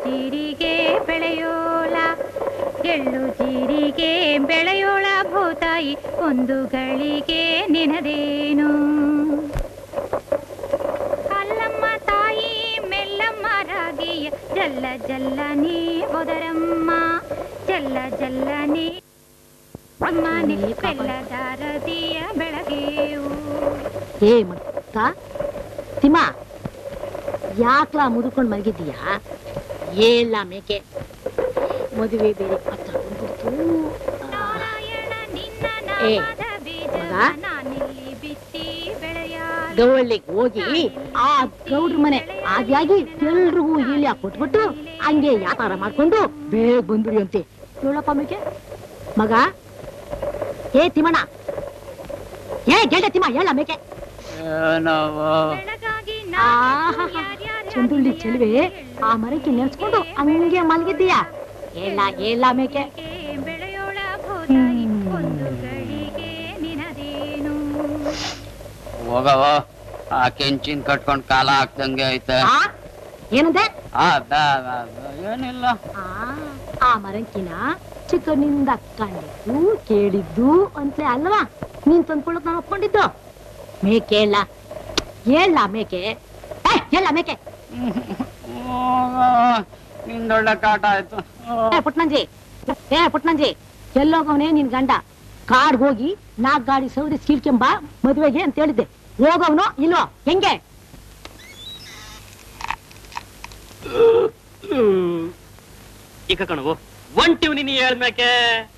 ಜೀರಿಗೆ ಬೆಳೆಯೋಳ ಎಳ್ಳು ಜೀರಿಗೆ ಬೆಳೆಯೋಳ ಭೂತಾಯಿ ಒಂದು ಗಳಿಗೆ ನಿನದೇನು ಅಲ್ಲಮ್ಮ ತಾಯಿ ಮೆಲ್ಲಮ್ಮ ರಾಗಿಯ ಜಲ್ಲ ಜಲ್ಲ ನೀ ಒದರಮ್ಮ ಜಲ್ಲ ಜಲ್ಲ ನೀ ಅಮ್ಮ ನೀ ಬೆಲ್ಲದಾರದಿಯ ಬೆಳಗೇವು ಏ ಮತ್ತ ತಿಮ್ಮ ಯಾಕ್ಲ ಮುದುಕೊಂಡ್ ಮಲಗಿದ್ದೀಯಾ ಏಲ್ಲ ಮೇಕೆ ಮದುವೆ ಬೇರೆ ಪತ್ರ ಬಂದ್ಬಿಡ್ತು ನಾರಾಯಣ ನಿನ್ನ ಏ, ನಾಮದ ಬೀಜ ಮಗ? ನಾನಿಲ್ಲಿ ಬಿತ್ತಿ ಬೆಳೆಯಾಲು ಗೌಳ್ಳಿಗೆ ಹೋಗಿ ಆ ಗೌಡ್ರ ಮನೆ ಆದ್ಯಾಗಿ ಎಲ್ರಿಗೂ ಇಲ್ಲಿ ಕೊಟ್ಬಿಟ್ಟು ಹಂಗೆ ವ್ಯಾಪಾರ ಮಾಡ್ಕೊಂಡು ಬೇಗ ಬಂದ್ಬಿಡಿ ಅಂತೆ ಹೇಳಪ್ಪ ಮೇಕೆ ಮಗ ಏ ತಿಮ್ಮಣ್ಣ ಏ ಗೆಳ್ಳೆ ತಿಮ್ಮ ಹೇಳ ಮೇಕೆ ಬೆಳಗಾಗಿ ಆಹಾ, ಚಂದುಳ್ಳಿ ಚೆಲುವೆ ಆ ಮರಕ್ಕೆ ನೆನೆಸ್ಕೊಂಡು ಹಂಗೆ ಮಲಗಿದ್ದೀಯಾ ಹೇಳ ಹೇಳ ಮೇಕೆ ಬೆಳೆಯೋಳ ಭೂತಾಯಿ ಒಂದು ಗಳಿಗೆ ನಿನದೇನು ಹೋಗವ ಆ ಕೆಂಚಿನ ಕಟ್ಕೊಂಡ್ ಕಾಲ ಹಾಕ್ದಂಗೆ ಐತೆ ಆ ಏನಂದೆ ಆ ಬಾ ಬಾ ಬಾ, ಏನಿಲ್ಲ ಆ, ಆ ಮರಂಕಿನ ಚಿಕ್ಕನಿಂದ ಕಂಡಿದ್ದು ಕೇಳಿದ್ದು ಅಂತಲೇ ಅಲ್ವಾ ನೀನ್ ತಂದ್ಕೊಳ್ಳೋಕ್ ನಾನು ಒಪ್ಕೊಂಡಿದ್ದು ಮೇಕೆ ಹೇಳ ಹೇಳ ಮೇಕೆ ಏ, ಹೇಳ ಮೇಕೆ ನಿಂದೊಳ್ಳೆ ಕಾಟ ಆಯ್ತು ಏ ಪುಟ್ನಂಜಿ ಏ ಪುಟ್ನಂಜಿ ಎಲ್ಲೋಗವನೇ ನಿನ್ ಗಂಡ ಕಾಡ್ ಹೋಗಿ ನಾಲ್ಕು ಗಾಡಿ ಸೌದಿ ಸೀಳ್ಕೆಂಬ ಮದುವೆಗೆ ಅಂತ ಹೇಳಿದ್ದೆ ಹೋಗವನು ಇಲ್ವೋ ಹೆಂಗೆ ಈಗ ಕಣವು ಒಂಟಿವ್ ನೀನು ಹೇಳ್ಮೇಕೆ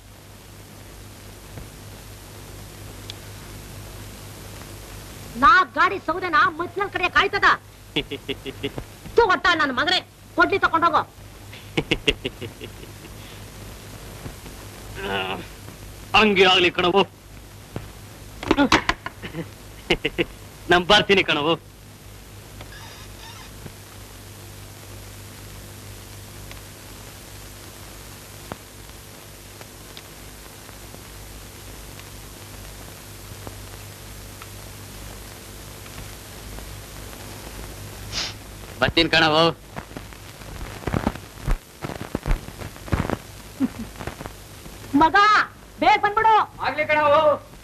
ನಾಲ್ಕು ಗಾಡಿ ಸೌದೆನ ಮತ್ಲನ್ ಕಡೆ ಕಾಯ್ತದ ತು ಒಟ್ಟ ನನ್ನ ಮಗನೇ ಕೊಡ್ಲಿ ತಕೊಂಡೋಗೋ ಹಂಗೆ ಆಗ್ಲಿ ಕಣವು ನಮ್ ಬರ್ತೀನಿ ಕಣವು ಬರ್ತೀನಿ ಕಣವು ಮಗ ಬೇಗ ಬಂದ್ಬಿಡು ಆಗ್ಲಿ ಕಣವು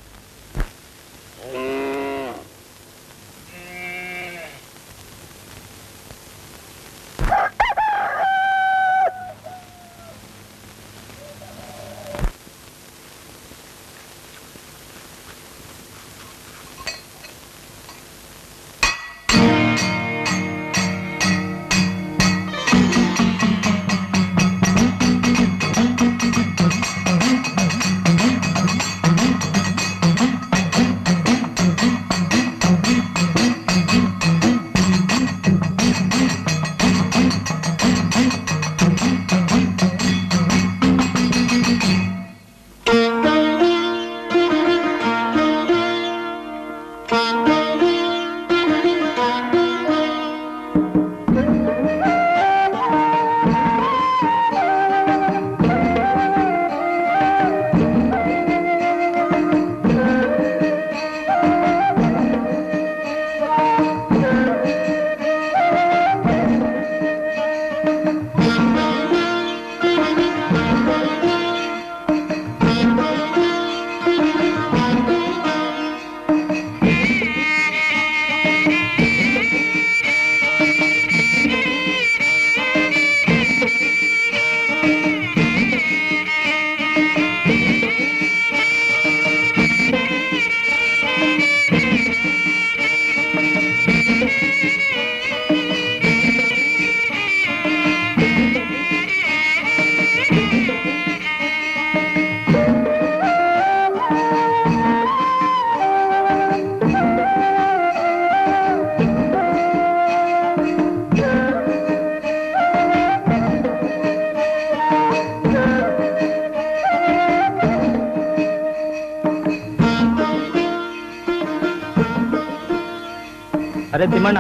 ಅರೆ ತಿಮ್ಮಣ್ಣ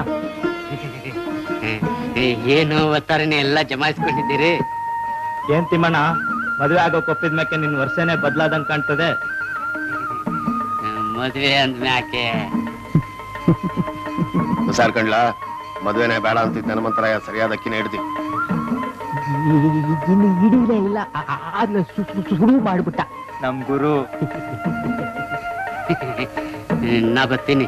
ಏನು ಒತ್ತಾರನೆ ಎಲ್ಲ ಜಮಾಯಿಸ್ಕೊಂಡಿದ್ದೀರಿ ಏನ್ ತಿಮ್ಮಣ್ಣ ಮದುವೆ ಆಗೋಕ್ ಒಪ್ಪಿದ್ಮ್ಯಾಕೆ ನಿನ್ ವರ್ಷನೇ ಬದ್ಲಾದಂಗ್ ಕಾಣ್ತದೆ ಮದ್ವೆ ಅಂದ್ಮ್ಯಾಕೆ ಹುಷಾರ್ ಕಂಡ್ಲಾ ಮದ್ವೆನೇ ಬೇಡ ಅಂತಿದ್ ನನ್ನ ಮಂತ್ರ ಸರಿಯಾದ ಅಕ್ಕಿನ ಹಿಡ್ದಿ ಇನ್ನು ಹಿಡಿಲೇ ಇಲ್ಲ ಆ- ಆ- ಅದನ್ನ ಸು- ಸು- ಸುಡು ಮಾಡ್ಬಿಟ್ಟ ನಮ್ ಗುರು ನಾ ಬರ್ತೀನಿ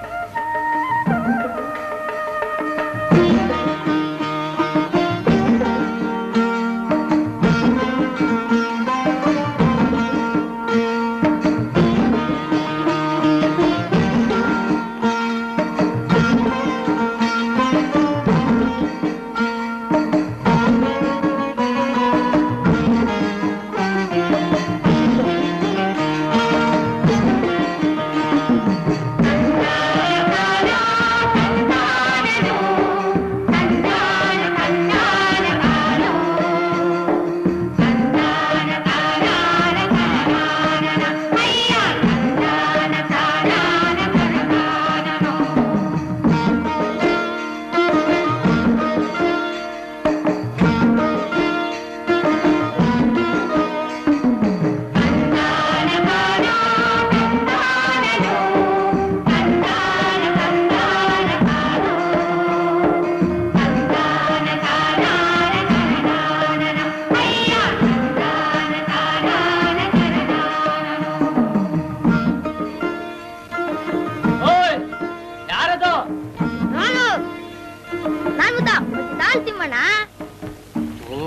ಯಾರದು ನಾನು ನಾನು ನಾನ್ ತಿಮ್ಮಣ್ಣ ಓ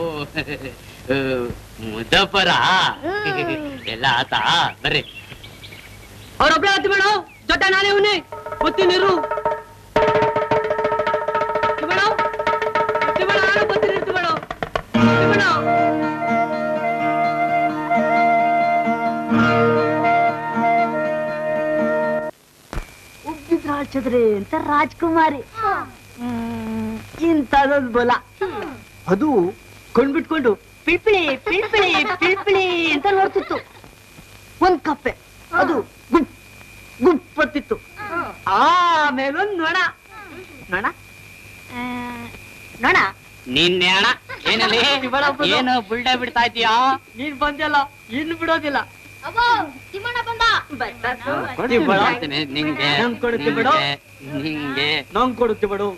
ಮುದ್ದಪ್ಪರ ಹ್ಮ್. ಎಲ್ಲ ಆತ ಬರ್ರಿ ಅವ್ರೊಬ್ಳೆ ಹತ್ತಿ ಬೇಡ ದೊಡ್ಡ ನಾನೇ ಉನ್ನಿ ಗೊತ್ತಿನಿರು ಉಬ್ಬಿದ್ರಾಳ್ಸಿದ್ರೆ ಅಂತ ರಾಜ್ಕುಮಾರಿ ಹ್ಮ್, ಇಂಥದೊಂದು ಬಲ ಅದು ಕೊಂಡ್ಬಿಟ್ಕೊಂಡು ಪಿಳ್ಪಿಳಿ ಪಿಳ್ಪಿಳಿ ಪಿಳ್ಪಿಳಿ ಅಂತ ನೋಡ್ತಿತ್ತು ಒಂದ್ ಕಪ್ಪೆ ಅದು ಗುಪ್ ಗುಪ್ ಬರ್ತಿತ್ತು ಆಮೇಲೆ ಒಂದ್ ನೊಣ ನೊಣ ಆ, ನೊಣ ನಿನ್ನೆ ಅಣ್ಣ ಏನಲ್ಲಿ ಇವಳ ಹಬ್ಬದು. ಏನು ಬುಲ್ಡೆ ಬಿಡ್ತಾ ಇದೀಯಾ ನೀನ್ ಬಂದಿಲ್ಲ ಇನ್ನು ಬಿಡೋದಿಲ್ಲ ಅಬ್ಬೋ ತಿಮ್ಮಣ್ಣ ಬಂದ ಇವಳ ಮಾಡ್ತೀನಿ, ನಿಂಗೆ ನಂಗ್ ಕೊಡುತ್ತೆ ಬಿಡು. ನಿಂಗೆ, ನಿಂಗೆ ನಂಗ್ ಕೊಡುತ್ತೆ ಬಿಡು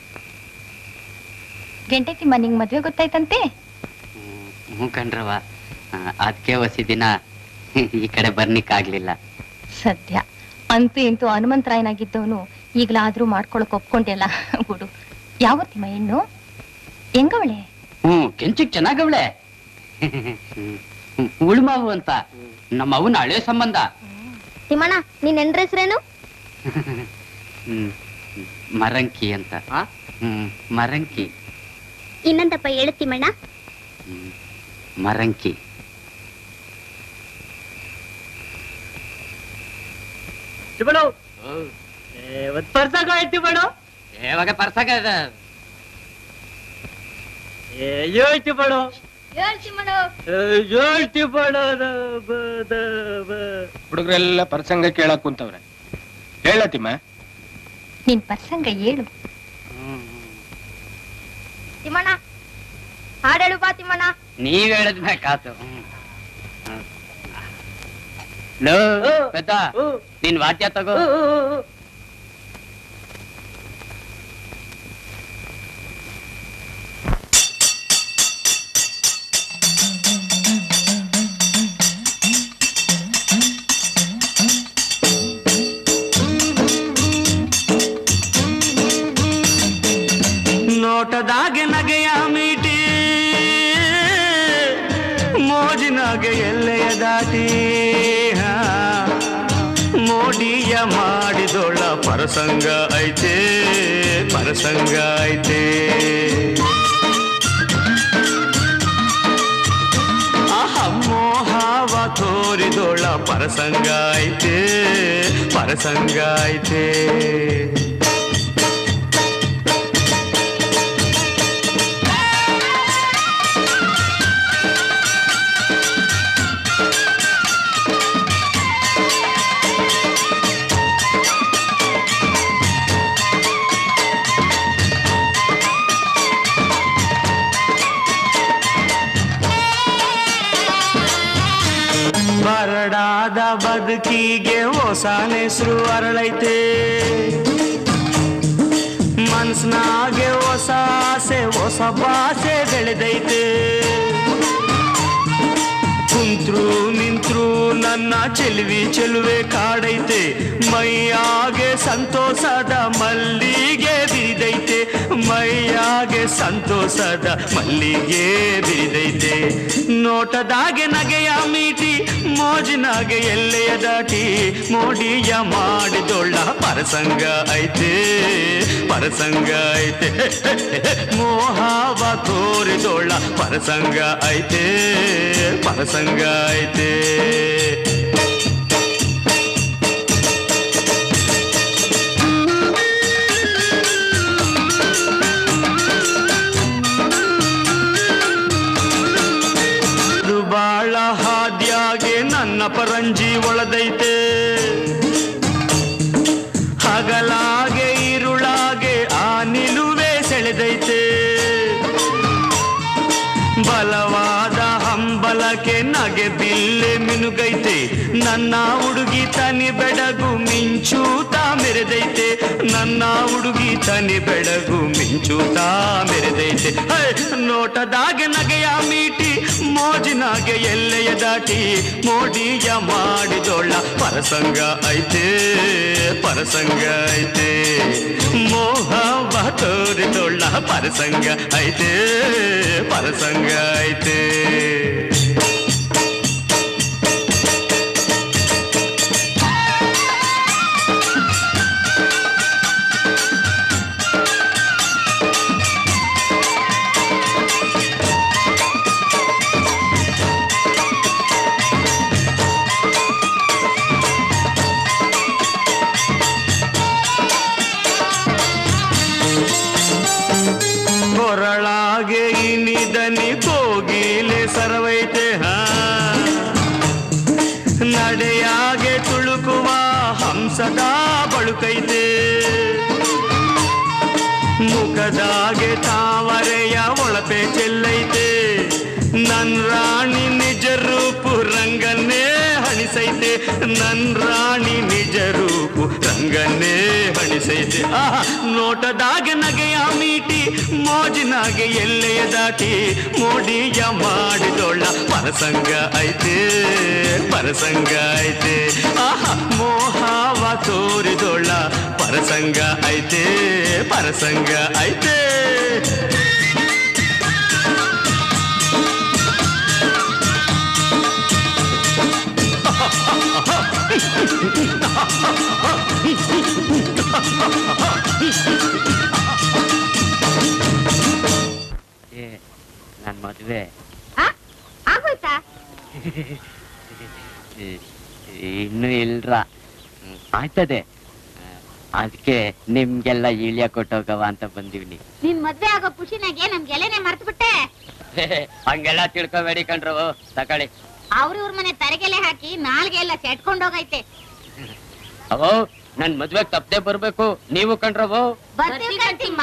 ಗೆಂಟೆ ತಿಮ್ಮ ನಿಂಗ್ ಮದ್ವೆ ಗೊತ್ತಾಯ್ತಂತೆ ಹ್ಮ್, ಹ್ಞೂ ಕಣ್ರವ ಅದಕ್ಕೆ ಹೊಸಿ ದಿನ ಈ ಕಡೆ ಬರ್ನಿಕ್ಕಾಗ್ಲಿಲ್ಲ ಸದ್ಯ ಅಂತೂ ಇಂತೂ ಹನುಮಂತರಾಯನಾಗಿದ್ದವನು ಈಗ್ಲಾದ್ರೂ ಮಾಡ್ಕೊಳಕ್ ಒಪ್ಕೊಂಡೆಲ್ಲ ಬಿಡು ಯಾವತ್ತಿಮ್ಮ ಹೆಣ್ಣು ಹೆಂಗವಳೆ ಹ್ಮ್ ಕೆಂಚಿಗ್ ಚೆನ್ನಾಗವ್ಳೆ ಉಳ್ಮಾವು ಅಂತ ನಮ್ಮ ಅವನ ಹಳೆ ಸಂಬಂಧ ತಿಮ್ಮಣ್ಣ ನಿನ್ ಹೆಂಡ್ರ ಹೆಸ್ರೇನು ಹ್ಮ್ ಮರಂಕಿ ಅಂತ ಹ್ಮ್ ಮರಂಕಿ ಇನ್ನೊಂದಪ್ಪ ಹೇಳು ತಿಮ್ಮಣ್ಣ ಹ್ಮ್ ಮರಂಕಿ ತಿಮ್ಮಣ್ಣ ಒಂದ್ ಪರ್ಸಾಗ ಆಯ್ತು ತಿಮ್ಮಣ್ಣ ಯಾವಾಗ ಪರ್ಸಾಗ ಏ ಹೇಳ್ ತಿಮ್ಮಣ್ಣ ಹೇಳು ತಿಮ್ಮಣ್ಣ ಏ, ಹೇಳ್ ತಿಮ್ಮಣ್ಣ ಹುಡುಗರೆಲ್ಲ ಪ್ರಸಂಗ ಕೇಳಕ್ ಕುಂತವ್ರೆ ಹೇಳತಿಮ್ಮ ನಿನ್ ಪರ್ಸಂಗ ಏಳು ತಿಮ್ಮಣ್ಣ ಹಾಡೇಳು ಬಾ ತಿಮ್ಮಣ್ಣ ನೀವ್ ಹೇಳದ್ಬೇಕಾತು ಹ್ಮ್. ಹ್ಮ್. ಲೋ ಪೆದ್ದ ನಿನ್ ವಾದ್ಯ ತಗೋ ನೋಟದಾಗೆ ನಗೆಯ ಮೀಟಿ ಮೋಜಿನಾಗೆ ಎಲ್ಲೆಯ ದಾಟಿ ಹಾ. ಮೋಡಿಯ ಮಾಡಿದೊಳ ಪರಸಂಗ ಐತೆ ಪರಸಂಗ ಐತೆ ಆಹ ಮೋಹವ ತೋರಿದೊಳ ಪರಸಂಗ ಐತೆ ಪರಸಂಗ ಐತೆ ಬರಡಾದ ಬದುಕಿಗೆ ಹೊಸ ಹೆಸರು ಅರಳೈತೆ ಮನ್ಸ್ನಾಗೆ ಹೊಸ ಆಸೆ ಹೊಸ ಭಾಷೆ ಬೆಳೆದೈತೆ ಕುಂತ್ರು ನಿಂತ್ರು ನನ್ನ ಚೆಲುವಿ ಚೆಲುವೆ ಕಾಡೈತೆ ಮೈಯಾಗೆ ಸಂತೋಷದ ಮಲ್ಲಿಗೆ ಬಿರಿದೈತೆ ಮೈಯಾಗೆ ಸಂತೋಷದ ಮಲ್ಲಿಗೆ ಬಿರಿದೈತೆ ನೋಟದಾಗೆ ನಗೆಯ ಮೀಟಿ ಮೋಜಿನಾಗೆ ಎಲ್ಲೆಯ ದಾಟಿ ಮೋಡಿಯ ಮಾಡಿದೊಳ್ಳ ಪರಸಂಗ ಐತೆ ಪರಸಂಗ ಐತೆ ಮೋಹವ ತೋರಿದೊಳ್ಳ ಪರಸಂಗ ಐತೆ ಪರಸಂಗ ಐತೆ ಇದು ಬಾಳ ಹಾದ್ಯಾಗೆ ನನ್ನ ಪರಂಜಿ ಒಳದೈತೆ ಹಗಲಾಗೆ ಇರುಳಾಗೆ ಆ ನಿಲುವೆ ಸೆಳೆದೈತೆ ಬಲವಾದ ಹಂಬಲಕ್ಕೆ ನಗೆ ಬಿಲ್ಲೆ ಮಿನುಗೈತೆ ನನ್ನ ಹುಡುಗಿ ತನಿ ಬೆಡಗು ಮಿಂಚೂತ ಮೆರೆದೈತೆ ನನ್ನ ಹುಡುಗಿ ತನಿ ಬೆಡಗು ಮಿಂಚೂತ ಮೆರೆದೈತೆ ಹೇ, ನೋಟದಾಗೆ ನಗೆಯ ಮೀಟಿ ಮೋಜಿನಾಗೆ ಎಲ್ಲೆಯ ದಾಟಿ ಮೋಡಿಯ ಮಾಡಿದೊಳ್ಳ ಪರಸಂಗ ಐತೆ ಪರಸಂಗ ಐತೆ ಮೋಹವ ತೋರಿದೊಳ್ಳ ಪರಸಂಗ ಐತೆ ಪರಸಂಗ ಐತೆ ಕೊರಳಾಗೆ ಇನಿದನಿ ಕೋಗಿಲೆ ಸರವೈತೆ ಹಾ ನಡೆಯಾಗೆ ತುಳುಕುವ ಹಂಸದ ಬಳುಕೈತೆ ಮುಖದಾಗೆ ತಾವರೆಯ ಒಳಪೆ ಚೆಲ್ಲೈತೆ ನನ್ ರಾಣಿ ನಿಜ ರೂಪು ರಂಗನ್ನೇ ಹಣಿಸೈತೆ ನನ್ ರಾಣಿ ನಿಜ ರೂಪು ರಂಗನ್ನೇ ಹಣಿಸೈತೆ ಆಹಾ ನೋಟದಾಗೆ ನಗೆಯ ಮೀಟಿ ಮೋಜಿನಾಗೆ ಎಲ್ಲೆಯ ದಾಟಿ ಮೋಡಿಯ ಮಾಡಿದೊಳ್ಳ ಪರಸಂಗ ಐತೆ ಪರಸಂಗ ಐತೆ ಆಹಾ ಮೋಹವ ತೋರಿದೊಳ್ಳ ಪರಸಂಗ ಐತೆ ಪರಸಂಗ ಐತೆ ಏ ನನ್ ಮದ್ವೆ ಆಗೋಯ್ತಾ ಇ- ಇನ್ನು ಇಲ್ರ ಹ್ಮ್, ಆಯ್ತದೆ ಅದಕ್ಕೆ ನಿಮ್ಗೆಲ್ಲ ಇಳಿಯ ಕೊಟ್ಟೋಗವ ಅಂತ ಬಂದಿವ್ನಿ ನಿನ್ ಮದ್ವೆ ಆಗೋ ಖುಷಿನಾಗೆ ನಮ್ ಗೆಳೆನೆ ಮರ್ತು ಬಿಟ್ಟೆ ಹಂಗೆಲ್ಲ ತಿಳ್ಕೊಬೇಡಿ ಕಣ್ರು ತಕೊಳ್ಳಿ ಅವ್ರ ಇವ್ರ ಮನೆ ತರಗೆಲೆ ಹಾಕಿ ನಾಲ್ಗೆ ಎಲ್ಲ ಸೆಟ್ಕೊಂಡೋಗೈತೆ ಅವೋ ನನ್ ಮದ್ವೆಗ್ ತಪ್ಪದೆ ಬರ್ಬೇಕು ನೀವು ಕಣ್ರವೋ ಬರ್ತೀವಿ ಕಣ್ತಿಮ್ಮ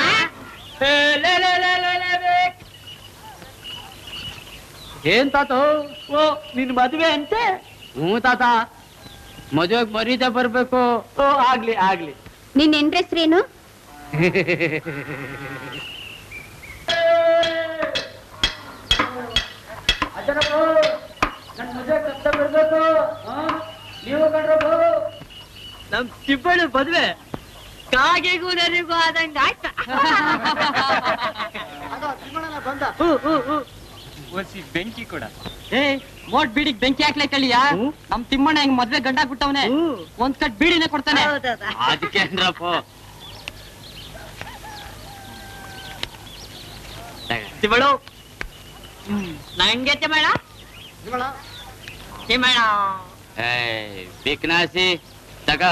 ಏನ್ ತಾತ ಓ ನಿನ್ ಮದ್ವೆ ಅಂತೆ ಹ್ಞೂ ತಾತ ಮದ್ವೆಗ್ ಮರೀದೆ ಬರ್ಬೇಕು ಓ ಆಗ್ಲಿ ಆಗ್ಲಿ ನಿನ್ ಹೆಂಡ್ರೆಸ್ರೇನು ನಮ್ ತಿಪ್ಪಳು ಮದ್ವೆ ಕಾಗೆಗೂ ನನಗೂ ಆದಂಗ ಆಯ್ತ ಬೆಂಕಿ ಕೂಡ ಏ ಮೋಟ್ ಬೀಡಿಗ್ ಬೆಂಕಿ ಹಾಕ್ಲೈತಳಿಯಾ ನಮ್ ತಿಮ್ಮಣ್ಣ ಹೆಂಗ್ ಮದ್ವೆ ಗಂಡಾಗ್ ಬಿಟ್ಟವನೆ ಒಂದ್ ಕಟ್ ಬೀಡಿನೇ ಕೊಡ್ತಾನೆ ಅದಕ್ಕೆ ಅಂದ್ರಪ್ಪ ತಿಮ್ಮಳು ನಂಗೆ ತಿಮ್ಮಳ ತಿಮ್ಮಳ ಏಯ್ ಬಿಕ್ನಾಸಿ ತಗ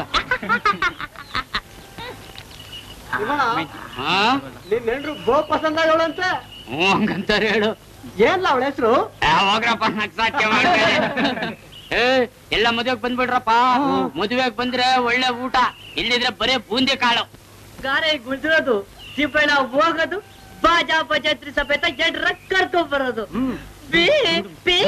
ಹಾ ನಿನ್ ಹೆಂಡ್ರು ಬೋ ಪಸಂದ ಅವಳಂತೆ ಹ್ಞೂ ಹಂಗಂತಾರೆ ಹೇಳು ಏನ್ಲ ಅವಳ ಹೆಸರು ಹೋಗ್ರಪ್ಪ ನಕ್ಸಾಕ್ಯ ಮಾಡ್ಬೇಡಿ ಏ ಎಲ್ಲ ಮದ್ವೆಗ್ ಬಂದ್ಬಿಡ್ರಪ್ಪ ಮದ್ವೆಗ್ ಬಂದ್ರೆ ಒಳ್ಳೆ ಊಟ ಇಲ್ಲಿದ್ರೆ ಬರೇ ಬೂಂದಿ ಕಾಳು ಗಾರೆ ಗುಂಜಿರೋದು ತಿಪ್ಪಳ ಹೋಗೋದು ಬಾಜಾ ಬಜಾತ್ರಿ ಸಮೇತ ಜನರ ಕರ್ಕೊಂಡ್ ಬರೋದು ಬೀ ಬೀ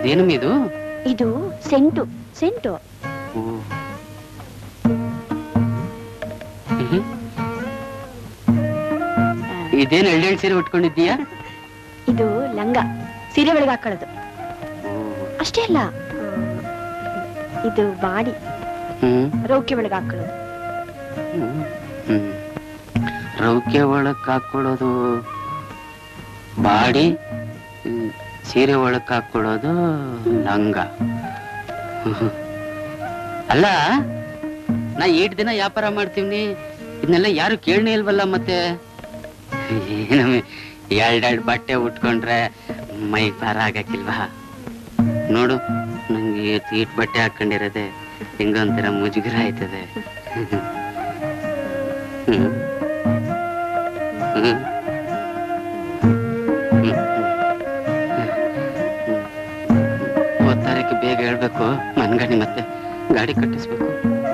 ಇದೇನಮ್ಮ ಇದು ಇದು ಸೆಂಟು ಸೆಂಟು ಓ. ಹ್ಮ್. ಇದೇನು ಎಳ್ಳೆಳ್ ಸೀರೆ ಉಟ್ಕೊಂಡಿದ್ದೀಯಾ ಇದು ಲಂಗ ಸೀರೆ ಒಳಗೆ ಹಾಕೊಳ್ಳೋದು ಅಷ್ಟೇ ಅಲ್ಲ ಇದು ಬಾಡಿ ಹ್ಮ್ ರೌಕೆ ಒಳಗೆ ಹಾಕೊಳ್ಳೋದು ಹ್ಮ್. ಹ್ಮ್. ರೌಕೆ ಒಳಕ್ ಹಾಕೊಳ್ಳೋದು ಬಾಡಿ ಹ್ಮ್. ಸೀರೆ ಒಳಕ್ ಹಾಕೊಳ್ಳೋದು ಲಂಗ ಹ್ಮ್. ಅಲ್ಲ ನಾ ಏಟ್ ದಿನ ವ್ಯಾಪಾರ ಮಾಡ್ತೀವಿ ಇದನ್ನೆಲ್ಲ ಯಾರು ಕೇಳನೇ ಇಲ್ವಲ್ಲ ಮತ್ತೆ ಏನಮ್ಮಿ ಎರಡೆರಡು ಬಟ್ಟೆ ಉಟ್ಕೊಂಡ್ರೆ ಮೈ ಭಾರ ಆಗಕ್ಕಿಲ್ವಾ ನೋಡು ನಂಗೆ ತೀಟ್ ಬಟ್ಟೆ ಹಾಕೊಂಡಿರೋದೆ ಹೆಂಗೊಂಥರ ಮುಜುಗರ ಆಯ್ತದೆ ಹ್ಮ್. ಹ್ಮ್. ಹ್ಮ್. ಓದ್ತಾರಕ್ಕೆ ಬೇಗ ಹೇಳ್ಬೇಕು ಮನ್ಗಣಿ ಮತ್ತೆ ಗಾಡಿ ಕಟ್ಟಿಸ್ಬೇಕು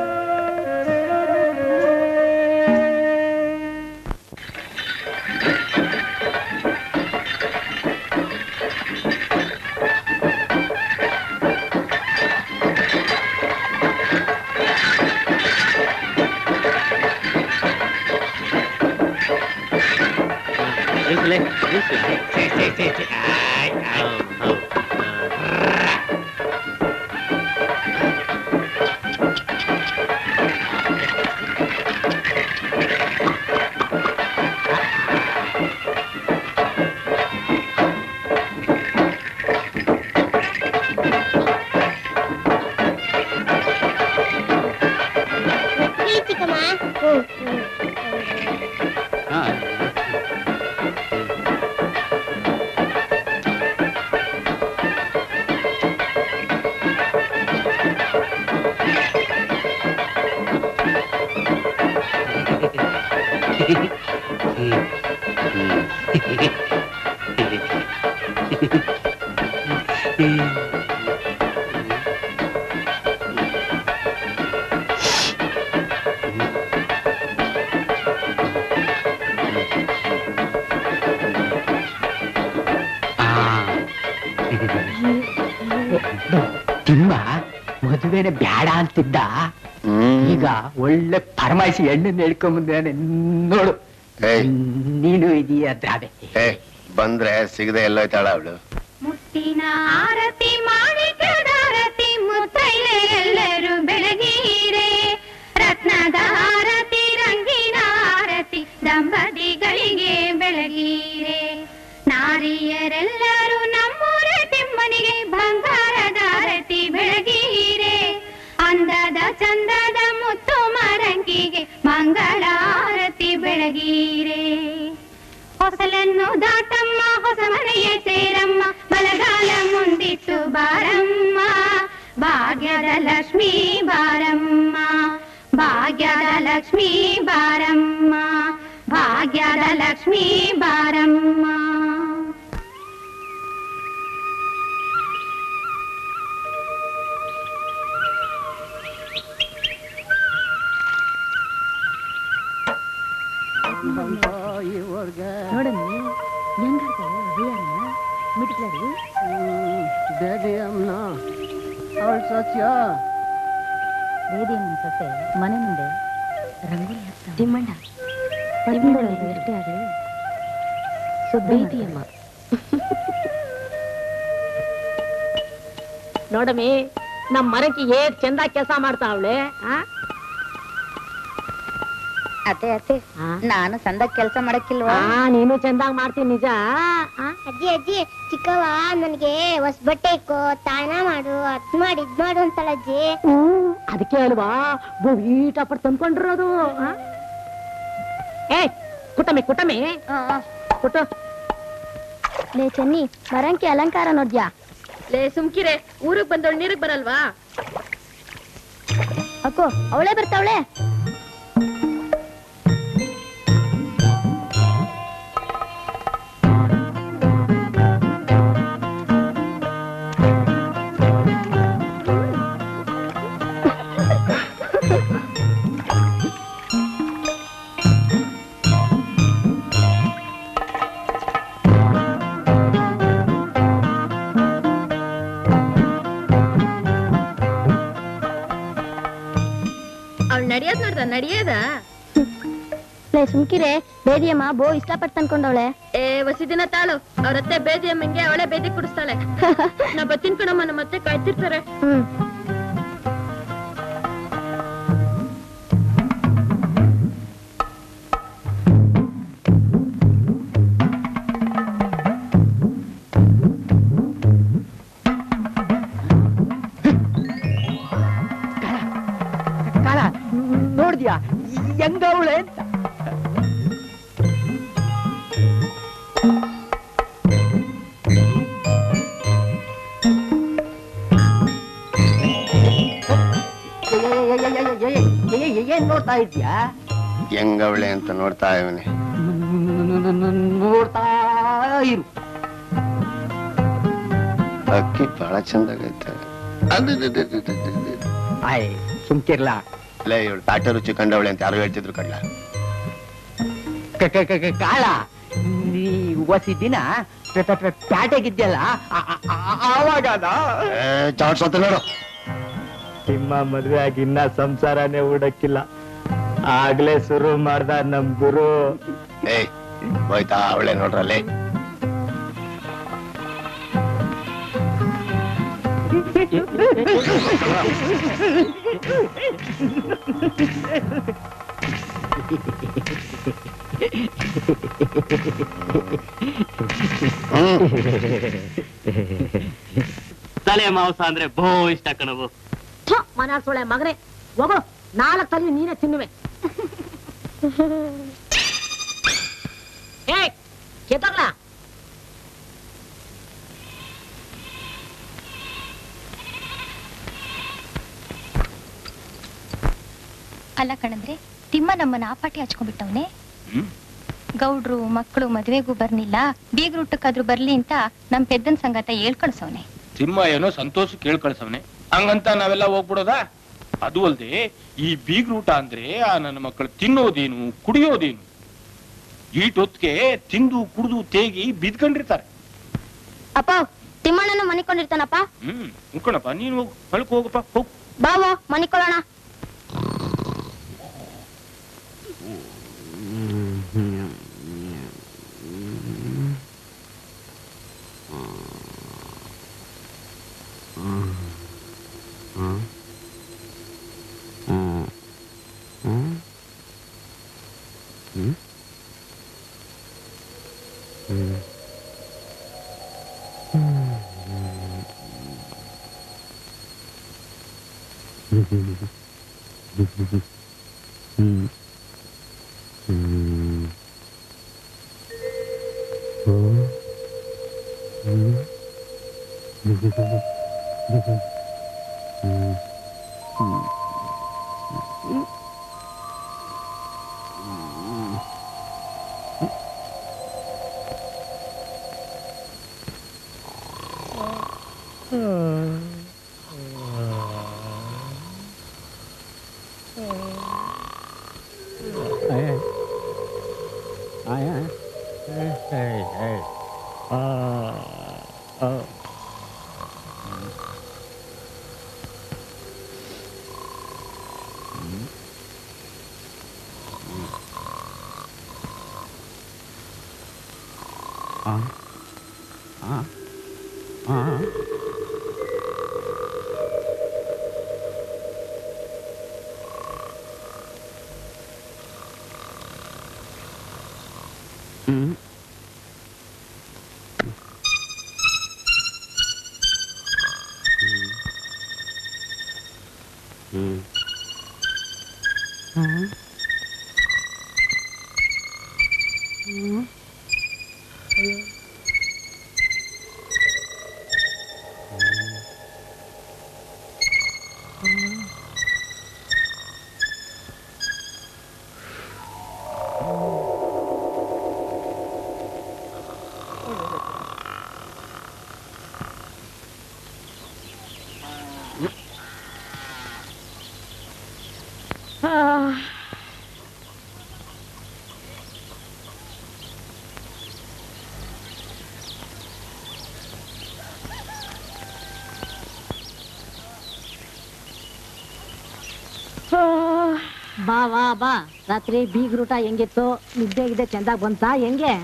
ಹಾ ತಿಮ್ಮ ಮದುವೆನೆ ಬ್ಯಾಡ ಅಂತಿದ್ದ ಈಗ ಒಳ್ಳೆ ಫರಮಾಯಿಸಿ ಹೆಣ್ಣನ್ನ ಹೇಳ್ಕೊಂಬಂದೇನೆ ನೋಡು ಏಯ್ ನೀನು ಇದೀಯ ದ್ರಾವೆ ಏ ಬಂದ್ರೆ ಸಿಗದೆ ಎಲ್ಲೋಯ್ತಾಳ ಅವಳು ಮುತ್ತಿನ ಆರತಿ ಮಾಣಿಕ್ಯದ ಆರತಿ ಮುತ್ತೈದೆ ಎಲ್ಲರೂ ಬೆಳಗೀರೆ ರತ್ನದ ಆರತಿ ರಂಗಿನ ಆರತಿ ದಂಪತಿಗಳಿಗೆ ಬೆಳಗೀರೆ ನಾರಿಯರೆಲ್ಲರೂ ನಮ್ಮೂರ ತಿಮ್ಮನಿಗೆ ಬಂಗಾರದ ಆರತಿ ಬೆಳಗೀರೆ ಅಂದದ ಚಂದದ ಮುತ್ತು ಮರಂಗಿಗೆ ಮಂಗಳ ಆರತಿ ಬೆಳಗೀರೆ ಹೊಸಲನ್ನು ದಾಟಮ್ಮ ಹೊಸ ಮನೆಯ ಸೇರಮ್ಮ ಬಲಗಾಲ ಮುಂದಿಟ್ಟು ಬಾರಮ್ಮ ಭಾಗ್ಯದ ಲಕ್ಷ್ಮೀ ಬಾರಮ್ಮ ಭಾಗ್ಯದ ಲಕ್ಷ್ಮೀ ಬಾರಮ್ಮ ಭಾಗ್ಯದ ಲಕ್ಷ್ಮೀ ಬಾರಮ್ಮ ನೋಡಮ್ಮಿ ಹೆಂಗಾಡ್ತಾಳೆ ಹುಯ್ಯಾರಮ್ಮ ಮಿಟ್ಲಾಡಿ ಬೇದಿ ಅಮ್ಮನ ಸೊಸೆ ಮನೆ ಮುಂದೆ ರಂಗೋಲಿ ಹಾಕ್ತಾಳೆ ತಿಮ್ಮಣ್ಣ ತಿಮ್ಮಣ್ಣ ಎಷ್ಟೇ ಆಗಲಿ ಬೇದಿಯಮ್ಮ ನೋಡಮ್ಮಿ ನಮ್ ಮರಕ್ಕೆ ಏಟ್ ಚಂದ ಕೆಲಸ ಮಾಡ್ತಾವಳೆ ಆ ಅತ್ತೆ ಅತ್ತೆ ನಾನು ಸಂದ ಕೆಲಸ ಮಾಡಕ್ಕಿಲ್ವಾ ಆ, ನೀನು ಚಂದಾಗ್ ಮಾಡ್ತೀನಿ ನಿಜ ಆ? ಅಜ್ಜಿ ಅಜ್ಜಿ ಚಿಕ್ಕವ್ವ ನನ್ಗೆ ಹೊಸ ಬಟ್ಟೆ ಇಕ್ಕೋ ತಾನ ಮಾಡು ಅದ್ ಮಾಡಿ ಇದ್ ಮಾಡು ಅಂತಲ್ಲ ಅಜ್ಜಿ ಹ್ಮ್, ಅದಕ್ಕೆ ಅಲ್ವಾ ಬೀಟಪಟ್ ತಂದ್ಕೊಂಡಿರೋದು ಆ? ಏ ಕುಟಮೆ ಕುಟಮೆ ಕುಟು ಲೇ ಚೆನ್ನಿ ಮರಂಕಿ ಅಲಂಕಾರ ನೋಡ್ದ್ಯಾ ಲೇ ಸುಮ್ಕಿರೆ ಊರಿಗೆ ಬಂದವಳು ನೀರಿಗೆ ಬರಲ್ವಾ ಅಕ್ಕೋ ಅವಳೇ ಬರ್ತಾವಳೆ ನಡಿಯೋದ್ ನೋಡ್ದ ನಡಿಯೋದ ಲೇ ಸುಮ್ಕಿರೆ ಬೇದಿಯಮ್ಮ ಬೋ ಇಷ್ಟಪಟ್ಟು ಅನ್ಕೊಂಡವಳೆ ಏ ವಸಿ ದಿನ ತಾಳು ಅವ್ರತ್ತೆ ಬೇದಿ ಅಮ್ಮಂಗೆ ಅವಳೆ ಬೇದಿ ಕುಡಿಸ್ತಾಳೆ ನಾ ಬತ್ತಿನ ಕಣಮ್ಮ ನಮ್ಮ ಮತ್ತೆ ಕಾಯ್ತಿರ್ತಾರೆ ಹ್ಮ್ ಕಾಲ ನೋಡ್ದ್ಯಾ ಹೆಂಗವಳೆ ಅಂತ ಏನ್ ನೋಡ್ತಾ ಇದ್ಯಾ ಹೆಂಗವಳೆ ಅಂತ ನೋಡ್ತಾ ಇವನೇ ನೋಡ್ತಾ ಇರು ಅಕ್ಕಿ ಬಹಳ ಚಂದಾಗೈತೆ ಆಯ್ ಸುಮ್ಕಿರ್ಲ ಲೇ ಇವಳು ತಾಟ ರುಚಿ ಕಂಡವಳೆ ಅಂತ ಯಾರು ಹೇಳ್ತಿದ್ರು ಕಡ್ಲ ಕ- ಕ- ಕ- ಕ- ಕಾಳ ನೀ ಒಸಿ ದಿನ ಪೆ- ಪೆ- ಪೆ- ಪ್ಯಾಟೆಗಿದ್ಯಲ್ಲ ಆ- ಆ- ಆ- ಆವಾಗದ ಚಾಟ್ಸ್ ಅಂತ ನೋಡು ನಿಮ್ಮ ಮದ್ವೆ ಆಗಿ ಇನ್ನ ಸಂಸಾರನೇ ಉಡಕ್ಕಿಲ್ಲ ಆಗ್ಲೇ ಶುರು ಮಾಡ್ದ ನಮ್ ಗುರು ಏಯ್ ಹೋಯ್ತಾ ಅವಳೆ ನೋಡ್ರಲ್ಲಿ ತಲೆ ಮಾಂಸ ಅಂದ್ರೆ ಬಹು ಇಷ್ಟ ಕಣವು ಮನ ಸೊಳೆ ಮಗನೇ ಹೋಗು ನಾಲ್ಕು ತಲೆ ನೀನೇ ತಿನ್ನುವೆ ಏ ಕೆತ್ತೋಗ್ಲಾ ಅಲ್ಲ ಕಣಂದ್ರೆ ತಿಮ್ಮ ನಮ್ಮನ್ನ ಆಪಾಟಿ ಹಚ್ಕೊಂಡ್ಬಿಟ್ಟವನೆ ಗೌಡ್ರು ಮಕ್ಕಳು ಮದ್ವೆಗೂ ಬರ್ನಿಲ್ಲ ಬೀಗ್ರೂಟಕ್ಕಾದ್ರೂ ಬರ್ಲಿ ಅಂತ ನಮ್ ಪೆದ್ದನ್ ಸಂಗಾತ ಹೇಳ್ಕಳ್ಸವ್ನೆ ತಿಮ್ಮ ಏನೋ ಸಂತೋಷ ಕೇಳ್ ಕಳ್ಸವ್ನೆ ಹಂಗಂತ ನಾವೆಲ್ಲ ಹೋಗ್ಬಿಡೋದಾ ಅದು ಅಲ್ದೆ ಈ ಬೀಗ್ರೂಟ ಅಂದ್ರೆ ಆ ನನ್ನ ಮಕ್ಕಳು ತಿನ್ನೋದೇನು ಕುಡಿಯೋದೇನು ಈಟೊತ್ತಿಗೆ ತಿಂದು ಕುಡಿದು ತೇಗಿ ಬಿದ್ಕೊಂಡಿರ್ತಾರೆ ಅಪ್ಪ ತಿಮ್ಮಣ್ಣನು ಮನಿಕೊಂಡಿರ್ತಾನಪ್ಪ ಹ್ಮ್ ಉಳ್ಕೊಣಪ್ಪ ನೀನು ಹೋಗು ಹೊಳಕ್ ಹೋಗಪ್ಪ ಹೋಗ್ ಬಾವೋ ಮನಿಕೊಳ್ಳೋಣ ಬಾ ವಾ ಬಾ ರಾತ್ರಿ ಬೀಗ್ರೂಟ ಹೆಂಗಿತ್ತು ನಿದ್ದೆ ಗಿದ್ದೆ ಚಂದಾಗ್ ಬಂತಾ ಹೆಂಗೆ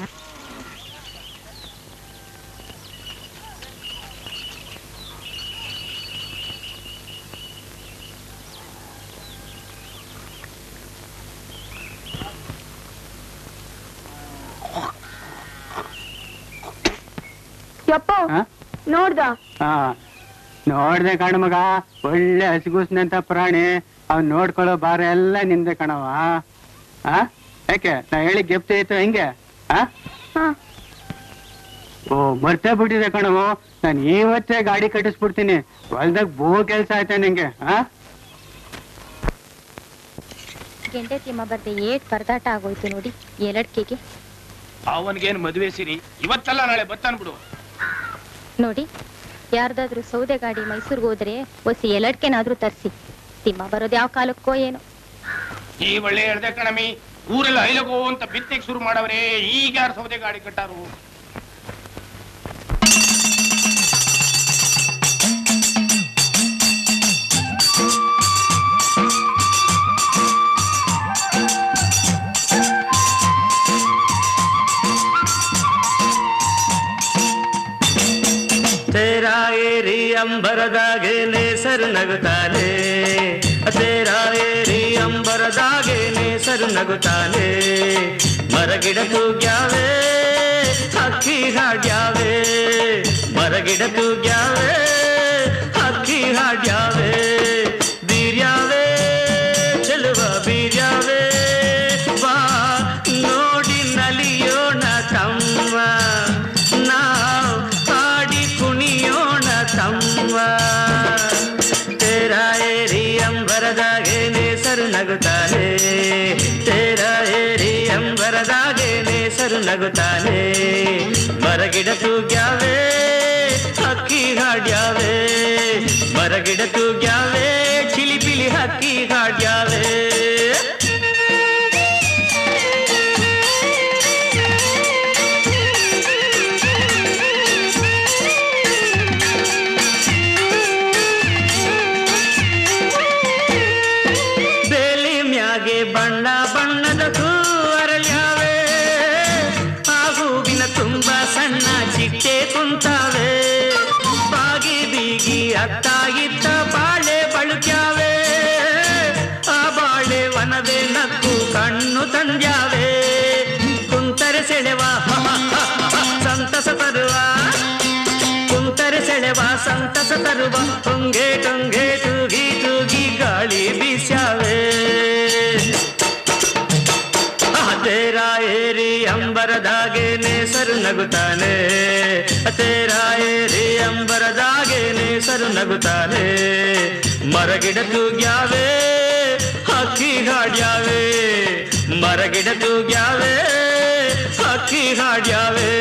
ಯಪ್ಪ ನೋಡ್ದ ಹಾ ನೋಡ್ದೆ ಕಣ ಮಗ ಒಳ್ಳೆ ಹಸಿಗೂಸ್ನಂತ ಪ್ರಾಣಿ ಅವ್ನ್ ನೋಡ್ಕೊಳ್ಳೋ ಭಾರ ಎಲ್ಲ ನಿಂದೆ ಕಣವ ಆ ಯಾಕೆ ನಾ ಹೇಳಿ ಗೆಪ್ತಿ ಆಯ್ತು ಹೆಂಗೆ ಆ ಓ ಮರ್ತೇ ಬಿಟ್ಟಿದೆ ಕಣವು ನಾನು ಇವತ್ತೇ ಗಾಡಿ ಕಟ್ಟಿಸ್ಬಿಡ್ತೀನಿ ಹೊಲ್ದಾಗ ಬೋ ಕೆಲ್ಸ ಆಯ್ತಾ ನಿಂಗೆ ಆ ಗೆಂಡೆ ತಿಮ್ಮ ಬರ್ದೆ ಏಟ್ ಪರದಾಟ ಆಗೋಯ್ತು ನೋಡಿ ಎರಡ್ಕೆಗೆ ಅವನಿಗೇನು ಮದುವೆ ಸಿರಿ ಇವತ್ತಲ್ಲ ನಾಳೆ ಬತ್ತಾನ್ ಬಿಡು ನೋಡಿ ಯಾರ್ದಾದ್ರೂ ಸೌದೆ ಗಾಡಿ ಮೈಸೂರ್ಗೆ ಹೋದ್ರೆ ಒಸಿ ಎಲಡ್ಕೆನಾದ್ರೂ ತರ್ಸಿ ತಿಮ್ಮ ಬರೋದು ಯಾವ ಕಾಲಕ್ಕೋ ಏನೋ ಈ ಒಳ್ಳೆ ಹೇಳ್ದೆ ಕಣಮಿ ಊರೆಲ್ಲ ಐಲಗೋ ಅಂತ ಬಿತ್ತಿಗೆ ಶುರು ಮಾಡವ್ರೆ ಈಗ ಯಾರು ಸೌದೆ ಗಾಡಿ ಕಟ್ಟಾರು ತೇರಾ ಏರಿ ಅಂಬರದಾಗೆ ನೇಸರು ನಗುತ್ತಾನೆ ತೇರಾ ಏರಿ ಅಂಬರದಾಗೆ ನೇಸರು ನಗುತ್ತಾನೆ ಮರಗಿಡ ತೂಗ್ಯಾವೆ ಹಕ್ಕಿ ಹಾಡ್ಯಾವೆ ಮರಗಿಡ ತೂಗ್ಯಾವೆ ಹಕ್ಕಿ ಹಾಡ್ಯಾವೆ ಬೀರ್ಯಾವೆ ಚೆಲುವ ಬೀರ್ಯಾವೆ ಬಾ ನೋಡಿ ನಲಿಯೋಣ ತಮ್ಮ ನಾವು ಹಾಡಿ ಕುಣಿಯೋಣ ತಮ್ಮ ತೇರ ಏರಿ ಅಂಬರದಾಗೆ ನೇಸರು ನಗುತ್ತಾನೆ ತೇರ ಏರಿ ಅಂಬರದಾಗೆ ನೇಸರು ನಗುತ್ತಾನೆ ಮರಗಿಡ ತೂಗ್ಯಾವೆ ಹಕ್ಕಿ ಹಾಡ್ಯಾವೆ ಮರಗಿಡ ತೂಗ್ಯಾವೆ ಚಿಲಿಪಿಲಿ ಹಕ್ಕಿ ಹಾಡ್ಯಾವೆ ಬೇಲಿ ಮ್ಯಾಗೆ ಬಣ್ಣ ಬಣ್ಣದ ಹೂ ಅರಳ್ಯಾವೆ ಆ ಹೂವಿನ ತುಂಬ ಸಣ್ಣ ಚಿಟ್ಟೆ ಕುಂತಾವೆ ಬಾಗಿ ಬೀಗಿ ಅತ್ತ ಇತ್ತ ಬಾಳೆ ಬಳುಕ್ಯಾವೆ ಆ ಬಾಳೆ ವನವೇ ನಕ್ಕು ಕಣ್ಣು ತಂದ್ಯಾವೆ ಕುಂತರೆ ಸೆಳೆವ ಸಂತಸ ತರುವ ಕುಂತರೆ ಸೆಳೆವ ಸಂತಸ ತರುವ ಟೊಂಗೆ ಟೊಂಗೆ ತೂಗಿ ತೂಗಿ ಗಾಳಿ ಬೀಸ್ಯಾವೆ ತೇರ ಏರಿ ಅಂಬರದಾಗೆ ನೇಸರು ನಗುತ್ತಾನೆ ತೇರ ಏರಿ ಅಂಬರದಾಗೆ ನೇಸರು ನಗುತ್ತಾನೆ ಮರಗಿಡ ತೂಗ್ಯಾವೆ ಹಕ್ಕಿ ಹಾಡ್ಯಾವೆ ಮರಗಿಡ ತೂಗ್ಯಾವೆ ಹಕ್ಕಿ ಹಾಡ್ಯಾವೆ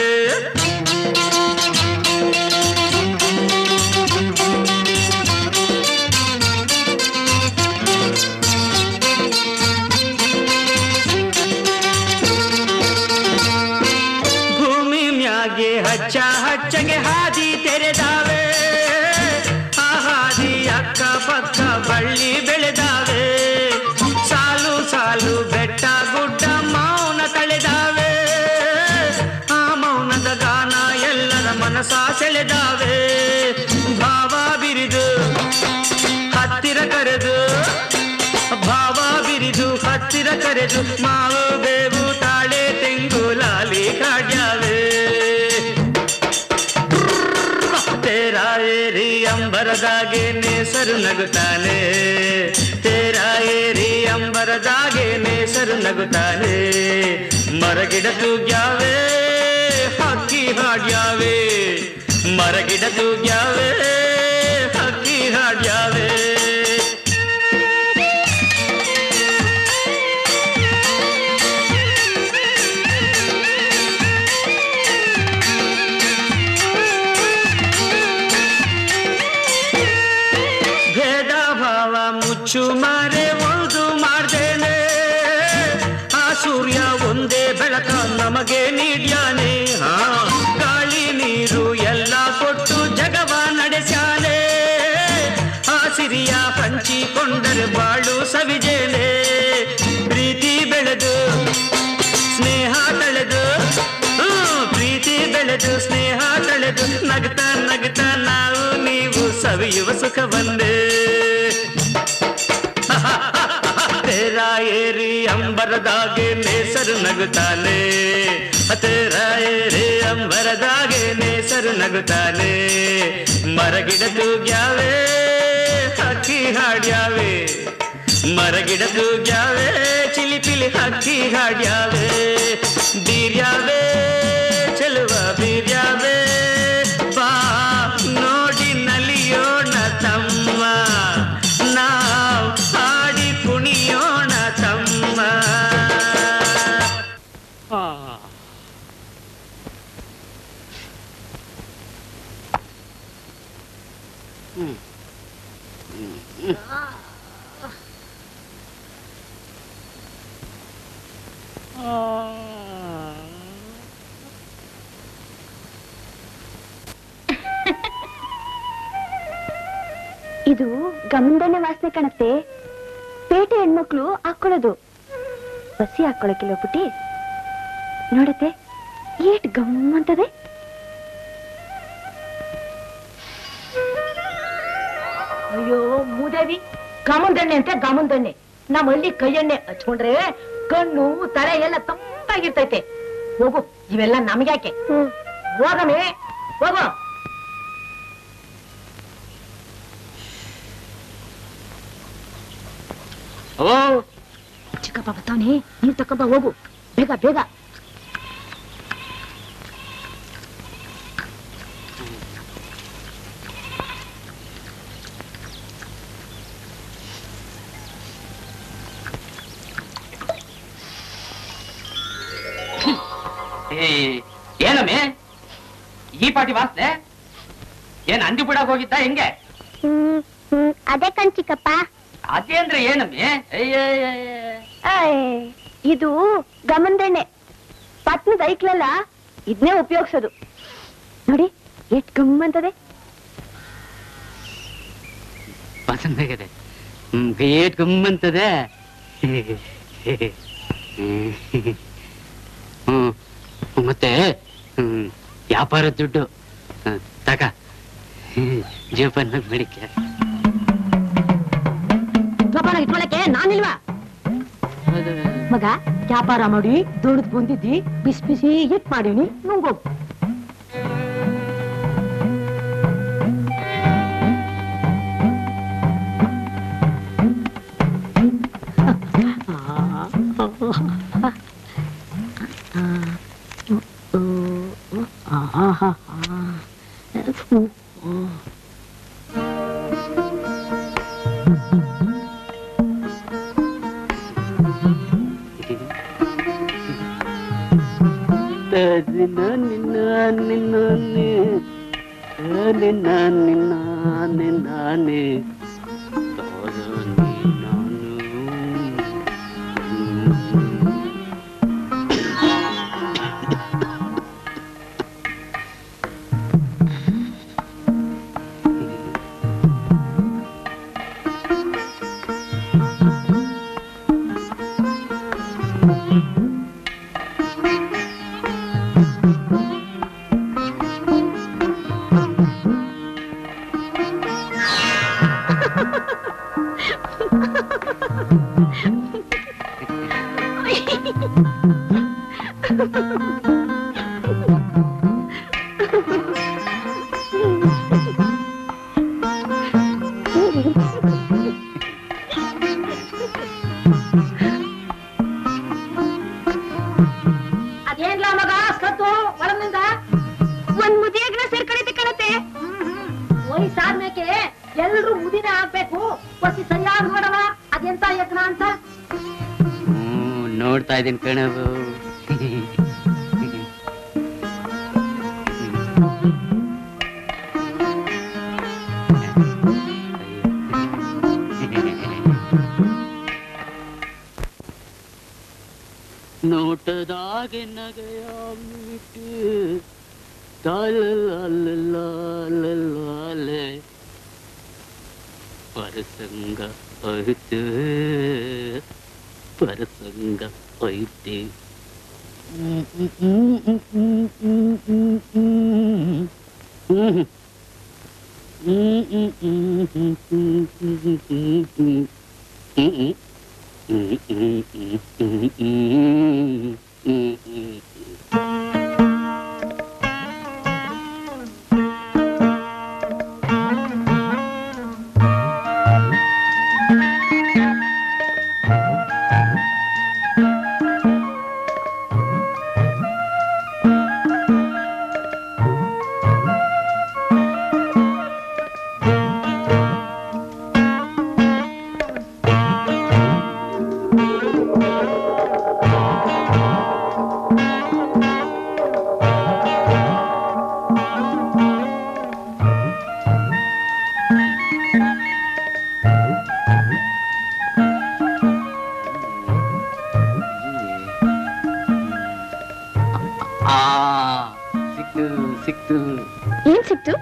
ಭೂಮಿ ಮ್ಯಾಗೆ ಹಚ್ಚ ಹಚ್ಚಗೆ ಹಾದಿ ತೆರೆದಾವೆ ಆ ಹಾದಿ ಅಕ್ಕ ಪಕ್ಕ ಬಳ್ಳಿ ಬೆಳೆದಾವೆ ಸಾಲು ಸಾಲು ಬೆಟ್ಟ ಗುಡ್ಡ ಮೌನ ತಳೆದಾವೆ ಆ ಮೌನದ ಗಾನ ಎಲ್ಲರ ಮನಸ ಸೆಳೆದಾವೆ ಭಾವ ಬಿರಿದು ಹತ್ತಿರ ಕರೆದು ಭಾವ ಬಿರಿದು ಹತ್ತಿರ ಕರೆದು ಮಾವು ಬೇವು ತಾಳೆ ತೆಂಗು ಲಾಲಿ ಕಾಡ್ಯಾವೆ ತೇರ ಏರಿ ಅಂಬರದಾಗೆ ನೇಸರು ನಗುತ್ತಾನೆ ತೇರ ಏರಿ ಅಂಬರದಾಗೆ ನೇಸರು ನಗುತ್ತಾನೆ ಮರಗಿಡ ತೂಗ್ಯಾವೆ ಹಕ್ಕಿ ಹಾಡ್ಯಾವೆ ಮರಗಿಡ ತೂಗ್ಯಾವೆ ಹಕ್ಕಿ ಹಾಡ್ಯಾವೆ ಭೇದ ಭಾವ ಮುಚ್ಚು ಮಾರೆ ಒಂದು ಮಾಡ್ದೇನೆ ಆ ಸೂರ್ಯ ಒಂದೇ ಬೆಳಕ ನಮಗೆ ನೀಡ್ಯಾನೆ ಹಾ ಗಾಳಿ ನೀರು ಎಲ್ಲ ಕೊಟ್ಟು ಜಗವ ನಡೆಸ್ಯಾನೆ ಆ ಸಿರಿಯ ಹಂಚಿಕೊಂಡರೆ ಬಾಳು ಸವಿಜೇನೆ ಬೆಳೆದು ಸ್ನೇಹ ತಳೆದು ನಗ್ತಾ ನಗ್ತಾ ನಾವು ನೀವು ಸವಿಯುವ ಸುಖವನ್ನೇ ತೇರ ಏರಿ ಅಂಬರದಾಗೆ ನೇಸರು ನಗುತ್ತಾನೆ ತೇರ ಏರಿ ಅಂಬರದಾಗೆ ನೇಸರು ನಗುತ್ತಾನೆ ಮರಗಿಡ ತೂಗ್ಯಾವೆ ಹಕ್ಕಿ ಹಾಡ್ಯಾವೆ ಮರಗಿಡ ತೂಗ್ಯಾವೆ ಚಿಲಿಪಿಲಿ ಹಕ್ಕಿ ಹಾಡ್ಯಾವೆ ಬೀರ್ಯಾವೆ ಚೆಲುವ ಬೀರ್ಯಾವೆ ಬಾ ನೋಡಿ ನಲಿಯೋಣ ತಮ್ಮ ನಾವ್ ಹಾಡಿ ಕುಣಿಯೋಣ ತಮ್ಮ ಇದು ಗಮನದಣ್ಣೆ ವಾಸನೆ ಕಾಣತ್ತೆ ಪೇಟೆ ಹೆಣ್ಮಕ್ಳು ಹಾಕೊಳ್ಳೋದು ಬಸಿ ಹಾಕೊಳಕಿಲ್ಲ ಪುಟ್ಟಿ ನೋಡತ್ತೆ ಏಟ್ ಗಮ್ ಅಂತದೆ ಅಯ್ಯೋ ಮೂದೇವಿ ಗಮನದಣ್ಣೆ ಅಂತ ಗಮನದಣ್ಣೆ ನಮ್ಮ ಹಳ್ಳಿ ಕೈಯಣ್ಣೆ ಹಚ್ಕೊಂಡ್ರೆ ಕಣ್ಣು ತಲೆ ಎಲ್ಲ ತಂಪಾಗಿರ್ತೈತೆ ಹೋಗು ಇವೆಲ್ಲ ನಮ್ಗ್ಯಾಕೆ ಹೋಗಮೆ ಹೋಗು ಓ ಚಿಕ್ಕಪ್ಪ ಬರ್ತಾವನೆ ನೀನ್ ತಕೊಂಬ ಹೋಗು ಬೇಗ ಬೇಗ ಏ, ಏನಮ್ಮೆ ಈ ಪಾಟಿ ವಾಸ್ತೆ ಏನ್ ಅಂದಿ ಬಿಡಕ್ ಹೋಗಿದ್ದ ಹೆಂಗೆ ಹ್ಮ್ ಹ್ಮ್ ಅದೇ ಕಣ್ ಚಿಕ್ಕಪ್ಪ ಅದೇ ಅಂದ್ರೆ ಏನಮ್ಮೆ ಅಯ್ಯಯ್ಯಯ್ಯ. ಆಯ್, ಇದು ಗಮನದಣ್ಣೆ ಪಟ್ನದ ಐಕ್ಲಲ್ಲ ಇದನ್ನೇ ಉಪಯೋಗಿಸೋದು ನೋಡಿ ಎಷ್ಟ್ ಗಮ್ ಅಂತದೆ ಪಸಂದಾಗಿದೆ ಹ್ಮ್ ಏಟ್ ಗಮ್ಮಂತದೆ ಹ್ಮ್ ಮತ್ತೆ ಹ್ಮ್ ವ್ಯಾಪಾರ ದುಡ್ಡು ಹ, ತಗ ಜೀವನ ಮಡಿಕೆ ಜೋಪಾನ ಇಟ್ಕೊಳಕ್ಕೆ ನಾನಿಲ್ವಾ ಮಗ ವ್ಯಾಪಾರ ಮಾಡಿ ದುಡ್ದು ಬಂದಿದ್ದಿ ಬಿಸಿ ಬಿಸಿ ಇಟ್ ಮಾಡೀನಿ ನುಂಗೋಗು ನಿನ್ನ ನಿನ್ನ ನಿನ್ನ ನಿನ್ನ ನಿನ್ನ ನಿನ್ನಾನೆ ಅದೇನ್ಲ ಮಗ ಸತ್ತು ಒಳಗಿನಿಂದ ಒಂದ್ ಮುದಿಯಾಗ್ನ ಸೇರ್ಕಡೈತೆ ಕಣತೆ ವಯಸ್ಸಾದ್ಮೇಕೆ ಎಲ್ರು ಮುದಿನ ಆಗ್ಬೇಕು ಹೊಸಿ ಸರಿಯಾಗಿ ನೋಡವ ಅದೆಂತ ಯತ್ನ ಅಂತ ಹ್ಮ್ ನೋಡ್ತಾ ಇದೀನಿ ಕಣವು ನೋಟದಾಗೆ ನಗೆಯ ಬಿಟ್ಟು ತಾಲಲಾಲಲಾಲಲಾಲೆ ಪರಸಂಗ ಐತೆ ಪರಸಂಗ ಐತೆ ಆ ಸಿಕ್ತು ಸಿಕ್ತು ಏನ್ ಸಿಕ್ತು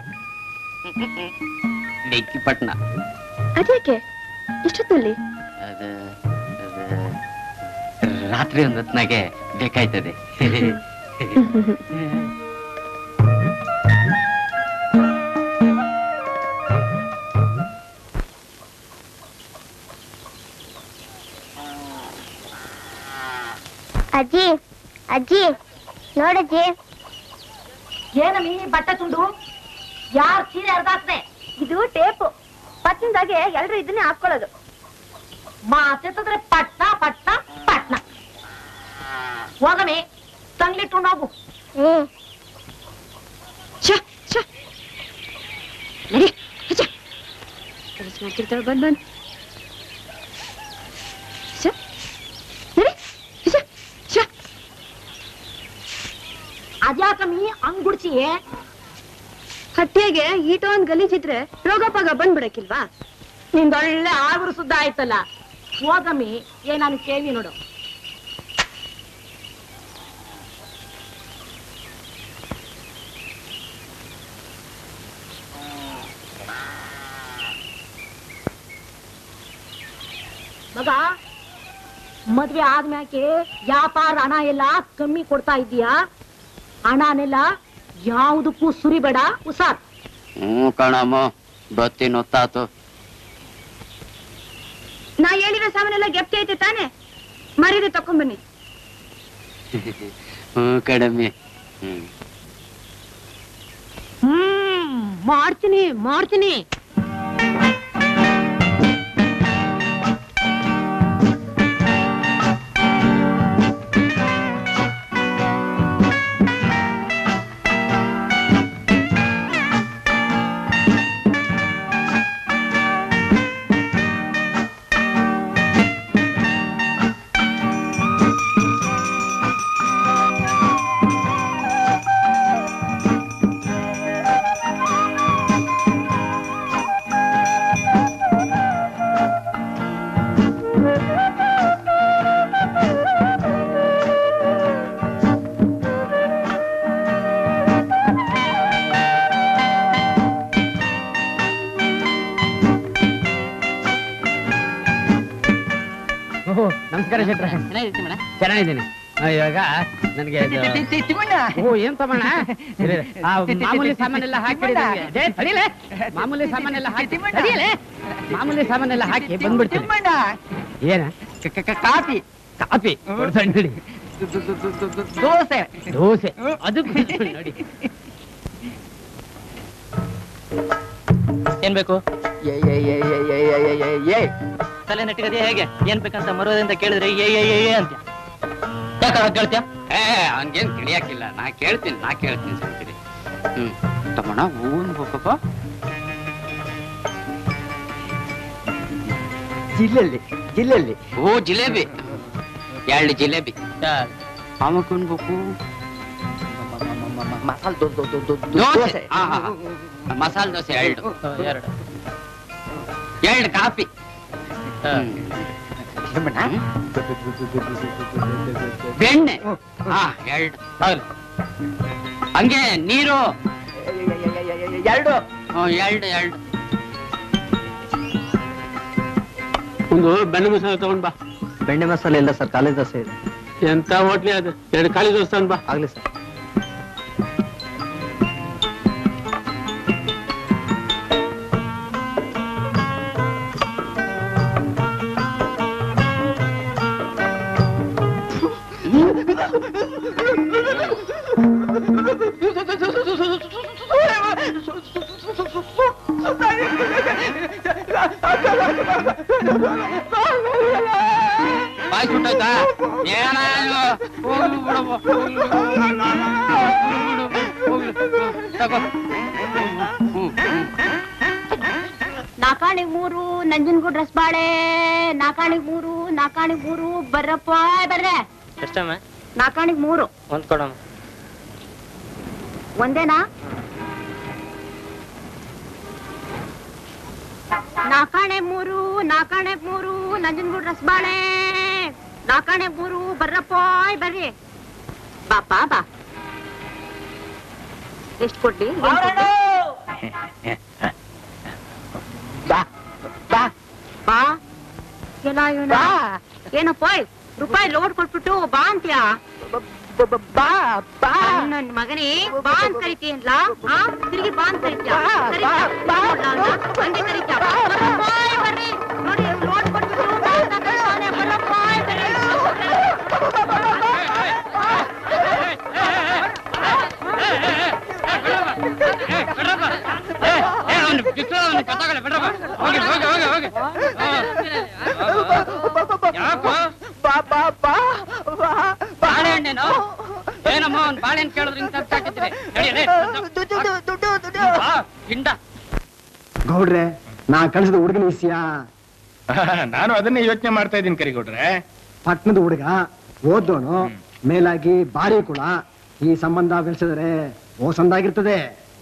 ಲೆಕ್ಕಿಪಟ್ನ ಅದ್ಯಾಕೆ ಇಷ್ಟೊತ್ತಲ್ಲಿ ಅದ ಅದ ರಾತ್ರಿ ಒಂದ್ ಹೊತ್ನಾಗೆ ಬೇಕಾಯ್ತದೆ ಅಜ್ಜಿ ಅಜ್ಜಿ ನೋಡಜ್ಜಿ ಏನಮ್ಮಿ ಬಟ್ಟೆ ತುಂಡು ಯಾರ್ ಸೀರೆ ಅರ್ಧಾಕ್ದೆ ಇದು ಟೇಪು ಪತ್ನದಾಗೆ ಎಲ್ರು ಇದನ್ನೇ ಹಾಕೊಳ್ಳೋದು ಮಾತೆತ್ತಿದ್ರೆ ಪಟ್ನ ಪಟ್ನ ಪಟ್ನ ಹೋಗಮಿ ತಂಗ್ಲಿಟ್ಟು ಹೋಗು ಹ್ಮ್ ನಡಿ ಹೆಚ್ಚ ಕೆಲಸ ಮಾಡ್ತಿರ್ತಾಳೆ ಬಂದ್ ಬಂದ್ ಛ, ನಡಿ ಹೆಚ್ಚ, ಛ. ಅದ್ಯಾಕಮ್ಮಿ ಹಂಗ್ ಗುಡ್ಸಿಯೇ ಹಟ್ಟಿಯಾಗೆ ಈಟ ಒಂದ್ ಗಲೀಜಿದ್ರೆ ರೋಗ ಪಾಗ ಬಂದ್ಬಿಡಕ್ಕಿಲ್ವಾ ನಿಂದೊಳ್ಳೆ ಆಗುರು ಸುದ್ದ ಆಯ್ತಲ್ಲ ಹೋಗಮ್ಮಿ ಏ ನಾನು ಕೇಳಿ ನೋಡು ಮಗ ಮದ್ವೆ ಆದ್ಮ್ಯಾಕೆ ವ್ಯಾಪಾರ ಹಣ ಎಲ್ಲ ಕಮ್ಮಿ ಕೊಡ್ತಾ ಇದೀಯಾ ಹಣನೆಲ್ಲ ಯಾವುದಕ್ಕೂ ಸುರಿಬೇಡ ಉಸಾರ್ ಹ್ಞೂ ಕಣಮ್ಮ ಬತ್ತೀನಿ ಹೊತ್ತಾತು ನಾ ಹೇಳಿರೋ ಸಾಮಾನೆಲ್ಲ ಗೆಪ್ತಿ ಐತೆ ತಾನೆ ಮರೀದೆ ತಕೊಂಬನ್ನಿ ಹ್ಞೂ ಕಡಮಿ ಹ್ಮ್ ಹ್ಮ್ ಮಾಡ್ತೀನಿ ಮಾಡ್ತೀನಿ ಓಹೋ ನಮಸ್ಕಾರ ಶೆಟ್ರ ಚೆನ್ನಾಗಿದ್ದೀನಿ ಆ, ಇವಾಗ ನನಗೆ ಇದು- ಓ ಏನ್ ತಮ್ಮಣ್ಣ ಇರು, ಇರು. ಆ, ಮಾಮೂಲಿ ಸಾಮಾನೆಲ್ಲ ಹಾಕಿ ನನಗೆ. ಏ, ತಡೀಲೆ. ಮಾಮೂಲಿ ಸಾಮಾನೆಲ್ಲ ಹಾಕಿ ತಡೀಲೆ. ಮಾಮೂಲಿ ಸಾಮಾನೆಲ್ಲ ಹಾಕಿ ಬಂದ್ಬಿಡ್ತೀನಿ ಏನ ಕ- ಕ- ಕ- ಕಾಫಿ ಕಾಫಿ ಕೊಡ್ತಾನೆ ನೋಡಿ ದೋಸೆ ದೋಸೆ ಅದು ಕೊಡ್ತಾನೆ ನೋಡಿ ಏನ್ ಬೇಕು ಏ ಏ ಏ ಏ ಏ ಏ ಏ ಏ ಏ ತಲೆ ನೆಟ್ಟಿಗದೆ ಹೇಗೆ ಏನ್ ಬೇಕಂತ ಮರೋದಿಂದ ಕೇಳಿದ್ರೆ ಏ ಏ ಏ ಏ ಅಂತ ಯಾಕ ಹಾಗ್ ಕೇಳ್ತ್ಯಾ ಏ ಅವನ್ಗೇನ್ ತಿಳಿಯಾಕಿಲ್ಲ ನಾ ಕೇಳ್ತೀನಿ ನಾ ಕೇಳ್ತೀನಿ ಸಂತಿರಿ ಹ್ಮ್ ತಮ್ಮಣ್ಣ ಹೂವನ್ ಬೇಕಪ್ಪ ಜಿಲ್ಲೆಲ್ಲಿ ಜಿಲ್ಲೆಲ್ಲಿ ಓ ಜಿಲೇಬಿ ಎರಡು ಜಿಲೇಬಿ ಆಮಕ್ಕನ್ ಬೇಕು ಮಸಾಲ ದೋಸೆ ಹಾ ಹಾ ಮಸಾಲ ದೋಸೆ ಎರಡು ಎರಡು ಎರಡು ಕಾಫಿ ಬೆಣ್ಣೆ ಹಾ ಎರಡು ಹಂಗೆ ನೀರು ಎರಡು ಹ್ಮ್, ಎರಡು ಎರಡು ಒಂದು ಬೆಣ್ಣೆ ಮಸಾಲೆ ತಗೊಂಡ್ ಬಾ ಬೆಣ್ಣೆ ಮಸಾಲೆ ಇಲ್ಲ ಸರ್ ಕಾಲೇಜ್ ದೋಸೆ ಇದೆ ಎಂತ ಹೋಟ್ಲಿ ಅದು ಎರಡು ಖಾಲಿ ದೋಸ್ತಾನ್ ಬಾ ಆಗ್ಲಿ ಸರ್ ಬಾಯ್ ಸುಟ್ಟಾಯ್ತಾ ಏನ ಇದು? ಹೋಗ್ಲಿ ಬಿಡವ್ವ, ಹೋಗ್ಲಿ ಬಿಡು. ಹೋಗ್ಲಿ ಬಿಡು, ಹೋಗ್ಲಿ. ತಗೋ. ಹ್ಮ್, ಹ್ಮ್. ನಾಕಾಣಿಗ್ ಮೂರು ನಂಜನಗೂಡ್ ರಸಬಾಳೆ ನಾಕಾಣಿಗ್ ಮೂರು ನಾಕಾಣಿಗ್ ಮೂರು ಬರ್ರಪ್ಪ ಬರ್ರೆ ಎಷ್ಟಮ್ಮ ನಾಕಾಣಿಗ್ ಮೂರು ಒಂದ್ ಕೊಡಮ್ಮ ಒಂದೇನಾ ನಾಕಾಣೆ ಮೂರು ನಾಕಾಣೆ ಮೂರು ನಂಜನಗೂಡ್ ರಸಬಾಳೆ ನಾಕಾಣೆ ಮೂರು ಬರ್ರಪ್ಪ ಬರ್ರಿ ಬಾಪ ಬಾ ಎಷ್ಟ್ ಕೊಡ್ಲಿ ಏನ್ ಕೊಡ್ಲಿ? ಬಾ ಬಾ ಬಾ ಎಲ್ಲ ಇವ್ನ ಏನಪ್ಪ ರೂಪಾಯಿ ಲೋಡ್ ಕೊಟ್ಬಿಟ್ಟು ಬಾ ಅಂತ್ಯಾ ಬಾ ಬಾ ನನ್ ಮಗನೇ ಬಾ ಅಂತ ಕರಿತೀಯಲ್ಲ ಆ ತಿರುಗಿ ಬಾ ಅಂತ ಕರಿತೀಯ ಬಾ, ಬಾ, ಹಂಗೆ ಕರಿತೀಯ ಬರಪ್ಪ, ಬರ್ರಿ ನೋಡಿ ಲೋಡ್ ಕೊಟ್ಬಿಟ್ಟು ಬಾ ಅಂತ ಕರೀತಾನೆ, ಬರಪ್ಪ, ಬರ್ರಿ. ಏ, ಏ, ಅವ್ನು ಬಿಟ್ಟು ಅವ್ನು ಕತ್ತಾಗಲ್ಲ, ಬಿಡ್ರಪ್ಪ. ಹೋಗಿ, ಹೋಗಿ, ಹೋಗಿ, ಹೋಗಿ. ಯಾಕೋ? ಬಾಳೆಹಣ್ಣೇನು? ಏನಮ್ಮ ಅವ್ನು ಬಾಳೆಹಣ್ಣು ಕೇಳಿದ್ರೆ ಹಿಂಗ್ ತಪ್ಪು ಹಾಕಿದ್ದೀರಿ? ನಡಿ, ನಡಿ. ಬಾ, ಗಿಂಡ. ಗೌಡ್ರೆ ನಾ ಕಳಿಸಿದ ಹುಡುಗನ ವಿಷಯ ನಾನು ಅದನ್ನೇ ಯೋಚನೆ ಮಾಡ್ತಾ ಇದ್ದೀನಿ ಕರಿಗೌಡ್ರೆ ಪಟ್ಟಣದ ಹುಡುಗ ಓದೋನು ಮೇಲಾಗಿ ಬಾರಿ ಕುಳ ಈ ಸಂಬಂಧ ಬೆಳೆಸಿದ್ರೆ ಓಸಂದಾಗಿರ್ತದೆ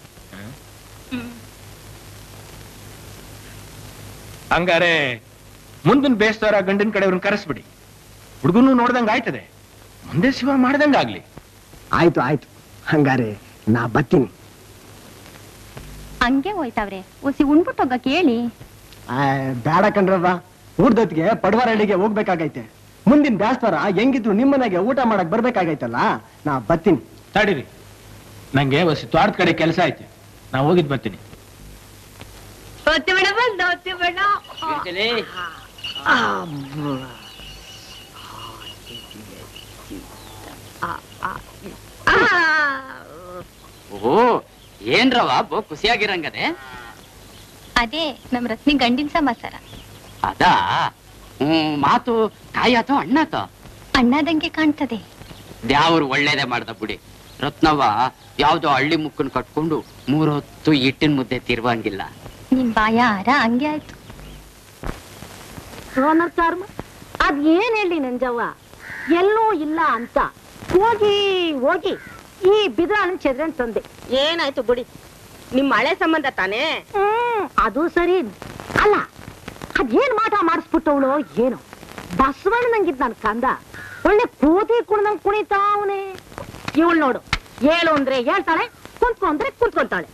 ಹಂಗಾರೆ ಮುಂದಿನ ಬೇಸ್ತಾರ ಗಂಡಿನ ಕಡೆಯವ್ರನ್ನ ಕರೆಸ್ಬಿಡಿ ಹುಡುಗನು ನೋಡ್ದಂಗ ಆಯ್ತದೆ ಮುಂದೆ ಶಿವ ಮಾಡ್ದಂಗಾಗ್ಲಿ ಆಯ್ತು ಆಯ್ತು ಹಂಗಾರೆ ನಾ ಬತ್ತೀನಿ ಹಂಗೆ ಹೋಯ್ತಾವ್ರೆ ಒಸಿ ಉಣ್ಬಿಟ್ಟು ಹೋಗಕ್ ಹೇಳಿ ಆ, ಬೇಡ ಕಣ್ರವ್ವ ಊಟದೊತ್ತಿಗೆ ಪಡವಾರಳ್ಳಿಗೆ ಹೋಗ್ಬೇಕಾಗೈತೆ ಮುಂದಿನ ಬ್ಯಾಸ್ತಾರ ಹೆಂಗಿದ್ರು ನಿಮ್ಮನೆಗೆ ಊಟ ಮಾಡಕ್ ಬರ್ಬೇಕಾಗೈತಲ್ಲ ನಾ ಬತ್ತೀನಿ ತಡೀರಿ ನಂಗೆ ಹೊಸ ತ್ವಾರದ ಕಡೆ ಕೆಲಸ ಐತೆ ನಾ ಹೋಗಿದ್ ಬರ್ತೀನಿ ಹೊತ್ತಿ ಬೇಡ ಬಂದು ಹೊತ್ತಿ ಬೇಡ ಇರ್ತೀಲಿ? ಓ ಏನ್ರವ ಬೋ ಖುಷಿಯಾಗಿರಂಗದೆ ಅದೇ ನಮ್ ರತ್ನಿ ಗಂಡಿನ ಸಮಾಚಾರ ಅದಾ ಹ್ಮ್ ಮಾತು ಕಾಯಾತೋ ಅಣ್ಣಾತೋ ಅಣ್ಣದಂಗೆ ಕಾಣ್ತದೆ ದ್ಯಾವ್ರು ಒಳ್ಳೇದೇ ಮಾಡ್ದ ಬಿಡಿ ರತ್ನವ್ವ ಯಾವ್ದೋ ಹಳ್ಳಿ ಮುಕ್ಕನ್ ಕಟ್ಕೊಂಡು ಮೂರೊತ್ತು ಹಿಟ್ಟಿನ ಮುದ್ದೆ ತಿರುವಂಗಿಲ್ಲ ನಿಮ್ ಬಾಯಾರ ಹಂಗೆ ಆಯ್ತು ಸೋನರ್ ಚಾರ್ಮ ಅದ್ ಏನ್ ಹೇಳಿ ನಂಜವ್ವ ಎಲ್ಲೂ ಇಲ್ಲ ಅಂತ ಹೋಗಿ ಹೋಗಿ ಈ ಬಿದ್ರಾನ ಚೆದ್ರನ್ ತಂದೆ ಏನಾಯ್ತು ಬಿಡಿ ನಿಮ್ ಹಳೆ ಸಂಬಂಧ ತಾನೇ ಹ್ಮ್ ಅದು ಸರಿ ಅಲ್ಲ ಅದೇನ್ ಮಾಟ ಮಾಡಿಸ್ಬಿಟ್ಟವಳು ಏನು ಬಸವಣ್ಣನಂಗಿದ್ ನನ್ ಕಂದ ಒಳ್ಳೆ ಕೂತಿ ಕುಣ್ದಂಗ್ ಕುಣಿತಾವನೆ ಇವಳು ನೋಡು ಹೇಳು ಅಂದ್ರೆ ಹೇಳ್ತಾಳೆ ಕುಂತ್ಕೊ ಅಂದ್ರೆ ಕುಂತ್ಕೊಂತಾಳೆ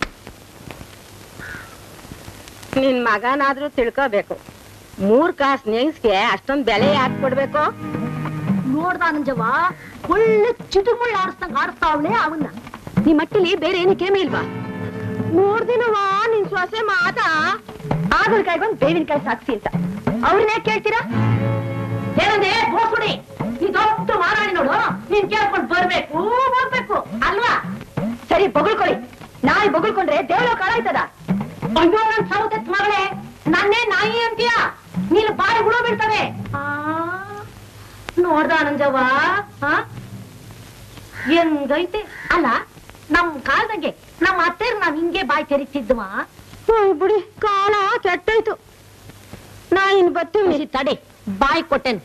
ನಿನ್ ಮಗನಾದ್ರೂ ತಿಳ್ಕೋಬೇಕು ಮೂರ್ ಕಾಸ್ ನೆನ್ಸ್ಗೆ ಅಷ್ಟೊಂದ್ ಬೆಲೆ ಯಾಕೆ ಕೊಡ್ಬೇಕು ನೋಡ್ದ ನಂಜವ್ವ ಒಳ್ಳೆ ಚಿಟುಮುಳ್ಳು ಆಡಿಸ್ದಂಗ್ ಆಡಿಸ್ತಾವಳೆ ಅವನ್ನ ನಿಮ್ ಮಟ್ಟಿಲಿ ಬೇರೆ ಏನು ಕೇಮಿ ಇಲ್ವಾ ಮೂರ್ ದಿನವಾ ನಿನ್ ಸೊಸೆ ಮಾತ ಆಗಲಕಾಯಿ ಬಂದ್ ಬೇವಿನಕಾಯಿ ಸಾಕ್ಸಿ ಅಂತ ಅವ್ರನ್ನೇ ಕೇಳ್ತೀರಾ ಏನಂದ್ರೆ ಬೋಸುಡಿ ಈ ದೊಡ್ಡ ಮಾರಾಣಿ ನೋಡು ನೀನ್ ಕೇಳ್ಕೊಂಡ್ ಬರ್ಬೇಕು ಬರ್ಬೇಕು ಅಲ್ವಾ ಸರಿ ಬಗಳ್ಕೊಳ್ಳಿ ನಾಯಿ ಬಗಳ್ಕೊಂಡ್ರೆ ದೇವಲೋ ಕಾಳಾಯ್ತದ ಅಯ್ಯೋ ನನ್ ಸೌದತ್ ಮಗಳೇ ನನ್ನೇ ನಾಯಿ ಅಂತೀಯ ನೀನು ಬಾಯಿ ಹುಳು ಬಿಡ್ತವೆ ನೋಡ್ದ ನಂಜವ್ವ ಆ? ಹೆಂಗೈತೆ ಅಲ್ಲ ನಮ್ ಕಾಲದಂಗೆ ನಮ್ಮ ಅತ್ತೆರ್ ನಾವ್ ಹಿಂಗೆ ಬಾಯಿ ತೆರಿತಿದ್ವಾ ಬಿಡಿ ಕಾಲ ಕೆಟ್ಟೋಯ್ತು ನಾ ಇನ್ ಬರ್ತೀವಿ ತಡೆ ಬಾಯಿ ಕೊಟ್ಟೆನು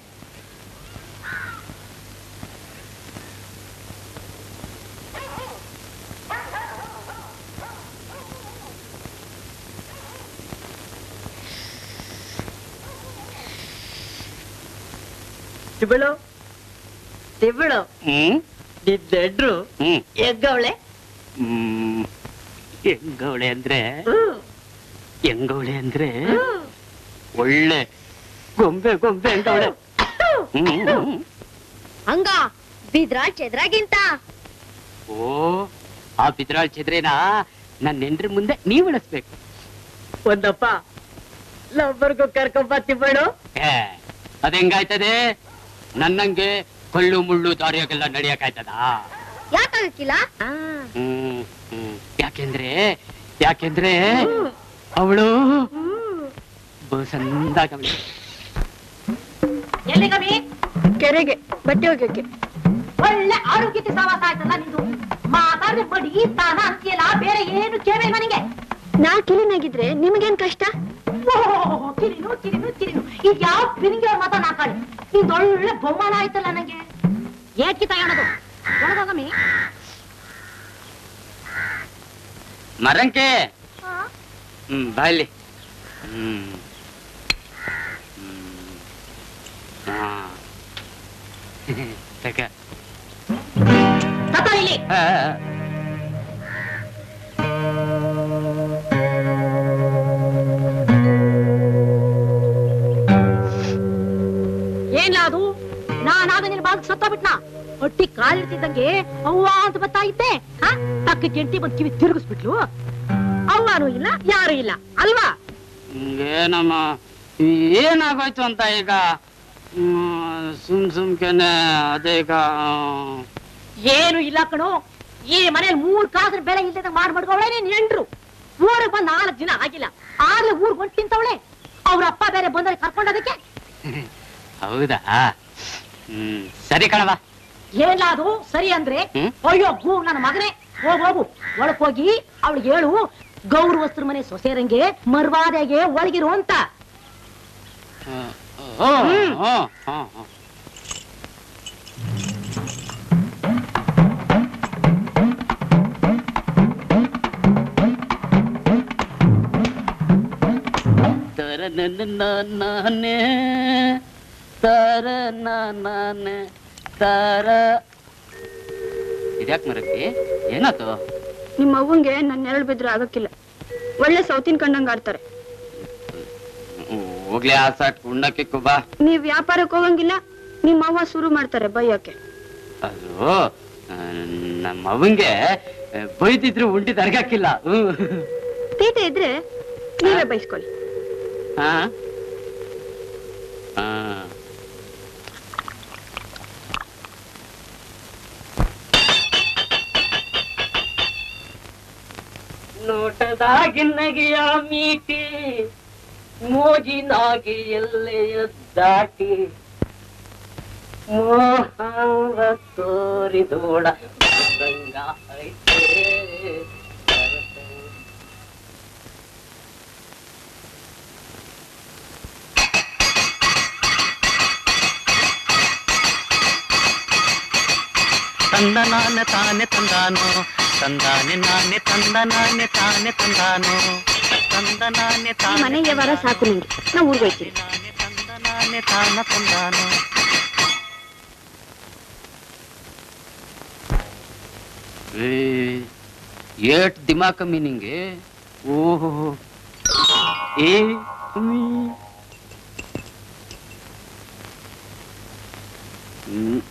ತಿಬಳು ತಿಬಳು ಹ್ಮ್ ನಿದ್ದೆಡ್ರು ಹ್ಮ್ ಎಗ್ಗವಳೆ ಹ್ಮ್ ಹೆಂಗವಳೆ ಅಂದ್ರೆ ಹೆಂಗವಳೆ ಅಂದ್ರೆ ಒಳ್ಳೆ ಗೊಂಬೆ ಗೊಂಬೆ ಹೆಂಗವಳೆ ಹ್ಮ್ ಹಂಗ ಬಿದ್ರ ಚೆದ್ರಾಗಿಂತ ಓ ಆ ಬಿದ್ರಾಳ್ ಚಿದ್ರೇನ ನನ್ನ ನೆಂಡ್ರ ಮುಂದೆ ನೀವ್ ಉಳಿಸ್ಬೇಕು ಒಂದಪ್ಪ ಲವ್ವರ್ಗೂ ಕರ್ಕೊಂಡ್ ಬರ್ತಿಬೇಡು ಏ ಅದ್ ಹೆಂಗಾಯ್ತದೆ ನನ್ನಂಗೆ ಕಳ್ಳು ಮುಳ್ಳು ದಾರಿಯಾಗೆಲ್ಲ ನಡಿಯಕಾಯ್ತದ ಯಾಕಾಗಕ್ಕಿಲ್ಲ ಹ್ಮ್ ಹ್ಮ್ ಯಾಕೆಂದ್ರೆ ಯಾಕೆಂದ್ರೆ ಅವಳು ಬಸಂದಾಗವಳು ಎಲ್ಲಿಗವಿ ಕೆರೆಗೆ ಬಟ್ಟೆ ಒಗ್ಯಕ್ಕೆ ಒಳ್ಳೆ ಆರೋಗ್ಯತೆ ಸವಾಸ ಆಯ್ತಲ್ಲ ನಿಂದು ಮಾತಾಡಿದ್ರೆ ಬಡಿ ತಾನ ಅಂತೀಯಲ್ಲ ಬೇರೆ ಏನು ಕೇಳಿಲ್ಲ ನನಗೆ ನಾ ಕಿಲಿನಾಗಿದ್ರೆ ನಿಮ್ಗೇನ್ ಕಷ್ಟ ತಿರಿನು ತಿರಿನು ತಿರಿನು ಈಗ ಯಾವ ಪಿನಿಗೆ ಮಾತ ನಾಕಾಳಿ ನಿಂದು ಒಳ್ಳೆ ಬೊಮ್ಮನ ಆಯ್ತಲ್ಲ ನಂಗೆ ಏಟ್ಕಿ ತಗೊಳೋದು ಒಳಗೋಗಮ್ಮಿ ಮರಂಕೆ ಹ್ಮ್ ಬಾಯ್ಲಿ ಹ್ಮ್ ಹ್ಮ್. ಹಾ. ತಕ. ತಕೋ ಇಲ್ಲಿ ಆ, ಏನ್ಲ ಅದು ನಾನಾಗ ನಿನ್ ಬಾಗ್ ಸತ್ತ ಬಿಟ್ನಾ ಹೊಟ್ಟಿ ಕಾಲಿಡ್ತಿದ್ದಂಗೆ ಅವ್ವ ಅಂತ ಬತ್ತಾ ಇದ್ದೆ ಹಾ ಪಕ್ಕ ಕೆಂಟಿ ಬಂದ್ ಕಿವಿ ತಿರುಗಿಸ್ಬಿಟ್ಲು ಅವ್ವಾನು ಇಲ್ಲ ಯಾರು ಇಲ್ಲ ಅಲ್ವಾ ಏನಮ್ಮ ಏನಾಗೋಯ್ತು ಅಂತ ಈಗ ಹ್ಮ್, ಸುಮ್ ಸುಮ್ಕೆನೆ ಅದೇ ಈಗ ಏನು ಇಲ್ಲ ಕಣೋ ಈ ಮನೇಲಿ ಮೂರ್ ಕಾಸಿನ ಬೆಲೆ ಇಲ್ಲದ ಮಾಡ್ ಮಾಡ್ಕೊವಳೆ ನೀನ್ ಎಂಟ್ರು ಊರಿಗೆ ಬಂದ್ ನಾಲ್ಕು ದಿನ ಆಗಿಲ್ಲ ಆಗ್ಲೇ ಊರ್ಗ್ ಹೊಂಟ್ ತಿಂತವಳೆ ಅವ್ರ ಅಪ್ಪ ಬೇರೆ ಬಂದ್ರೆ ಕರ್ಕೊಂಡೋದಕ್ಕೆ ಹೌದಾ ಹ್ಮ್ ಸರಿ ಕಣವ ಏನ್ಲ ಅದು ಸರಿ ಅಂದ್ರೆ ಹ್ಮ್? ಅಯ್ಯೋ ಗೂ ನನ್ನ ಮಗನೇ ಹೋಗ್ ಹೋಗು ಒಳಗ್ ಹೋಗಿ ಅವಳಿಗೆ ಹೇಳು ಗೌರವಸ್ತ್ರ ಮನೆ ಸೊಸೆರಂಗೆ ಮರ್ವಾದೆಗೆ ಒಳಗಿರು ಅಂತ ಓ, ಓ, ಓ, ಓ. ತರ ನನ್ನ ನಾನೇ ತರ ನಾನೇ ತರ ಇದ್ಯಾಕ್ ಮರಕ್ಕೆ ಏನಾತು ನಿಮ್ಮ ಅವ್ವಂಗೆ ನನ್ನ ನೆರಳು ಬಿದ್ರೆ ಆಗಕ್ಕಿಲ್ಲ ಒಳ್ಳೆ ಸೌತಿನ ಕಂಡಂಗ್ ಆಡ್ತಾರೆ ಹೋಗ್ಲಿ ಆ ಸಾಟ್ ಉಣ್ಣಕ್ಕೆ ಬಾ ನೀವ್ ವ್ಯಾಪಾರಕ್ಕೆ ಹೋಗಂಗಿಲ್ಲ ನಿಮ್ಮ ಅವ್ವ ಶುರು ಮಾಡ್ತಾರೆ ಬೈಯಕ್ಕೆ ಅದು ಆ, ನಮ್ಮ ಅವಂಗೆ ಬೈದಿದ್ರು ಉಂಡಿ ತರಗಾಕಿಲ್ಲ ತೀಟ ಇದ್ರೆ ನೀವೇ ಬೈಸ್ಕೊಳ್ಳಿ ಹಾ ಹಾ ನೋಟದಾಗಿನ್ನಗೆಯ ಮೀಟಿ ಮೋಜಿನಾಗಿ ಎಲ್ಲೆಯ ದಾಟಿ ಮೋಹವ ತೋರಿದೋಡ ಗಂಗ ಐತೆ ತಂದ ನಾನೆ ತಾನೆ ತಂದಾನು ತಂದಾನೆ ನಾನೆ ತಂದ ನಾನೆ ತಾನೆ ತಂದಾನು ತಂದ ನಾನೆ ಈ ತಾನೆ ಮನೆ ವ್ಯವಹಾರ ಸಾಕು ನಿಂಗೆ ನಾ ಊರ್ಗ್ ಹೋಯ್ತೀನಿ ನಾನೆ ತಾನ ತಂದಾನು ಏ, ಏಟ್ ದಿಮಾ ಕಮ್ಮಿ ನಿಂಗೆ ಓಹೋ ಏ ಕಮ್ಮಿ ಹ್ಮ್.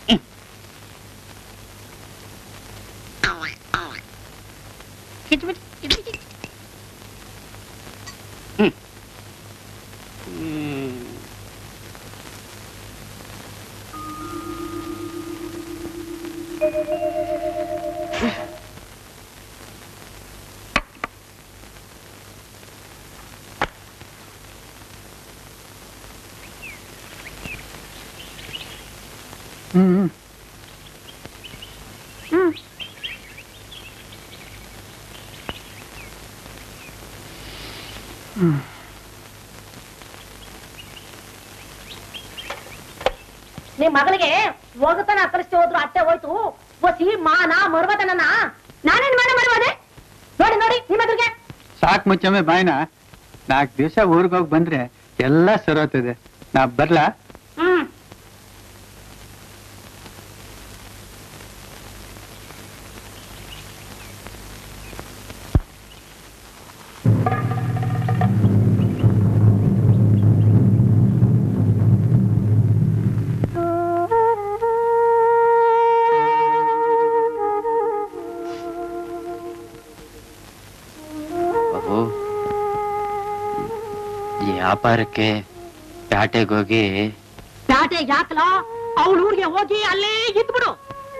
ಹ್ಮ್. ಹ್ಮ್. ಹ್ಮ್ ಹ್ಮ್ ಹ್ಮ್ ನಿಮ್ ಮಗಳಿಗೆ ಹೋಗತನ ಕಲಿಸ್ತಿ ಹೋದ್ರು ಅಟ್ಟೆ ಹೋಯ್ತು ಒಸಿ ಮಾನ ಮರ್ವತನ ನಾನೇನ್ ಮಾನ ಮರ್ವಾದೆ ನೋಡಿ ನೋಡಿ ನಿಮ್ಮ ಎದುರಿಗೆ ಸಾಕ್ ಮುಚ್ಚಮ್ಮೆ ಬಾಯ್ನ ನಾಲ್ಕು ದಿವಸ ಊರಿಗೆ ಹೋಗಿ ಬಂದ್ರೆ ಎಲ್ಲ ಸರೋತದೆ ನಾ ಬರ್ಲಾ ಹ್ಮ್ ವ್ಯಾಪಾರಕ್ಕೆ ಪ್ಯಾಟೆಗೆ ಹೋಗಿ ಪ್ಯಾಟೆಗೆ ಯಾಕಲ ಅವಳ ಊರಿಗೆ ಹೋಗಿ ಅಲ್ಲೇ ಇದ್ಬಿಡು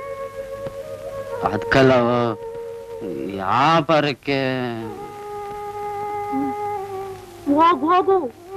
ಅದ್ಕಲ್ಲ ವ್ಯಾಪಾರಕ್ಕೆ ಹೋಗು ಹೋಗು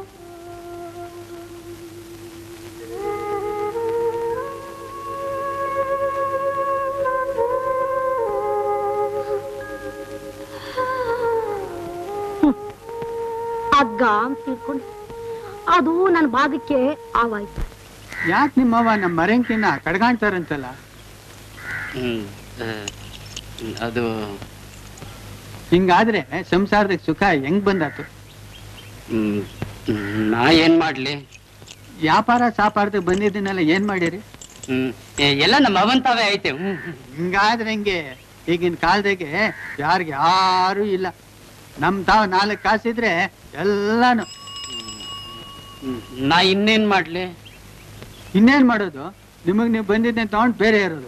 ಹ್ಮ್. ಹಗ್ಗ ಅಂತ ತಿಳ್ಕೊಂಡು ಅದು ನನ್ನ ಭಾಗಕ್ಕೆ ಆವಾಯ್ತು ಯಾಕೆ ನಿಮ್ಮವ್ವ ನಮ್ಮ ಮರಂಕಿನ ಕಡ್ಗಾಣ್ತಾರಂತಲ್ಲ ಹ್ಮ್ ಆ, ಅದು ಹಿಂಗಾದ್ರೆ ಸಂಸಾರದ ಸುಖ ಹೆಂಗ್ ಬಂದಾತು ಹ್ಮ್, ಹ್ಮ್, ನಾ ಏನ್ ಮಾಡ್ಲಿ ವ್ಯಾಪಾರ ಸಾಪಾರದಕ್ಕೆ ಬಂದಿದ್ದನ್ನೆಲ್ಲ ಏನ್ ಮಾಡಿರಿ ಹ್ಮ್ ಎ- ಎಲ್ಲ ನಮ್ಮ ಅವಂತಾವೇ ಐತೆ ಹ್ಮ್ ಹಿಂಗಾದ್ರೆ ಹೆಂಗೆ ಈಗಿನ ಕಾಲದಾಗೆ ಯಾರಿಗೆ ಯಾರು ಇಲ್ಲ ನಮ್ ತಾವ್ ನಾಲ್ಕು ಕಾಸಿದ್ರೆ ಎಲ್ಲಾನು ಹ್ಮ್. ನಾ ಇನ್ನೇನ್ ಮಾಡ್ಲಿ ಇನ್ನೇನ್ ಮಾಡೋದು ನಿಮಗ್ ನೀವು ಬಂದಿದ್ದೆ ತಗೊಂಡ್ ಬೇರೆ ಇರೋದು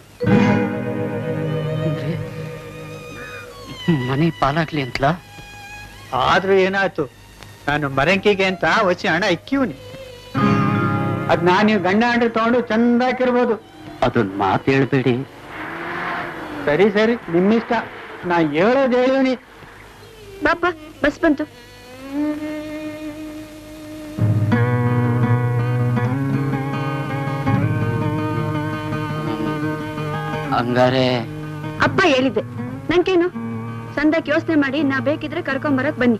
ಮನೆ ಪಾಲಾಗ್ಲಿ ಅಂತಲಾ ಆದ್ರೂ ಏನಾಯ್ತು ನಾನು ಮರಂಕಿಗೆ ಅಂತ ವಸಿ ಹಣ ಇಕ್ಕಿವ್ನಿ ಅದ್ ನಾನ್ ನೀವು ಗಂಡ ಅಂಡ್ರೆ ತಗೊಂಡು ಚಂದಾಕಿರ್ಬೋದು ಅದೊಂದ್ ಮಾತು ಹೇಳ್ಬೇಡಿ ಸರಿ ಸರಿ ನಿಮ್ಮಿಷ್ಟ ನಾ ಹೇಳೋದ್ ಹೇಳಿವ್ನಿ ಬಾಪ ಬಸ್ ಬಂತು ಹಂಗಾರೆ ಅಪ್ಪ ಹೇಳಿದ್ದೆ ನಂಗೇನು ಸಂದಕ್ಕೆ ಯೋಚನೆ ಮಾಡಿ ನಾ ಬೇಕಿದ್ರೆ ಕರ್ಕೊಂಬರಕ್ ಬನ್ನಿ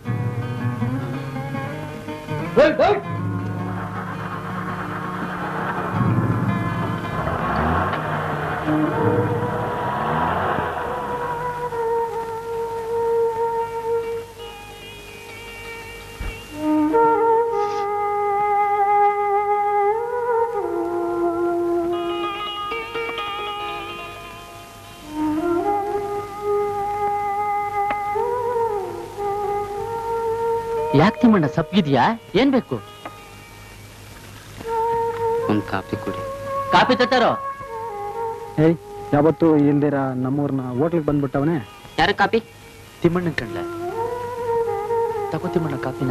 ಯಾಕೆ ತಿಮ್ಮಣ್ಣ ಸಪ್ಗಿದ್ಯಾ ಏನ್ ಬೇಕು ಒಂದ್ ಕಾಫಿ ಕುಡಿ ಕಾಪಿ ತತ್ತಾರೋ ಏಯ್ ಯಾವತ್ತು ಇಲ್ದಿರ ನಮ್ಮೂರ್ನ ಹೋಟ್ಲಿಗೆ ಬಂದ್ಬಿಟ್ಟವನೇ ಯಾರ ಕಾಪಿ ತಿಮ್ಮಣ್ಣನ್ ಕಣ್ಲ ತಗೋ ತಿಮ್ಮಣ್ಣ ಕಾಪಿನ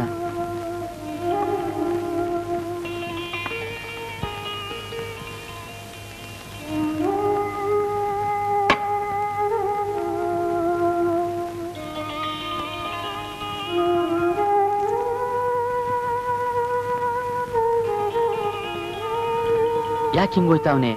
ಯಾಕೆ ಹಿಂಗೋಯ್ತಾವನೆ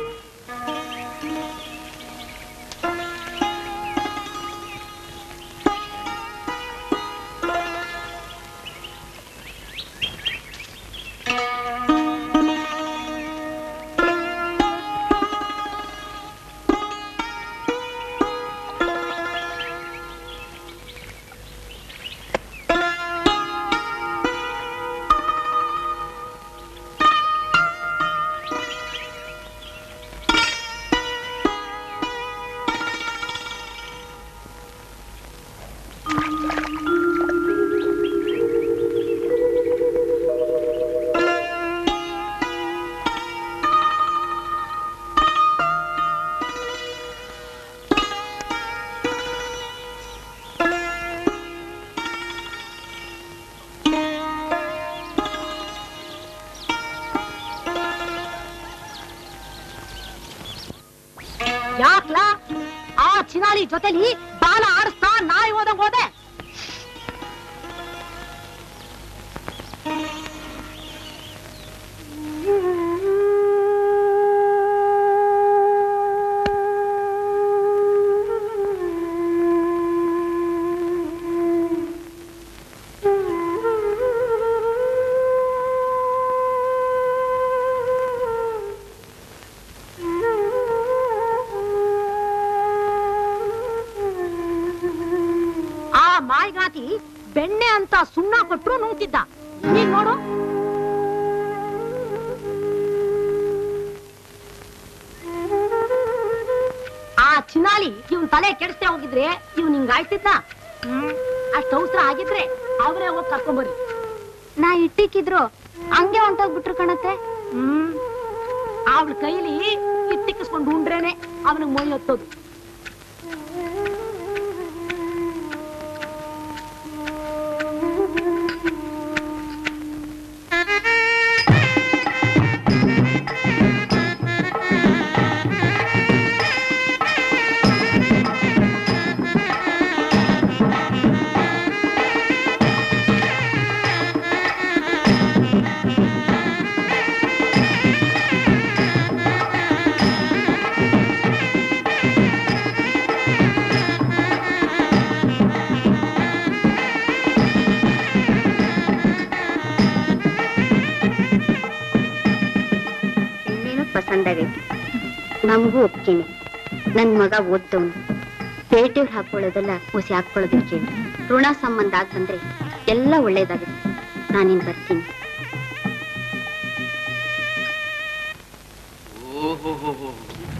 ಯಾಕ್ಲಾ ಆ ಚಿನಾಲಿ ಜೊತೆಲಿ ಬಾಲ ಆಡಿಸ್ತಾ ನಾಯಿ ಹೋದಂಗ್ ಹೋದೆ ಆ ಮಾಯ್ಗಾತಿ ಬೆಣ್ಣೆ ಅಂತ ಸುಣ್ಣ ಕೊಟ್ರು ನುಂಗ್ತಿದ್ದ ನೀನ್ ನೋಡು ಆ ಚಿನಾಲಿ ಇವನ್ ತಲೆ ಕೆಡಿಸ್ದೆ ಹೋಗಿದ್ರೆ ಇವ್ನ್ ಹಿಂಗ್ ಆಯ್ತಿದ್ದ ಅಷ್ಟ್ ಅವಸರ ಆಗಿದ್ರೆ ಅವರೇ ಹೋಗಿ ಕರ್ಕೊಂಬರ್ರಿ ನಾ ಇಟ್ಟಿಕ್ಕಿದ್ರು ಹಂಗೆ ಹೊಂಟೋಗ್ಬಿಟ್ರು ಕಣತ್ತೆ ಹ್ಮ್ ಅವಳ ಕೈಲಿ ಇತ್ತಿಕ್ಕಿಸ್ಕೊಂಡು ಉಂಡ್ರೇನೆ ಅವನಿಗೆ ಮೈ ಹತ್ತೋದು ಚಂದಾಗೈತಿ ನಮಗೂ ಒಪ್ತೀನಿ ನನ್ ಮಗ ಓದ್ದವನು ಪೇಟೆವ್ರು ಹಾಕೊಳ್ಳೋದೆಲ್ಲ ಹುಸಿ ಹಾಕೊಳ್ಳೋದನ್ನ ಕೇಳಿ ಋಣ ಸಂಬಂಧ ಆಗ್ ಬಂದ್ರೆ ಎಲ್ಲ ಒಳ್ಳೇದಾಗುತ್ತೆ ನಾನಿನ್ ಬರ್ತೀನಿ ಓಹೋ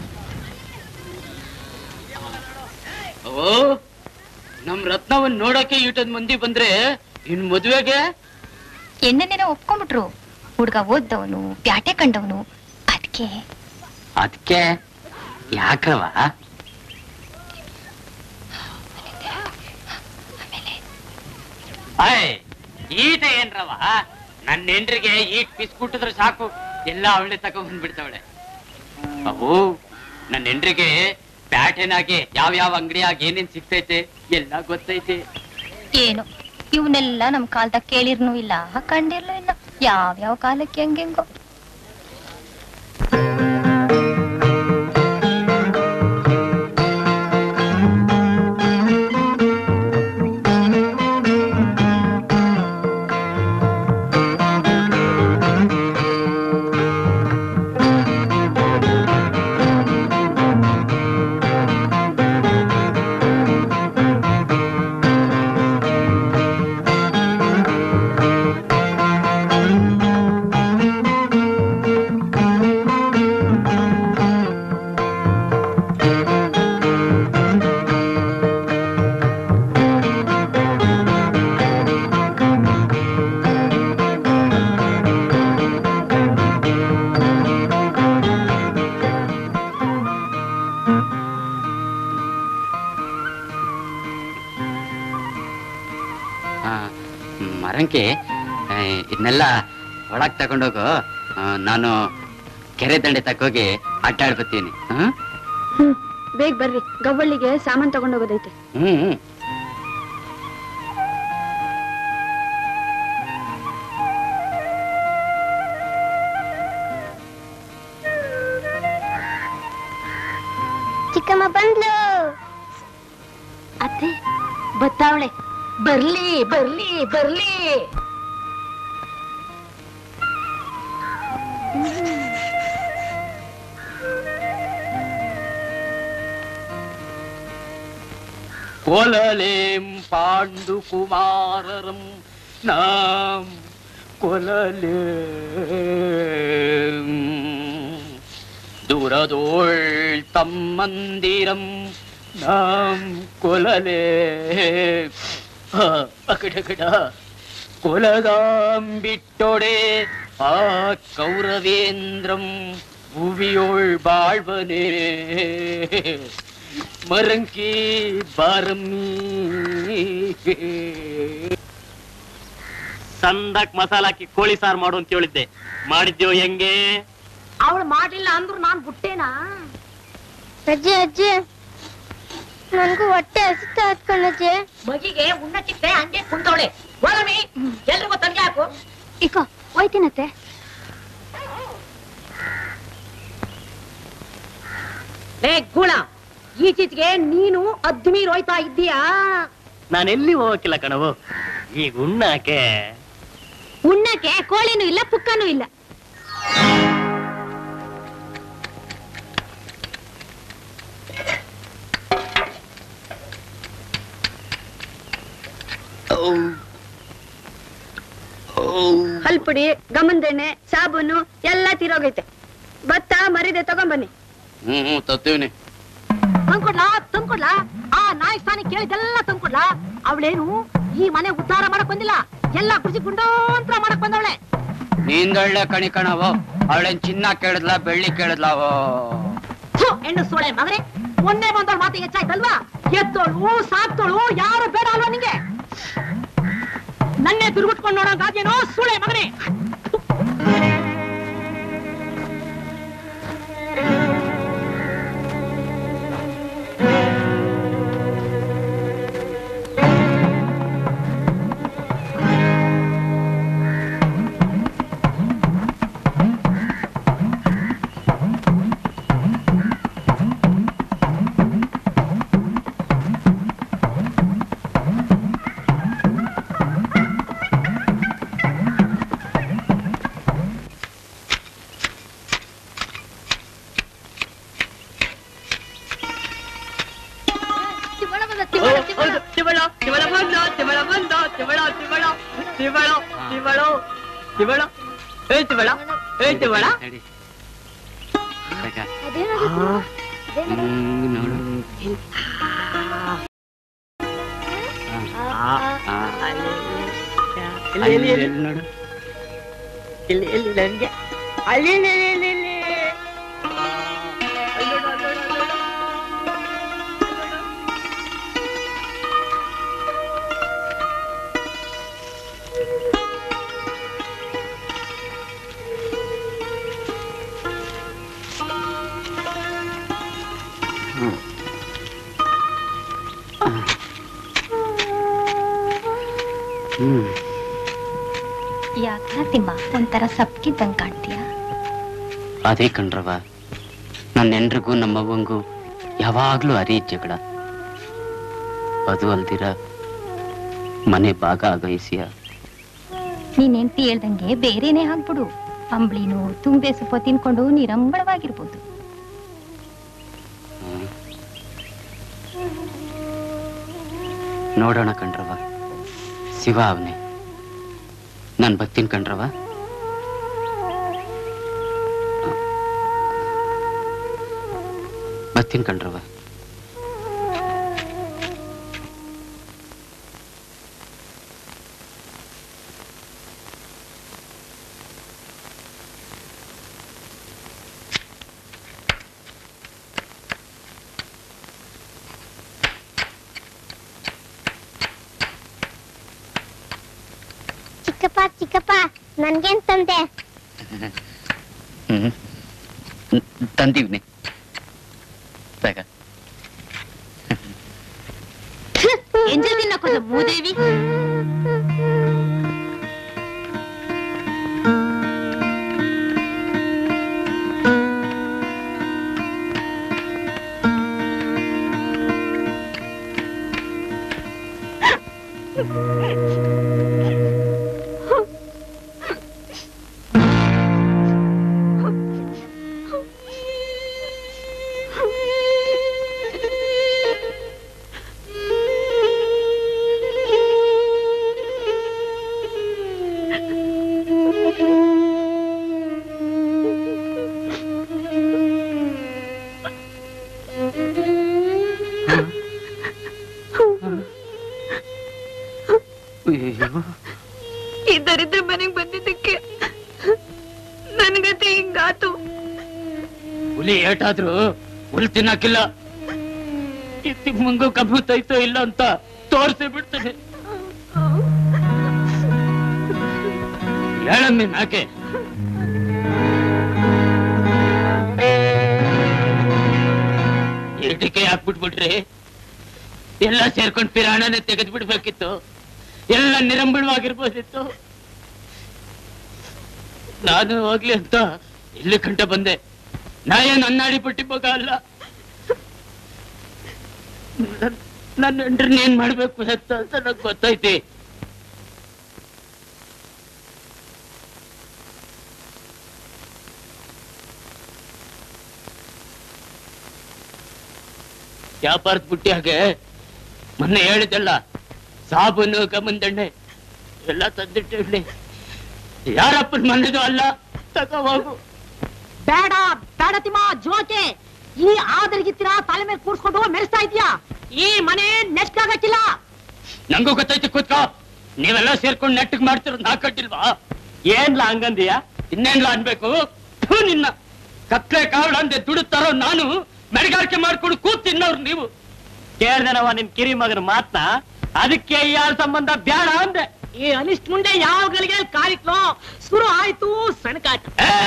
ಓ ನಮ್ ರತ್ನವನ್ ನೋಡಕ್ಕೆ ಇಟ್ಟದ್ ಮಂದಿ ಬಂದ್ರೆ ಇನ್ ಮದ್ವೆಗೆ ಎಣ್ಣೆನೇನೋ ಒಪ್ಕೊಂಡ್ಬಿಟ್ರು ಹುಡ್ಗ ಓದ್ದವನು ಪ್ಯಾಟೆ ಕಂಡವನು ಅದಕ್ಕೆ ಅದಕ್ಕೆ ಯಾಕವ ಅಯ್ ಈಟ ಏನ್ರವ ನನ್ನ ಹೆಂಡ್ರಿಗೆ ಈಟ್ ಪಿಸ್ ಕುಟ್ಟಿದ್ರೆ ಸಾಕು ಎಲ್ಲ ಅವಳೆ ತಕೊಂಡ್ ಬಂದ್ಬಿಡ್ತಾವಳೆ ಅವು ನನ್ನ ಹೆಂಡ್ರಿಗೆ ಪ್ಯಾಟೆನಾಗೆ ಯಾವ ಯಾವ ಅಂಗಡಿಯಾಗ ಏನೇನ್ ಸಿಗ್ತೈತೆ ಎಲ್ಲ ಗೊತ್ತೈತೆ ಏನು ಇವನ್ನೆಲ್ಲ ನಮ್ ಕಾಲದಾಗ ಕೇಳಿರ್ನೂ ಇಲ್ಲ ಕಂಡಿರ್ಲೂ ಇಲ್ಲ ಯಾವ ಯಾವ ಕಾಲಕ್ಕೆ ಹೆಂಗೆಂಗೋ ಆ, ಮರಂಕಿ ಆ, ಇದನ್ನೆಲ್ಲ ಒಳಗ್ ತಗೊಂಡೋಗು ಆ, ನಾನು ಕೆರೆ ದಂಡೆ ತಕ್ಕೋಗಿ ಆಟ ಆಡ್ಬತ್ತೀನಿ ಹ್ಮ್ ಹ್ಮ್ ಬೇಗ ಬರ್ರಿ ಗವ್ವಳ್ಳಿಗೆ ಸಾಮಾನ್ ತಗೊಂಡೋಗೋದೈತೆ ಹ್ಮ್ ಹ್ಮ್. ಚಿಕ್ಕಮ್ಮ ಬಂದ್ಲು ಅತ್ತೆ ಬತ್ತಾವಳೆ ಬರ್ಲಿ ಬರ್ಲಿ ಬರ್ಲಿ കൊലലേം പാണ്ഡുകുമാരരും നാം കൊലലേ ദുരതോൾ തമ്മന്ദിരം നാം കൊലലേ അകടകട കൊലകാമ്പിട്ടോടെ ആ കൗരവേന്ദ്രം ഭൂവിയോൾ വാഴ്വനേ ಮರಂಕಿ ಬಾರಮ್ಮಿ ಸಂದಕ್ ಮಸಾಲ ಹಾಕಿ ಕೋಳಿ ಸಾರು ಮಾಡು ಅಂತ ಹೇಳಿದ್ದೆ ಮಾಡಿದ್ಯೋ ಹೆಂಗೆ ಅವಳು ಮಾಡ್ಲಿಲ್ಲ ಅಂದ್ರು ನಾನ್ ಬಿಟ್ಟೇನಾ ಅಜ್ಜಿ ಅಜ್ಜಿ ನನ್ಗೂ ಹೊಟ್ಟೆ ಹಸಿತಾ ಹತ್ಕೊಂಡಜ್ಜಿ ಮಗಿಗೆ ಉಣ್ಣ ಚಿಕ್ತೆ ಹಂಗೆ ಕುಂತವಳೆ ಒಳಮಿ ಎಲ್ರಿಗೂ ತಂದೆ ಹಾಕು ಇಕೋ ಹೋಯ್ತೀನತ್ತೆ ಲೇ ಗೂಳ ಈಚೀಚೆಗೆ ನೀನು ಅದ್ಮೀರ್ ಹೋಯ್ತಾ ಇದ್ದೀಯಾ ನಾನೆಲ್ಲಿ ಹೋಗಕ್ಕಿಲ್ಲ ಕಣವು ಈಗ ಉಣ್ಣಾಕೆ ಉಣ್ಣಕ್ಕೆ ಕೋಳಿನೂ ಇಲ್ಲ ಪುಕ್ಕನೂ ಇಲ್ಲ ಹಲ್ಪುಡಿ ಗಮನ್ದೆಣ್ಣೆ ಸಾಬೂನು ಎಲ್ಲ ತೀರೋಗೈತೆ ಭತ್ತ ಮರಿದೆ ತಗೊಂಬನ್ನಿ ಹ್ಮ್ ಹ್ಮ್ ತತ್ತೀವ್ನಿ ತಂದ್ಕೊಡ್ಲಾ ತಂದ್ಕೊಡ್ಲಾ ಆ ನಾಯಿ ಸ್ಥಾನ ಕೇಳಿದೆಲ್ಲ ತಂದ್ಕೊಡ್ಲಾ ಅವಳೇನು ಈ ಮನೆ ಉದ್ಧಾರ ಮಾಡಕ್ ಬಂದಿಲ್ಲ ಎಲ್ಲ ಕೃಷಿ ಗುಂಡಾಂತರ ಮಾಡಕ್ ಬಂದವಳೆ ನೀಂದೊಳ್ಳೆ ಕಣಿ ಕಣವು ಅವಳೇನ್ ಚಿನ್ನ ಕೇಳಿದ್ಲ ಬೆಳ್ಳಿ ಕೇಳಿದ್ಲಾವೋ ಥು, ಹೆಣ್ಣು ಸೋಳೆ ಮಗನೇ ಮೊನ್ನೆ ಬಂದವಳ ಮಾತು ಹೆಚ್ಚಾಯ್ತಲ್ವಾ ಎತ್ತೋಳು ಸಾಕ್ತೋಳು ಯಾರು ಬೇಡ ಅಲ್ವಾ ನಿಂಗೆ ನನ್ನೇ ತಿರುಗಿಟ್ಕೊಂಡು ನೋಡೋಂಗಾಗೇನೋ ಸೂಳೆ ಮಗನೇ ತಿವಳ ತಿವಳ ತಿವಳ ತಿವಳ ತಿವಳ ಏ ತಿವಳ ಏ ತಿವಳ ನಡಿ. ತಗ. ಹ್ಮ್, ನೋಡು ಆ, ಆ. ಇಲ್ಲಿ ಇಲ್ಲಿ ಅಲ್ಲಿ ಇಲ್ಲಿ ನೋಡು ಇಲ್ಲಿ ಇಲ್ಲಿ ನನ್ಗೆ ಅಲ್ಲಿ ಇಲ್ಲಿ ಇಲ್ಲಿ ಇಲ್ಲಿ ಇಲ್ಲಿ ಅಲ್ಲಿ ನೋಡು, ಅಲ್ಲಿ ನೋಡು, ಅಲ್ಲಿ ನೋಡು. ಹ್ಮ್ ಯಾಕ ತಿಮ್ಮ ಒಂಥರ ಸಪ್ಕಿದ್ದಂಗ್ ಕಾಣ್ತೀಯ ಅದೇ ಕಣ್ರವ ನನ್ನ ನೆಂಡ್ರಿಗೂ ನಮ್ಮವ್ವಂಗೂ ಯಾವಾಗ್ಲೂ ಅರಿ ಜಗಳ ಅದು ಅಲ್ದಿರ ಮನೆ ಭಾಗ ಆಗೈಸಿಯ ನೀನ್ ಹೆಂಡ್ತಿ ಹೇಳ್ದಂಗೆ ಬೇರೆನೆ ಆಗ್ಬಿಡು ಅಂಬ್ಳಿನೂ ತುಂಬೆ ಸೊಪ್ಪು ತಿನ್ಕೊಂಡು ನಿರಂಬಳವಾಗಿರ್ಬೋದು ನೋಡೋಣ ಕಣ್ರವ ಶಿವ ಅವನೇ ನಾನು ಬರ್ತೀನಿ ಕಣ್ರವ ಬರ್ತೀನಿ ಕಣ್ರವ ಚಿಕ್ಕಪ್ಪ ಚಿಕ್ಕಪ್ಪ ನನ್ಗೇನ್ ತಂದೆ ಹ್ಮ್ ತಂದೀವ್ನಿ ತಗ ಎಂಜಲ್ ತಿನ್ನಕ್ಕೋದ ಮೂದೇವಿ ಅಯ್ಯೋ ಈ ದರಿದ್ರ ಮನೆಗ್ ಬಂದಿದ್ದಕ್ಕೆ ನನ್ಗತೆ ಹಿಂಗಾತು ಹುಲಿ ಏಟಾದ್ರು ಹುಲ್ ತಿನ್ನಕ್ಕಿಲ್ಲ ಈ ತಿಮ್ಮಂಗೂ ಕಮ್ಮತೈತೋ ಇಲ್ಲ ಅಂತ ತೋರಿಸಿ ಬಿಡ್ತೇನೆ ಹೇಳಮ್ಮೆ ನಾಕೆ ಏಟಿಕೆ ಹಾಕ್ಬಿಟ್ಬಿಟ್ರಿ ಎಲ್ಲ ಸೇರ್ಕೊಂಡ್ ಪಿರಾಣನೆ ತೆಗೆದು ಬಿಡ್ಬೇಕಿತ್ತು ಎಲ್ಲ ನಿರಂಬಳವಾಗಿರ್ಬೋದಿತ್ತು ನಾನು ಹೋಗ್ಲಿ ಅಂತ ಇಲ್ಲಿ ಗಂಟ ಬಂದೆ ನಾ ಏನ್ ಅನ್ನಾಡಿ ಪಟ್ಟಿ ಮಗ ಅಲ್ಲ ನನ್- ನನ್ನ ಹೆಂಡ್ರನ್ನ ಏನ್ ಮಾಡ್ಬೇಕು ಅಂತ ಅಂತ ನಂಗೆ ಗೊತ್ತೈತಿ ವ್ಯಾಪಾರದ ಬುಟ್ಟಿಯಾಗೆ ಮೊನ್ನೆ ಹೇಳಿದಲ್ಲ ಸಾಬೂನು ಕಮಂದಣ್ಣೆ ಎಲ್ಲ ತಂದಿಟ್ಟಿರ್ಲಿ ಯಾರಪ್ಪನ ಮನೆದು ಅಲ್ಲ ತಗೋ ಹೋಗು ಬೇಡ ಬೇಡ ತಿಮ್ಮ ಜೋಕೆ ಈ ಆದರಿಗಿತ್ತಿನ ತಲೆ ಮೇಲೆ ಕೂರ್ಸ್ಕೊಂಡು ಮೆರೆಸ್ತಾ ಇದೀಯಾ ಈ ಮನೆ ನೆಸ್ಟ್ ಆಗಕ್ಕಿಲ್ಲ ನಂಗೂ ಗೊತ್ತೈತಿ ಕೂತ್ಕೋ ನೀವೆಲ್ಲ ಸೇರ್ಕೊಂಡು ನೆಟ್ಟಿಗೆ ಮಾಡ್ತಿರೋದು ನಾ ಕಟ್ಟಿಲ್ವಾ ಏನ್ಲ ಹಂಗಂದಿಯ ಇನ್ನೇನ್ಲ ಅನ್ಬೇಕು ಥು ನಿನ್ನ ಕತ್ಲೆ ಕಾವಳ ಅಂದೆ ದುಡುತ್ತಾರೋ ನಾನು ಮೆಣಗಾರಿಕೆ ಮಾಡ್ಕೊಂಡು ಕೂತ್ ತಿನ್ನೋರು ನೀವು ಕೇಳ್ದನವ ನಿಮ್ ಕಿರಿ ಮಗನ ಮಾತ್ನ ಅದಕ್ಕೆ ಯಾರ ಸಂಬಂಧ ಬ್ಯಾಡ ಅಂದೆ ಈ ಅನಿಷ್ಟ್ ಮುಂದೆ ಯಾವ ಗಳಿಗೆ ಕಾಯಿತ್ಲೋ ಶುರು ಆಯ್ತು ಸಣಕಾಟ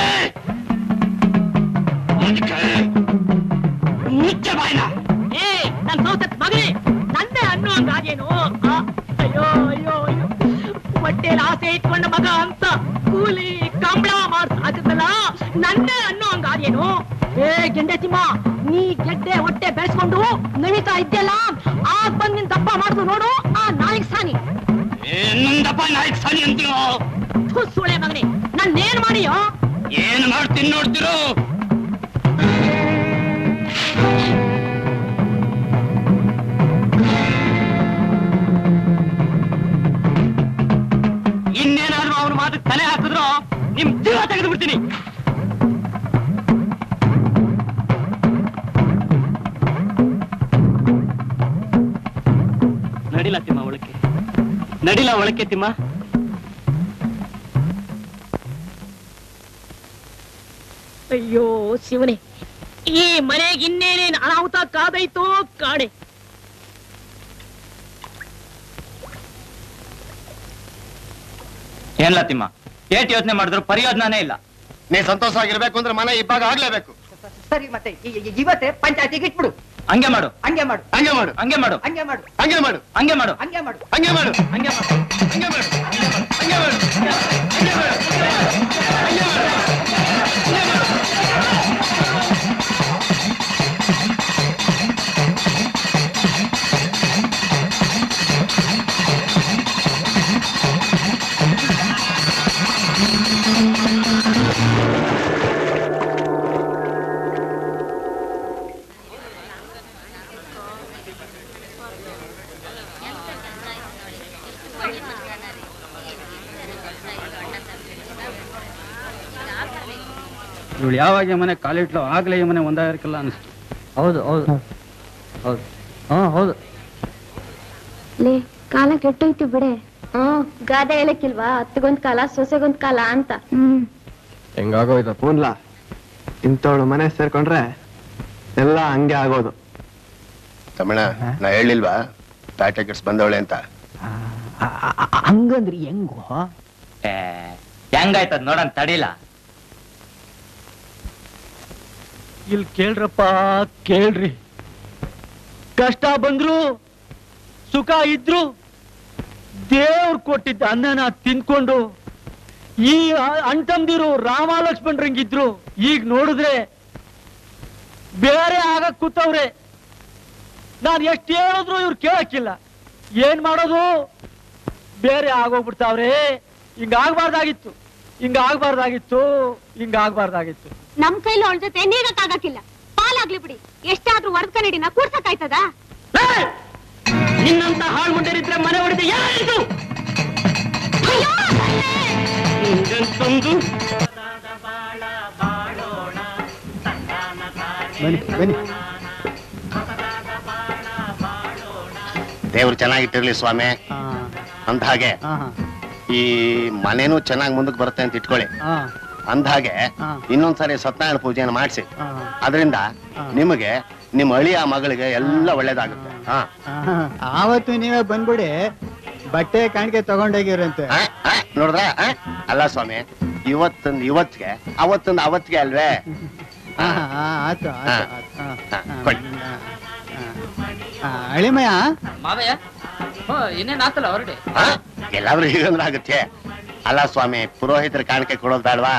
ಮುಚ್ಚ ಬಾಯ್ನ ಏ ನನ್ ಸೌಸತ್ ಮಗನೇ ನಂದೇ ಅನ್ನೋ ಹಂಗಾಗೇನು ಆ, ಅಯ್ಯೋ ಅಯ್ಯೋ ಅಯ್ಯೋ ಹೊಟ್ಟೆಲ್ ಆಸೆ ಇಟ್ಕೊಂಡ ಮಗ ಅಂತ ಕೂಲಿ ಕಂಬಳ ಮಾಡ್ ಸಾಕದಲ್ಲ ನಂದೇ ಅನ್ನೋ ಹಂಗಾಗೇನು ಏ ಗೆಂಡೆ ತಿಮ್ಮ ನೀ ಗೆಡ್ಡೆ ಹೊಟ್ಟೆ ಬೆಳೆಸ್ಕೊಂಡು ನವಿತಾ ಇದ್ದೆಲ್ಲ ಆಗ್ ಬಂದ್ ನಿನ್ ದಪ್ಪ ಮಾಡ್ದು ನೋಡು ಆ ನಾಯಿಗ್ ಸಾನಿ ಏನಂದಪ್ಪ ನಾಯ್ಕ ಸನಿ ಅಂತೀರೋ ಥು, ಸುಳೆ ಮಗನೇ ನನ್ನೇನ್ ಮಾಡಿಯೋ ಏನ್ ಮಾಡ್ತೀನಿ ನೋಡ್ತಿರೋ ನಿಮ್ ಜೀವ ತೆಗೆದು ಬಿಡ್ತೀನಿ ನಡಿಲ ತಿಮ್ಮ ಒಳಕ್ಕೆ ನಡಿಲ ಒಳಕ್ಕೆ ತಿಮ್ಮ ಅಯ್ಯೋ ಶಿವನೇ ಈ ಮನೆಗೆ ಇನ್ನೇನೇನ್ ಅನಾಹುತ ಕಾದೈತೋ ಕಾಣೆ ಏನ್ಲ ತಿಮ್ಮ ಏಟ್ ಯೋಚನೆ ಮಾಡಿದ್ರು ಪರಿಯೋಜನೆ ಇಲ್ಲ ನೀ ಸಂತೋಷ ಆಗಿರ್ಬೇಕು ಅಂದ್ರೆ ಮನೆ ಇಬ್ಬಾಗ ಆಗ್ಲೇಬೇಕು ಸರಿ ಮತ್ತೆ ಇ- ಇ- ಇವತ್ತೇ ಪಂಚಾಯತಿಗೆ ಇಟ್ಬಿಡು ಹಂಗೆ ಮಾಡು ಹಂಗೆ ಮಾಡು ಹಂಗೆ ಮಾಡು ಹಂಗೆ ಮಾಡು ಹಂಗೆ ಮಾಡು ಹಂಗೆ ಮಾಡು ಹಂಗೆ ಮಾಡು ಹಂಗೆ ಮಾಡು ಹಂಗೆ ಮಾಡು ಹಂಗೆ ಮಾಡು ಹಂಗೆ ಮಾಡು ಹಂಗೆ ಮಾಡು ಹಂಗೆ ಮಾಡು ಇವಳು ಯಾವಾಗ ಈ ಮನೆ ಕಾಲಿಟ್ಲು ಆಗ್ಲೇ ಈ ಮನೆ ಒಂದಾಗಿರ್ಕಲ್ಲ ಅನಿಸ್ತು ಹೌದು ಹೌದು ಹೌದು ಹಾ ಹೌದು ಲೇ ಕಾಲ ಕೆಟ್ಟೋಯ್ತು ಬಿಡೆ ಹ್ಮ್ ಗಾದೆ ಹೇಳಕ್ಕಿಲ್ವಾ ಅತ್ತಗೊಂದ್ ಕಾಲ ಸೊಸೆಗೊಂದ್ ಕಾಲ ಅಂತ ಹ್ಮ್ ಹೆಂಗಾಗೋಯ್ತು ಪೂನ್ಲ ಇಂಥವಳು ಮನೆ ಸೇರ್ಕೊಂಡ್ರೆ ಎಲ್ಲ ಹಂಗೆ ಆಗೋದು ತಮಿಳ ನಾ ಹೇಳಿಲ್ವಾ ಪ್ಯಾಟೆಕೆಟ್ಸ್ ಬಂದವಳೆ ಅಂತ ಹಂಗಂದ್ರಿ ಹೆಂಗೋ ಏ, ಹೆಂಗಾಯ್ತದ್ ನೋಡನ್ ತಡಿಲ ಇಲ್ಲಿ ಕೇಳ್ರಪ್ಪ ಕೇಳ್ರಿ ಕಷ್ಟ ಬಂದ್ರು ಸುಖ ಇದ್ರು ದೇವ್ರು ಕೊಟ್ಟಿದ್ದ ಅನ್ನನ ತಿನ್ಕೊಂಡು ಈ ಅ- ಅಣ್ತಂದಿರು ರಾಮ ಲಕ್ಷ್ಮಣರಂಗಿದ್ರು ಈಗ ನೋಡಿದ್ರೆ ಬೇರೆ ಆಗಕ್ ಕೂತವ್ರೆ ನಾನ್ ಎಷ್ಟು ಹೇಳಿದ್ರು ಇವ್ರು ಕೇಳಕ್ಕಿಲ್ಲ ಏನ್ ಮಾಡೋದು ಬೇರೆ ಆಗೋಗ್ಬಿಡ್ತಾವ್ರೆ ಹಿಂಗ ಆಗ್ಬಾರ್ದಾಗಿತ್ತು ಹಿಂಗ ಆಗ್ಬಾರ್ದಾಗಿತ್ತು ಹಿಂಗ ಆಗ್ಬಾರ್ದಾಗಿತ್ತು ನಮ್ ಕೈಲಿ ಅವಳ ಜೊತೆ ನೀಗಕ್ಕಾಗಕ್ಕಿಲ್ಲ ಪಾಲಾಗ್ಲಿ ಬಿಡಿ ಎಷ್ಟಾದ್ರೂ ವರ್ಗ ಕನ್ನಡಿನ ಕೂರ್ಸಕ್ಕಾಯ್ತದ ನಿನ್ನಂತ ಹಾಳು ಮುಂಡರಿದ್ರೆ ಮನೆ ಹೊಡೆದು ಯಾರಿದು ಹಿಂಗಂತಂದು ಬನ್ನಿ ಬನ್ನಿ ದೇವ್ರು ಚೆನ್ನಾಗಿಟ್ಟಿರ್ಲಿ ಸ್ವಾಮಿ ಅಂದ ಹಾಗೆ ಈ ಮನೇನು ಚೆನ್ನಾಗಿ ಮುಂದಕ್ಕೆ ಬರುತ್ತೆ ಅಂತ ಇಟ್ಕೊಳ್ಳಿ ಅಂದ ಹಾಗೆ ಇನ್ನೊಂದ್ಸರಿ ಸತ್ಯನಾರಾಯಣ ಪೂಜೆಯನ್ನು ಮಾಡಿಸಿ ಅದರಿಂದ ನಿಮಗೆ ನಿಮ್ಮ ಅಳಿಯ ಮಗಳಿಗೆ ಎಲ್ಲ ಒಳ್ಳೇದಾಗುತ್ತೆ ಹಾ ಆವತ್ತು ನೀವೇ ಬಂದ್ಬಿಡಿ ಬಟ್ಟೆ ಕಾಣಿಕೆ ತಗೊಂಡೋಗಿರಂತೆ ಆ, ಆ, ನೋಡಿದ್ರ ಆ? ಅಲ್ಲ ಸ್ವಾಮಿ ಇವತ್ತೊಂದು ಇವತ್ತಿಗೆ ಅವತ್ತೊಂದು ಅವತ್ತಿಗೆ ಅಲ್ವೇ ಆಯ್ತು ಹಾ. ಆಯ್ತು ಹಾ, ಕೊಡಿ. ಅಳಿಮಯ ಮಾವಯ್ಯ ಹೋ ಇನ್ನೇನ್ ಆತಲ್ಲ ಹೊರಡಿ ಆ? ಎಲ್ಲಾದ್ರೂ ಹೀಗಂದ್ರೆ ಆಗುತ್ತೆ ಅಲ್ಲ ಸ್ವಾಮಿ ಪುರೋಹಿತರ ಕಾಣಿಕೆ ಕೊಡೋದು ಬೇಡವಾ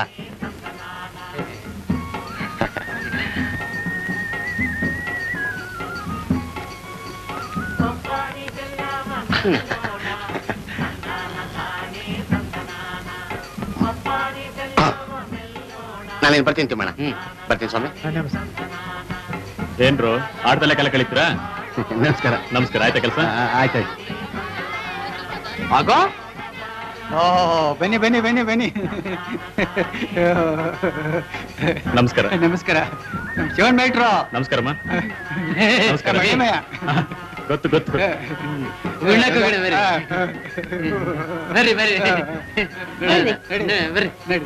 ನಾನೇನು ಬರ್ತೀನಿ ತಿಮ್ಮಣ್ಣ ಬರ್ತೀನಿ ಸ್ವಾಮಿ ಏನ್ರು ಆಟದಲ್ಲೇ ಕಾಲ ಕಳಿತೀರಾ ನಮಸ್ಕಾರ ನಮಸ್ಕಾರ ಆಯ್ತಾ ಕೆಲಸ ಆಯ್ತಾಯ್ತು ಆಗೋ ಓ ಬನ್ನಿ ಬನ್ನಿ ಬನ್ನಿ ಬನ್ನಿ ನಮಸ್ಕಾರ ನಮಸ್ಕಾರ ನಮ್ ಶಿವನ್ ಮೇಟ್ರು ನಮಸ್ಕಾರಮ್ಮ ನಮಸ್ಕಾರ. ಅಳಿಮಯ್ಯ. ಗೊತ್ತು ಗೊತ್ತು ಉಣ್ಣಕ್ಕೆ ಹೋಗೋಣ ಬರ್ರಿ ಬರ್ರಿ ಬರ್ರಿ ನಡಿ. ಬರ್ರಿ ನಡಿ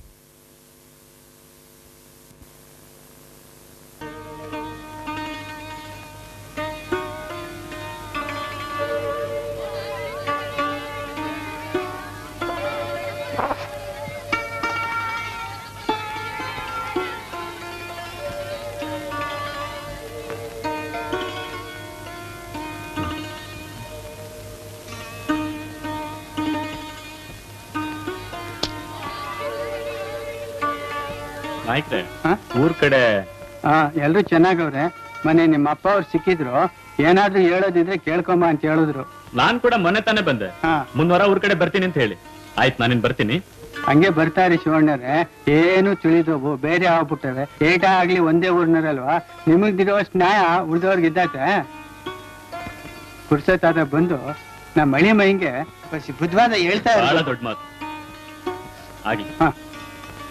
ನಾಯ್ಕ್ರೆ ಹಾ? ಊರ್ ಕಡೆ ಹಾ ಎಲ್ರು ಚೆನ್ನಾಗವ್ರೆ ಮನೆ ನಿಮ್ಮ ಅಪ್ಪ ಅವ್ರು ಸಿಕ್ಕಿದ್ರು ಏನಾದ್ರೂ ಹೇಳೋದಿದ್ರೆ ಕೇಳ್ಕೊಂಬ ಅಂತ ಹೇಳಿದ್ರು ನಾನ್ ಕೂಡ ಮೊನ್ನೆ ತಾನೇ ಬಂದೆ ಹಾ ಮುಂದ್ವಾರ ಊರ್ ಕಡೆ ಬರ್ತೀನಿ ಅಂತ ಹೇಳಿ ಆಯ್ತು ನಾನಿನ್ ಬರ್ತೀನಿ ಹಂಗೆ ಬರ್ತಾರೆ ಶಿವಣ್ಣರೇ ಏನು ತಿಳಿದವು ಬೇರೆ ಆಗ್ಬಿಟ್ಟವೆ ಏಟ ಆಗ್ಲಿ ಒಂದೇ ಊರ್ನರಲ್ವಾ ನಿಮಗಿರೋಷ್ಟು ನ್ಯಾಯ ಉಳ್ದವ್ರಿಗೆ ಇದ್ದಾತೆ ಪುರ್ಸತ್ತಾದ ಬಂದು ನಮ್ಮ ಮಳಿ ಮೈಂಗೆ ಬುದ್ಧವಾದ ಹೇಳ್ತಾ ಬಹಳ ಇರೋದು ದೊಡ್ಡ ಮಾತು ಆಗಿ ಹಾ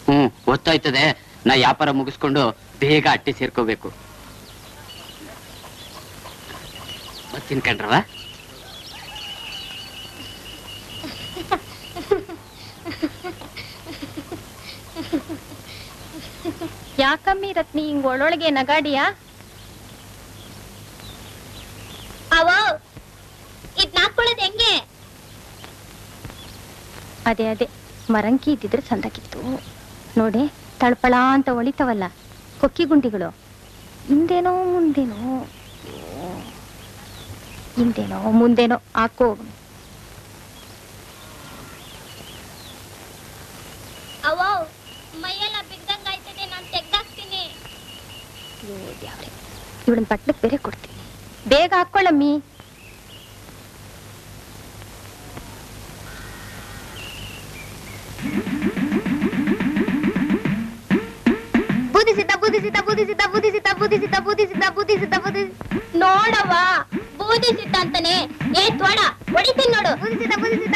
ಹ್ಮ್ ಗೊತ್ತಾಯ್ತದೆ ನಾ ವ್ಯಾಪಾರ ಮುಗಿಸ್ಕೊಂಡು ಬೇಗ ಅಟ್ಟಿ ಸೇರ್ಕೋಬೇಕು ಬರ್ತೀನಿ ಕಣ್ರವ ಯಾಕಮ್ಮಿ ರತ್ನಿ ಹಿಂಗ್ ಒಳೊಳಗೆ ನಗಾಡಿಯಾ ಅವ ಇದ್ ನಾಕೊಳ್ಳೋದ್ ಹೆಂಗೆ ಅದೇ ಅದೇ ಮರಂಕಿ ಇದ್ದಿದ್ರೆ ಚಂದಾಗಿತ್ತು ನೋಡಿ ತಳಪಳ ಅಂತ ಒಳಿತವಲ್ಲ ಕೊಕ್ಕಿ ಗುಂಡಿಗಳು ಹಿಂದೇನೋ ಮುಂದೇನೋ ಅಯ್ಯೋ. ಹಿಂದೇನೋ ಮುಂದೇನೋ ಹಾಕೋ ಅವ ಮೈಯೆಲ್ಲ ಬಿದ್ದಂಗ್ ಆಯ್ತದೆ ನಾನ್ ತೆಗ್ದಾಕ್ತೀನಿ ಇವಳನ್ ಪಟ್ಲಕ್ ಬೇರೆ ಕೊಡ್ತೀನಿ ಬೇಗ ಹಾಕೊಳ್ಳಮ್ಮಿ ಬುದ್ಧಿಸಿದ್ದ ಬುದ್ಧಿಸಿದ್ದ ಬುದ್ಧಿಸಿದ್ದ ಬುದ್ಧಿಸಿದ್ದ ಬುದ್ಧಿಸಿದ್ದ ಬುದ್ಧಿಸಿದ್ದ ಬುದ್ಧಿಸಿದ್ದ ಬುದ್ಧಿ ನೋಡವ್ವ ಬೂದಿಸಿದ್ದ ಅಂತಾನೆ ಏ ತ್ವಡ ಹೊಡಿತೀನಿ ನೋಡು ಬುದ್ಧಿಸಿದ್ದ ಬುದ್ಧಿಸಿದ್ದ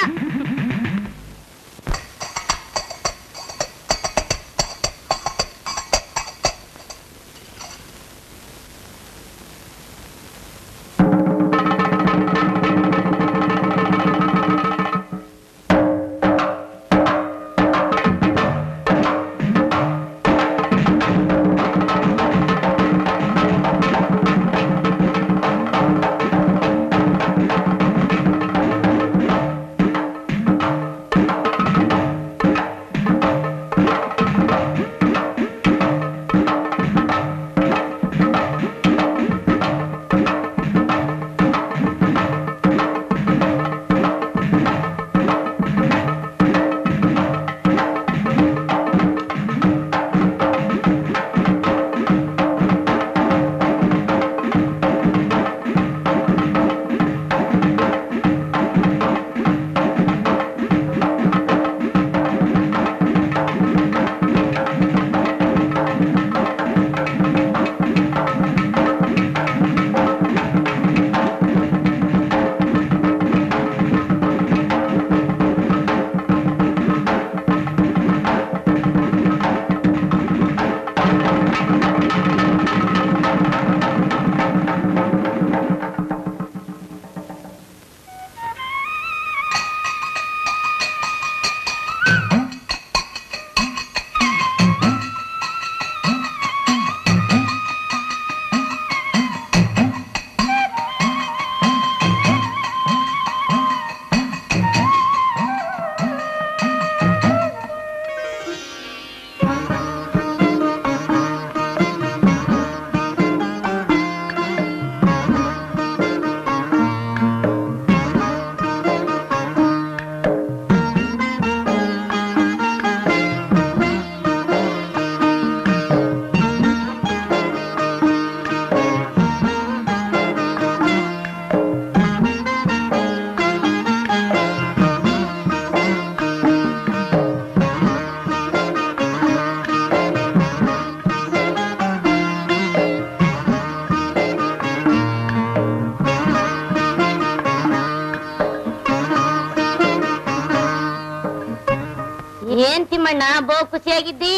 ಏನ್ ತಿಮ್ಮಣ್ಣ ಬೋ ಖುಷಿಯಾಗಿದ್ದಿ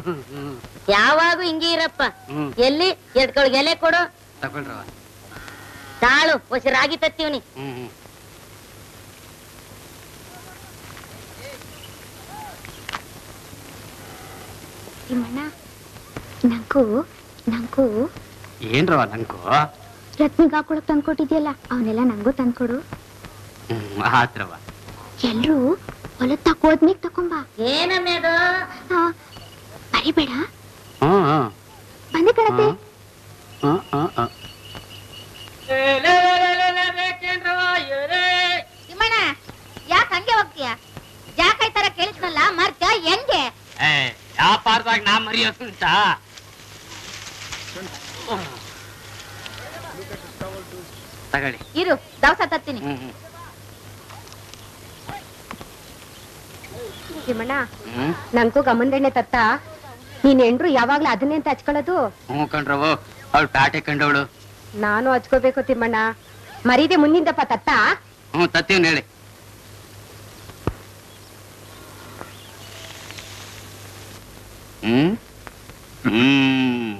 ಯಾವಾಗೂ ಹಿಂಗೆ ಇರಪ್ಪ ಹ್ಮ್. ಎಲ್ಲಿ ಎಡ್ಕೊಳ್ಗೆ ಎಲೆ ಕೊಡು ತಗೊಳ್ರವ ತಾಳು ಹೊಸಿ ರಾಗಿ ತತ್ತೀವ್ನಿ ಹ್ಮ್ ಹ್ಮ್ ತಿಮ್ಮಣ್ಣ ನಂಗೂ ನಂಗೂ ಏನ್ರವ ನಂಕು ರತ್ನಿಗ್ ಹಾಕೊಳಕ್ ತಂದ್ಕೊಟ್ಟಿದ್ಯಲ್ಲ ಅವನ್ನೆಲ್ಲ ನಂಗೂ ತಂದ್ಕೊಡು ಹ್ಮ್ ಆತ್ರವ ಎಲ್ರೂ ಹೊಲದ್ ತಕೋದ್ಮೇಗ್ ತಕೊಂಬಾ ಏನಮ್ಮೆ ಅದು ಹಾ ಬರಿಬೇಡ ಹ್ಮ್ ಹ್ಮ್ ಬಂದೆ ಕಣತೆ ಹ್ಮ್ ಹ್ಮ್ ಹ್ಮ್ ತಿಮ್ಮಣ್ಣ ಯಾಕೆ ಹಂಗೆ ಹೋಗ್ತೀಯ ಜಾಕಾಯ್ ತರ ಕೇಳಿಸ್ನಲ್ಲ ಮರ್ತ ಹೆಂಗೆ ಏ ವ್ಯಾಪಾರದಾಗ ನಾ ಮರಿಯೋದು ಅಂತ ತಗೊಳ್ಳಿ ಇರು ದವಸ ತತ್ತೀನಿ ಹ್ಮ್ ಹ್ಮ್ ತಿಮ್ಮಣ್ಣ ಹ್ಮ್ ನಂಗೂ ಗಮನದೆಣ್ಣೆ ತತ್ತ ನೀನ್ ಎಂಡ್ರು ಯಾವಾಗ್ಲೂ ಅದನ್ನೇ ಅಂತ ಹಚ್ಕೊಳ್ಳೋದು ಹ್ಞೂ ಕಣ್ರವು ಅವಳು ಪ್ಯಾಟೆ ಕಂಡವಳು ನಾನು ಹಚ್ಕೋಬೇಕು ತಿಮ್ಮಣ್ಣ ಮರೀದೆ ಮುಂದಿಂದಪ್ಪ ತತ್ತ ಹ್ಞೂ ತತ್ತೀವ್ನ ಹೇಳಿ ಹ್ಮ್ ಹ್ಮ್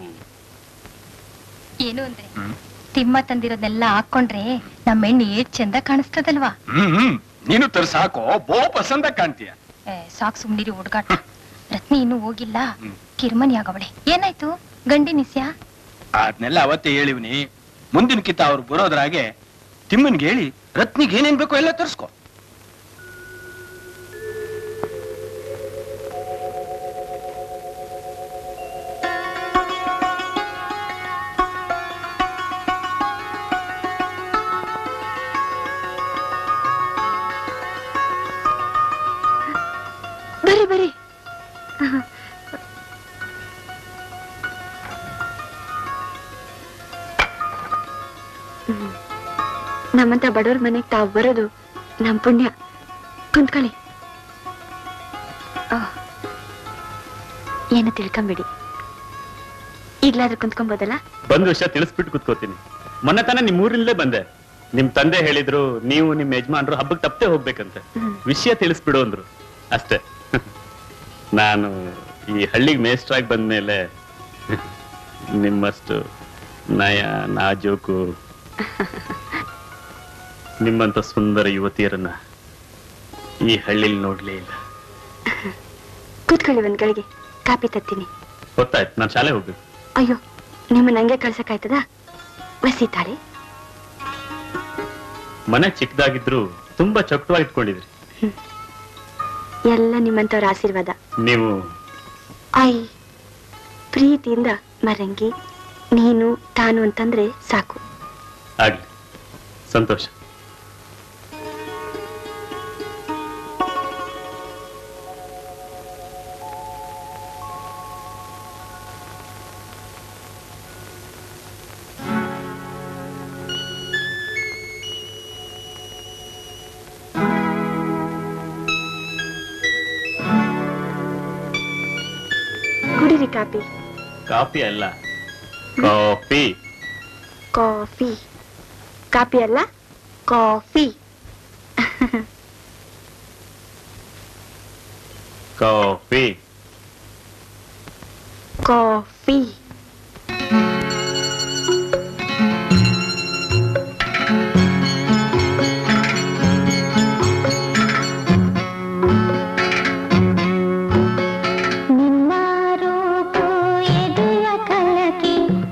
ಏನು ಅಂದ್ರೆ ತಿಮ್ಮ ತಂದಿರೋದೆಲ್ಲ ಹಾಕೊಂಡ್ರೆ ನಮ್ಮ ಹೆಣ್ಣು ಏಟ್ ಚಂದ ಕಾಣಿಸ್ತದಲ್ವಾ ಹ್ಮ್ ಹ್ಮ್ ನೀನು ತರ್ಸ್ ಹಾಕೋ ಬೋ ಪಸಂದ ಕಾಣ್ತೀಯ ಏ, ಸಾಕ್ ಸುಮ್ನಿರಿ ಹುಡುಗಾಟ ರತ್ನಿ ಇನ್ನೂ ಹೋಗಿಲ್ಲ ಕಿರ್ಮನಿ ಆಗವಳೆ ಏನಾಯ್ತು ಗಂಡಿ ನಿಸ್ಯ ಅದನ್ನೆಲ್ಲ ಅವತ್ತೇ ಹೇಳಿವ್ನಿ ಮುಂದಿನ ಕಿತ್ತ ಅವ್ರು ಬರೋದ್ರಾಗೆ ತಿಮ್ಮನ್ಗೆ ಹೇಳಿ ರತ್ನಿಗೆ ಏನೇನ್ ಬೇಕೋ ಎಲ್ಲ ತರ್ಸ್ಕೊ ಬರ್ರಿ ಬರ್ರಿ ಹ್ಮ್. ನಮ್ಮಂತ ಬಡವ್ರ ಮನೆಗ್ ತಾವ್ ಬರೋದು ನಮ್ ಪುಣ್ಯ ಕುಂತ್ಕೊಳ್ಳಿ ಆ. ಏನು ತಿಳ್ಕೊಂಬೇಡಿ ಈಗ್ಲಾದ್ರೂ ಕುಂತ್ಕೊಂಬೋದಲ್ಲ ಬಂದ್ ವಿಷಯ ತಿಳಿಸ್ಬಿಟ್ಟು ಕುತ್ಕೋತೀನಿ ಮೊನ್ನೆ ತಾನೇ ನಿಮ್ ಊರಿಂದಲೇ ಬಂದೆ ನಿಮ್ ತಂದೆ ಹೇಳಿದ್ರು ನೀವು ನಿಮ್ ಯಜಮಾನ್ರು ಹಬ್ಬಕ್ಕೆ ತಪ್ಪದೆ ಹೋಗ್ಬೇಕಂತೆ ವಿಷಯ ತಿಳಿಸ್ಬಿಡು ಅಂದ್ರು ಅಷ್ಟೇ ನಾನು ಈ ಹಳ್ಳಿಗೆ ಮೇಸ್ಟ್ರಾಗಿ ಬಂದ್ಮೇಲೆ ನಿಮ್ಮಷ್ಟು ನಯ ನಾಜೂಕು ನಿಮ್ಮಂತ ಸುಂದರ ಯುವತಿಯರನ್ನ ಈ ಹಳ್ಳಿಲಿ ನೋಡ್ಲೇ ಇಲ್ಲ ಕೂತ್ಕೊಳ್ಳಿ ಒಂದ್ ಗಳಿಗೆ ಕಾಪಿ ತತ್ತೀನಿ ಗೊತ್ತಾಯ್ತು ನಾನು ಶಾಲೆ ಹೋಗ್ಬೇಕು ಅಯ್ಯೋ ನಿಮ್ಮ ನಂಗೆ ಕಳ್ಸಕ್ಕಾಯ್ತದ ವಸಿತಾಳೆ ಮನೆ ಚಿಕ್ಕದಾಗಿದ್ರು ತುಂಬಾ ಚೊಕ್ಕವಾಗಿ ಇಟ್ಕೊಂಡಿದ್ರಿ ಎಲ್ಲ ನಿಮ್ಮಂತವ್ರ ಆಶೀರ್ವಾದ ನೀವು ಐ ಪ್ರೀತಿಯಿಂದ ಮರಂಗಿ ನೀನು ತಾನು ಅಂತಂದ್ರೆ ಸಾಕು ಆಗ್ಲಿ ಸಂತೋಷ ಕುಡಿರಿ ಕಾಪಿ ಕಾಫಿ ಅಲ್ಲ ಕಾಫಿ ಕಾಫಿ ಕಾಪಿ ಅಲ್ಲ ಕಾಫಿ ಕಾಫಿ ಕಾಫಿ ನಿನ್ನ ರೂಪ ಎದೆಯ ಕಲಕಿ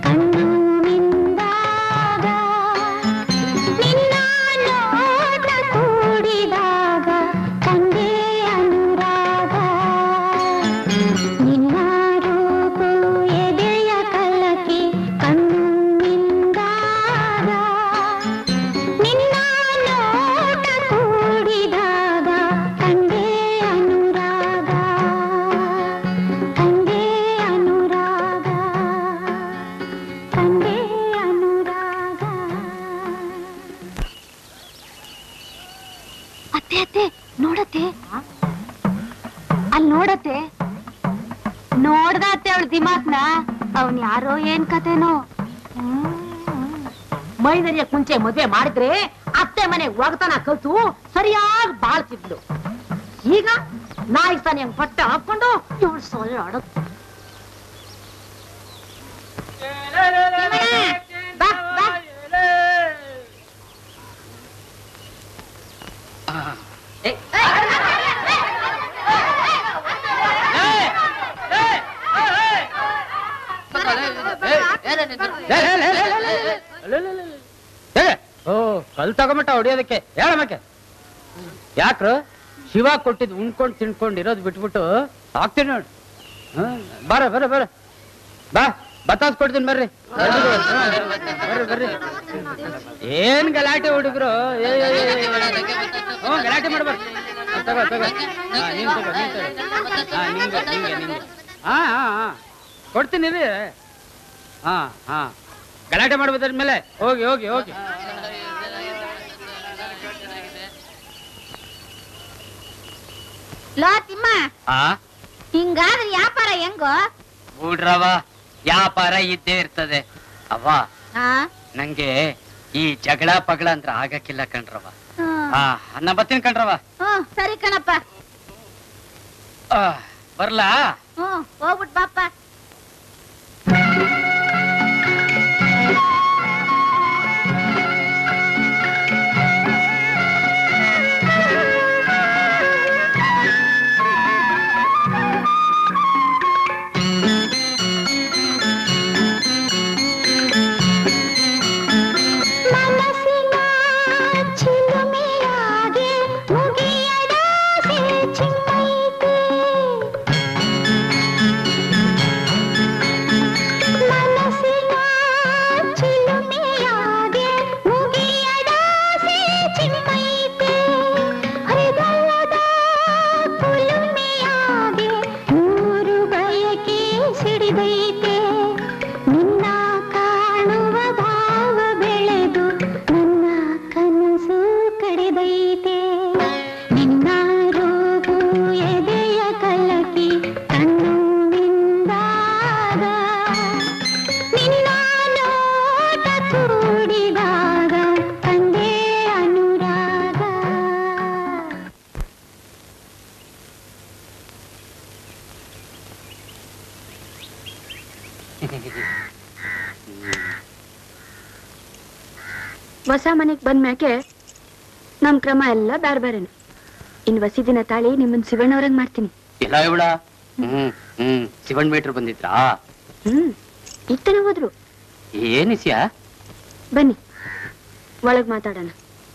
ಕಣ್ಣಿಂದಾಗ ನಿನ್ನ ನೋಟ ಕೂಡಿದಾಗ ಕಂಡೆ ಅನುರಾಗ ನಿನ್ನ ರೂಪ ಎದೆಯ ಕಲಕಿ ಕಣ್ಣಿಂದಾಗ ನಿನ್ನ ನೋಟ ಕೂಡಿದಾಗ ಕಂಡೆ ಅನುರಾಗ ಕಂಡೆ ಅನುರಾಗ ಕಂಡೆ ಅನುರಾಗ ಅತ್ತೆ ಅತ್ತೆ ನೋಡತ್ತೆ ಅಲ್ಲಿ ನೋಡತ್ತೆ ನೋಡ್ದ ಅತ್ತೆ ಅವಳ ದಿಮಾಕ್ನ ಅವನ್ ಯಾರೋ ಏನ್ ಕತೆನೋ ಮೈದರಿಯ ಕುಂಚೆ ಮದ್ವೆ ಮಾಡಿದ್ರೆ ಅತ್ತೆ ಮನೆಗ್ ಒಗತನ ಕಲ್ತು ಸರಿಯಾಗಿ ಬಾಳ್ತಿದ್ಲು ಈಗ ನಾಯಿ ತಾನೆ ಹಂಗ್ ಪಟ್ಟ ಹಾಕೊಂಡು ಇವಳು ಸೊಳ್ಳೆ ಆಡೋದು ಬಾ, ಬಾ. ಓ ಕಲ್ ತಗೊಂಬಿಟ್ಟ ಹೊಡಿಯೋದಕ್ಕೆ ಹೇಳಮಕ್ಕೆ ಯಾಕ್ರು ಶಿವ ಕೊಟ್ಟಿದ್ ಉಣ್ಕೊಂಡ್ ತಿನ್ಕೊಂಡ್ ಇರೋದ್ ಬಿಟ್ಬಿಟ್ಟು ಹಾಕ್ತೀನಿ ನೋಡಿ ಹ್ಮ್, ಬರ ಬರ ಬರ ಬಾ ಬತ್ತಾಸ್ ಕೊಡ್ತೀನಿ ಬರ್ರಿ ಎಲ್ರಿಗೂ. ಹ್ಮ್, ಬರ್ರಿ ಬರ್ರಿ ಏನ್ ಗಲಾಟೆ ಹುಡುಗರು ಏ ಏ, ಏ, ಏ, ಏ. ಹ್ಞೂ ಗಲಾಟೆ ಮಾಡ್ಬಾರ್ದು ಹಾ, ತಗೋ ತಗೋ ಹಾ ನೀನ್ ತಗೋ ನೀನ್ ತಗೋ ಹಾ ನಿಂಗೆ ನಿಂಗೆ ನಿಂಗೆ ಹಾ ಹಾ ಹಾ ಕೊಡ್ತೀನಿ ರೀ ಹಾ ಹಾ ಗಲಾಟೆ ಮಾಡ್ಬೋದ್ರ ಮೇಲೆ ಹೋಗಿ ಹೋಗಿ ಹೋಗಿ ಲೋ ತಿಮ್ಮ ಆ ಹಿಂಗಾದ್ರೆ ವ್ಯಾಪಾರ ಹೆಂಗೋ ಬಿಡ್ರವ ವ್ಯಾಪಾರ ಇದ್ದೇ ಇರ್ತದೆ ಅವ್ವ ಹಾ ನಂಗೆ ಈ ಜಗಳ ಪಗಳ ಅಂದ್ರೆ ಆಗಕ್ಕಿಲ್ಲ ಕಣ್ರವ ಹ್ಮ್. ಆ ನಾ ಬರ್ತೀನಿ ಕಣ್ರವ ಹ್ಮ್ ಸರಿ ಕಣಪ್ಪ ಆ, ಬರ್ಲಾ ಹ್ಮ್ ಹೋಗ್ಬಿಟ್ ಬಾಪ್ಪ ಮನಸ್ಸಿನ ಚಿಲುಮೆಯಾಗೆ ಮುಗಿಯದಾಸೆ ಚಿಮ್ಮೈತೆ ಮನಸ್ಸಿನ ಚಿಲುಮೆಯಾಗೆ ಮುಗಿಯದಾಸೆ ಚಿಮ್ಮೈತೆ ಹೃದಯದ ಕುಲುಮೆಯಾಗೆ ನೂರು ಬಯಕೆ ಸಿಡಿದೈತೆ ನಿನ್ನ ಕಾಣುವ ಭಾವ ಬೆಳೆದು ನನ್ನ ಕನಸು ಕಡಿದೈತೆ ನಿನ್ನ ರೂಪು ಎದೆಯ ಕಲಕಿ ಕಣ್ಣಿಂದಾಗ ನಿನ್ನ ನೋಟ ಕೂಡಿದಾಗ ಕಂಡೆ ಅನುರಾಗ ಹೊಸ ಮನೆಗ್ ಬಂದ್ಮ್ಯಾಕೆ ನಮ್ ಕ್ರಮ ಎಲ್ಲ ಬ್ಯಾರೆ ಬೇರೆನೆ ಇನ್ ವಸಿ ದಿನ ತಾಳಿ ನಿಮ್ಮನ್ ಶಿವಣ್ಣವ್ರಂಗ್ ಮಾಡ್ತೀನಿ ಇಲ್ಲ ಇವಳ ಹ್ಮ್ ಹ್ಮ್ ಶಿವಣ್ ಮೇಟ್ರು ಬಂದಿದ್ರಾ ಹ್ಮ್ ಇತ್ತನ ಹೋದ್ರು ಏನಿಸ್ಯ ಬನ್ನಿ ಒಳಗ್ ಮಾತಾಡೋಣ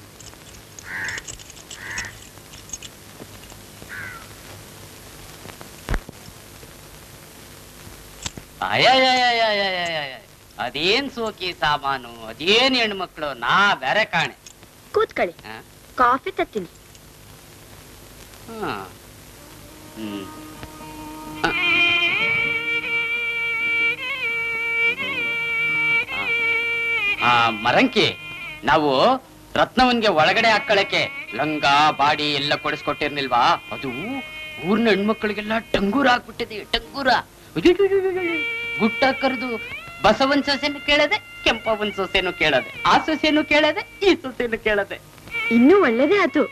ಅಯ್ಯಯ್ಯಯ್ಯಯ್ಯಯ್ಯಯ್ಯಯ್ಯ. ಅದೇನ್ ಸೋಕಿ ಸಾಮಾನು ಅದೇನ್ ಹೆಣ್ಮಕ್ಳು ನಾ ಬೇರೆ ಕಾಣೆ ಕೂತ್ಕೊಳ್ಳಿ ಹಾ? ಕಾಫಿ ತತ್ತೀನಿ ಹಾ. ಹ್ಮ್ ಆ ಮರಂಕಿ ನಾವು ರತ್ನವನ್ಗೆ ಒಳಗಡೆ ಹಾಕೊಳ್ಳಕ್ಕೆ ಲಂಗ ಬಾಡಿ ಎಲ್ಲ ಕೊಡಿಸ್ಕೊಟ್ಟಿರ್ನಿಲ್ವಾ ಅದು ಊರ್ನ ಹೆಣ್ಮಕ್ಳಿಗೆಲ್ಲ ಟಂಗೂರ ಹಾಕ್ಬಿಟ್ಟಿದೆ ಟಂಗೂರ ಅಯ್ಯಯ್ಯಯ್ಯಯ್ಯಯ್ಯ. ಗುಟ್ಟ ಕರೆದು ಬಸವನ್ ಸೊಸೆನು ಕೇಳದೆ ಕೆಂಪವನ್ ಸೊಸೆನು ಕೇಳದೆ ಆ ಸೊಸೆನು ಕೇಳದೆ ಈ ಸೊಸೆನು ಕೇಳದೆ ಇನ್ನೂ ಒಳ್ಳೇದೇ ಆತು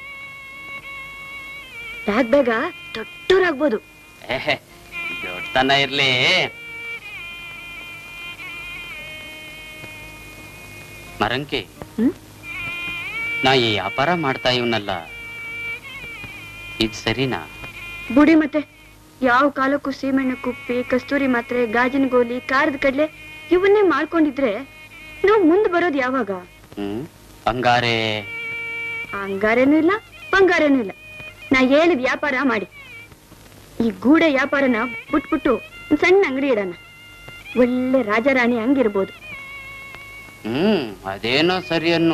ಬೇಗ ಬೇಗ ದೊಡ್ಡೋರಾಗ್ಬೋದು ಏಹೆ, ದೊಡ್ಡತನ ಇರ್ಲಿ ಮರಂಕಿ ಹ್ಮ್? ನಾ ಈ ವ್ಯಾಪಾರ ಮಾಡ್ತಾ ಇವನಲ್ಲ ಇದ್ ಸರಿನಾ ಬುಡಿ ಮತ್ತೆ ಯಾವ ಕಾಲಕ್ಕೂ ಸೀಮೆಣ್ಣೆ ಕುಪ್ಪಿ ಕಸ್ತೂರಿ ಮಾತ್ರೆ ಗಾಜಿನ ಗೋಲಿ ಖಾರದ ಕಡ್ಲೆ ಇವನ್ನೇ ಮಾಡ್ಕೊಂಡಿದ್ರೆ ನಾವು ಮುಂದೆ ಬರೋದು ಯಾವಾಗ ಹ್ಮ್ ಬಂಗಾರೆ ಅಂಗಾರೇನು ಇಲ್ಲ ಬಂಗಾರೇನು ಇಲ್ಲ ನಾ ಹೇಳಿದ ವ್ಯಾಪಾರ ಮಾಡಿ ಈ ಗೂಡೆ ವ್ಯಾಪಾರನ ಬಿಟ್ಬಿಟ್ಟು ಒಂದ್ ಸಣ್ಣ ಅಂಗಡಿ ಇಡೋಣ ಒಳ್ಳೆ ರಾಜಾರಾಣಿ ಹಂಗಿರ್ಬೋದು ಹ್ಮ್ ಅದೇನೋ ಸರಿ ಅನ್ನು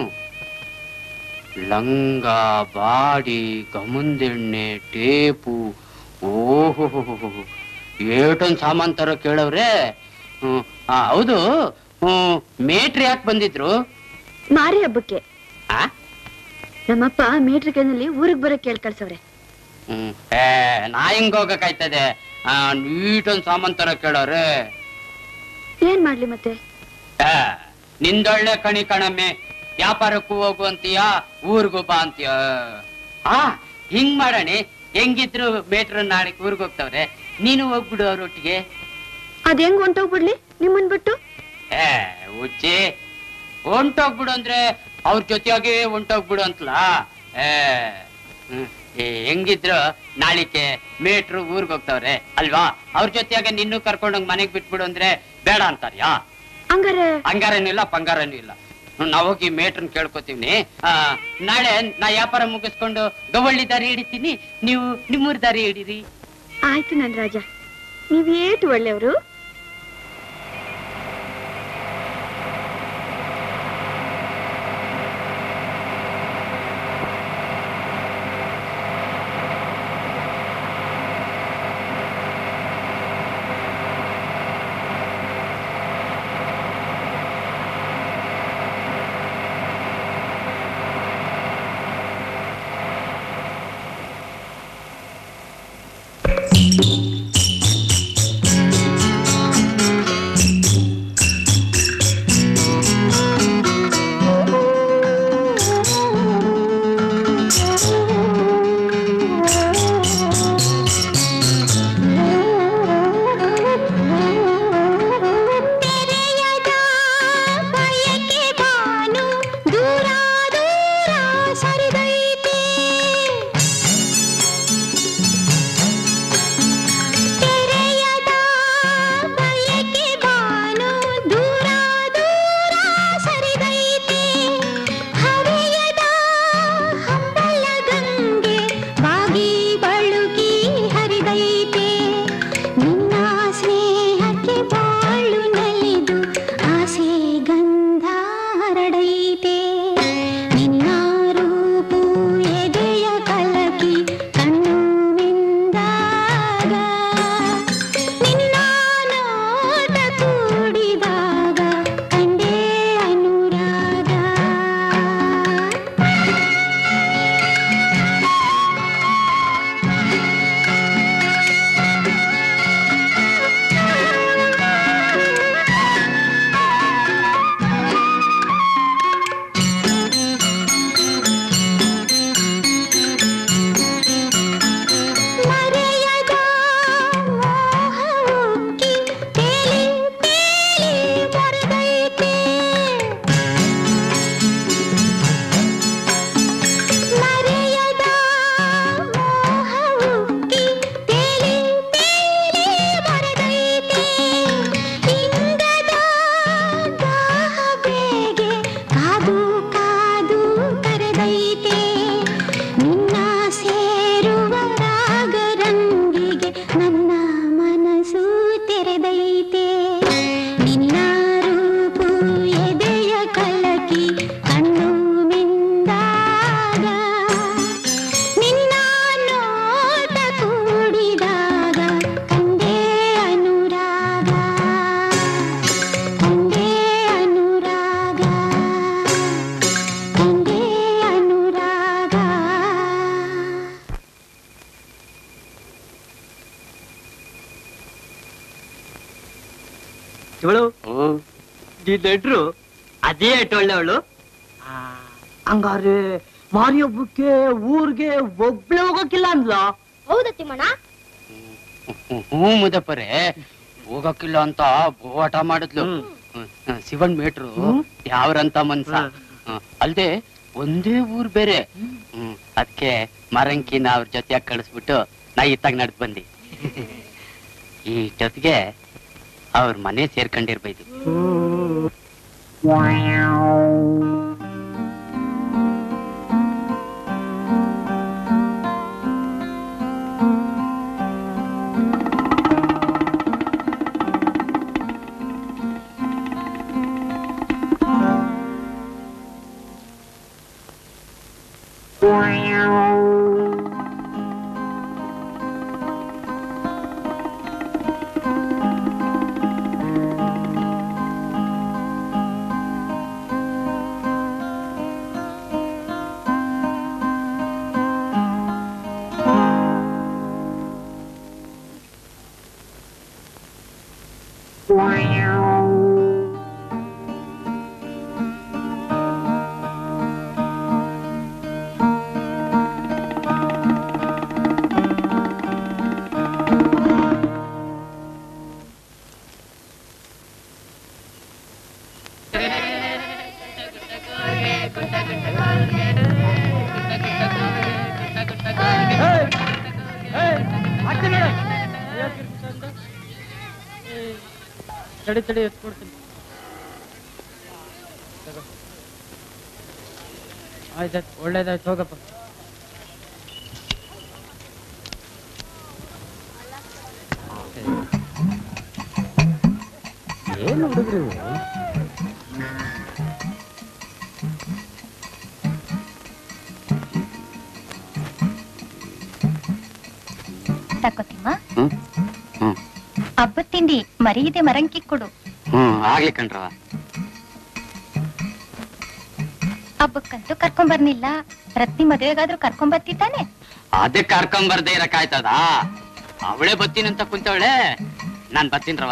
ಲಂಗ ಬಾಡಿ ಗಮುಂದೆಣ್ಣೆ ಟೇಪು ಓಹೋ ಏಟೊಂದ್ ಸಾಮಾನ್ ತರ ಕೇಳವ್ರೆ ಹ್ಮ್ ಆ, ಹೌದು ಹ್ಮ್ ಮೇಟ್ರಿ ಯಾಕೆ ಬಂದಿದ್ರು ಮಾರಿ ಹಬ್ಬಕ್ಕೆ ಆ? ನಮ್ಮಪ್ಪ ಮೀಟ್ರಿಕೆನಲ್ಲಿ ಊರಿಗೆ ಬರಕ್ ಕೇಳ್ ಕಳ್ಸವ್ರೆ ಹ್ಮ್ ಏ ನಾ ಹಿಂಗ್ ಹೋಗಕ್ಕಾಯ್ತದೆ ಆ, ನೀಟೊಂದ್ ಸಾಮಾನ್ ತರ ಕೇಳವ್ರೆ ಏನ್ ಮಾಡ್ಲಿ ಮತ್ತೆ ಏ, ನಿಂದೊಳ್ಳೆ ಕಣಿ ಕಣಮ್ಮೆ ವ್ಯಾಪಾರಕ್ಕೂ ಹೋಗು ಅಂತೀಯ ಊರ್ಗೂ ಬಾ ಅಂತೀಯ ಆ ಹಿಂಗ್ ಮಾಡಣಿ ಹೆಂಗಿದ್ರು ಮೇಟ್ರು ನಾಳೆ ಊರ್ಗ್ ಹೋಗ್ತಾವ್ರೆ ನೀನು ಹೋಗ್ಬಿಡು ಅವ್ರೊಟ್ಟಿಗೆ ಅದ್ ಹೆಂಗ್ ಹೊಂಟೋಗ್ಬಿಡ್ಲಿ ನಿಮ್ಮನ್ ಬಿಟ್ಟು ಏ ಉಚ್ಚಿ ಹೊಂಟೋಗ್ಬಿಡು ಅಂದ್ರೆ ಅವ್ರ ಜೊತೆಯಾಗಿ ಹೊಂಟೋಗ್ಬಿಡು ಅಂತಲ ಏ ಹ್ಮ್. ಏ, ಹೆಂಗಿದ್ರು ನಾಳಿಕೆ ಮೇಟ್ರು ಊರ್ಗ್ ಹೋಗ್ತಾವ್ರೆ ಅಲ್ವಾ ಅವ್ರ ಜೊತೆಯಾಗೆ ನಿನ್ನೂ ಕರ್ಕೊಂಡೋಗ್ ಮನೆಗ್ ಬಿಟ್ಬಿಡು ಅಂದ್ರೆ ಬೇಡ ಅಂತಾರ್ಯಾ ಹಂಗಾರೆ ಹಂಗಾರೇನು ಇಲ್ಲ ಪಂಗಾರೇನು ಇಲ್ಲ ನಾವ್ ಹೋಗಿ ಮೇಟ್ರನ್ ಕೇಳ್ಕೊತೀವಿ ಆ, ನಾಳೆ ನಾ ವ್ಯಾಪಾರ ಮುಗಿಸ್ಕೊಂಡು ಗವಳ್ಳಿ ದಾರಿ ಹಿಡಿತೀನಿ ನೀವು ನಿಮ್ಮೂರ್ ದಾರಿ ಹಿಡೀರಿ ಆಯ್ತು ನನ್ ರಾಜ ನೀವ್ ಏಟು ಒಳ್ಳೆಯವರು Thank you. ಇವಳು ಈ ದಡ್ರು ಅದೇ ಒಳ್ಳೆವಳು ಹಂಗಾರೆ ಮಾರಿ ಹಬ್ಬಕ್ಕೆ ಊರ್ಗೆ ಒಬ್ಳೆ ಹೋಗಕ್ಕಿಲ್ಲ ಅಂದ್ಲ ಹೌದಾ ತಿಮ್ಮಣ್ಣ ಹ್ಞೂ ಮುದಪ್ಪರೇ ಹೋಗಕ್ಕಿಲ್ಲ ಅಂತ ಬೋಟ ಮಾಡಿದ್ಲು ಹ್ಮ್, ಶಿವನ್ ಮೇಟ್ರು ಯಾವ್ರಂತ ಮನ್ಸ ಹ್ಮ್, ಅಲ್ದೆ ಒಂದೇ ಊರ್ ಬೇರೆ ಹ್ಮ್ ಅದಕ್ಕೆ ಮರಂಕಿನ ಅವ್ರ ಜೊತೆಯಾಗಿ ಕಳಿಸ್ಬಿಟ್ಟು ನಾ ಇತ್ತಾಗ ನಡ್ದ್ ಬಂದಿ ಈ ಜೊತೆಗೆ ಅವ್ರ ಮನೆ ಸೇರ್ಕೊಂಡಿರ್ಬೇಕು ತಡಿ ತಡಿ ಎತ್ಕೊಡ್ತೀನಿ ತಗೋ. ಆಯ್ತಾಯ್ತು ಒಳ್ಳೇದಾಯ್ತು ಹೋಗಪ್ಪ ಏನು ಹುಡುಗ್ರು ತಕೋತಿಮ್ಮ ಹ್ಮ್ ಹ್ಮ್ ಹಬ್ಬದ ತಿಂಡಿ ಮರೀದೆ ಮರಂಕಿ ಕೊಡು ಹ್ಮ್ ಆಗ್ಲಿ ಕಣ್ರವ ಹಬ್ಬಕ್ಕಂತೂ ಕರ್ಕೊಂಡ್ ಬರ್ನಿಲ್ಲ ರತ್ನಿ ಮದುವೆಗಾದ್ರೂ ಕರ್ಕೊಂಡ್ ಬರ್ತಿದ್ದಾನೆ ಅದಕ್ಕೆ ಕರ್ಕೊಂಡ್ ಬರ್ದೇ ಇರಕ್ಕಾಯ್ತದ ಅವಳೇ ಬತ್ತೀನಂತ ಕುಂತವಳೆ ನಾನ್ ಬರ್ತೀನ್ರವ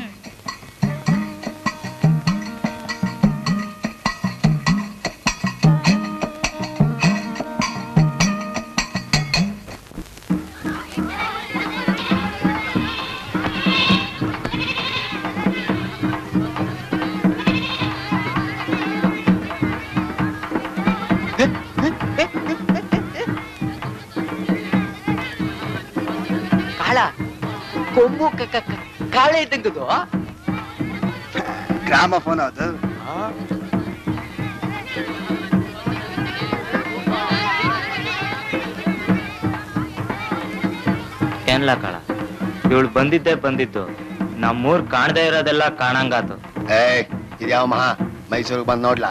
ಕಾಳ ಕೊಂಬು ಕ- ಕ- ಕ- ಕಾಳೆ ಇದ್ದಂಗದು ಗ್ರಾಮ ಫೋನ್ ಅದು ಏನ್ಲ ಕಳ ಇವಳು ಬಂದಿದ್ದೆ ಬಂದಿದ್ದು ನಮ್ಮೂರ್ ಕಾಣದೇ ಇರೋದೆಲ್ಲ ಕಾಣಂಗಾತು ಏಯ್ ಇದ್ಯಾವ ಮಹಾ ಮೈಸೂರಿಗೆ ಬಂದ್ ನೋಡ್ಲಾ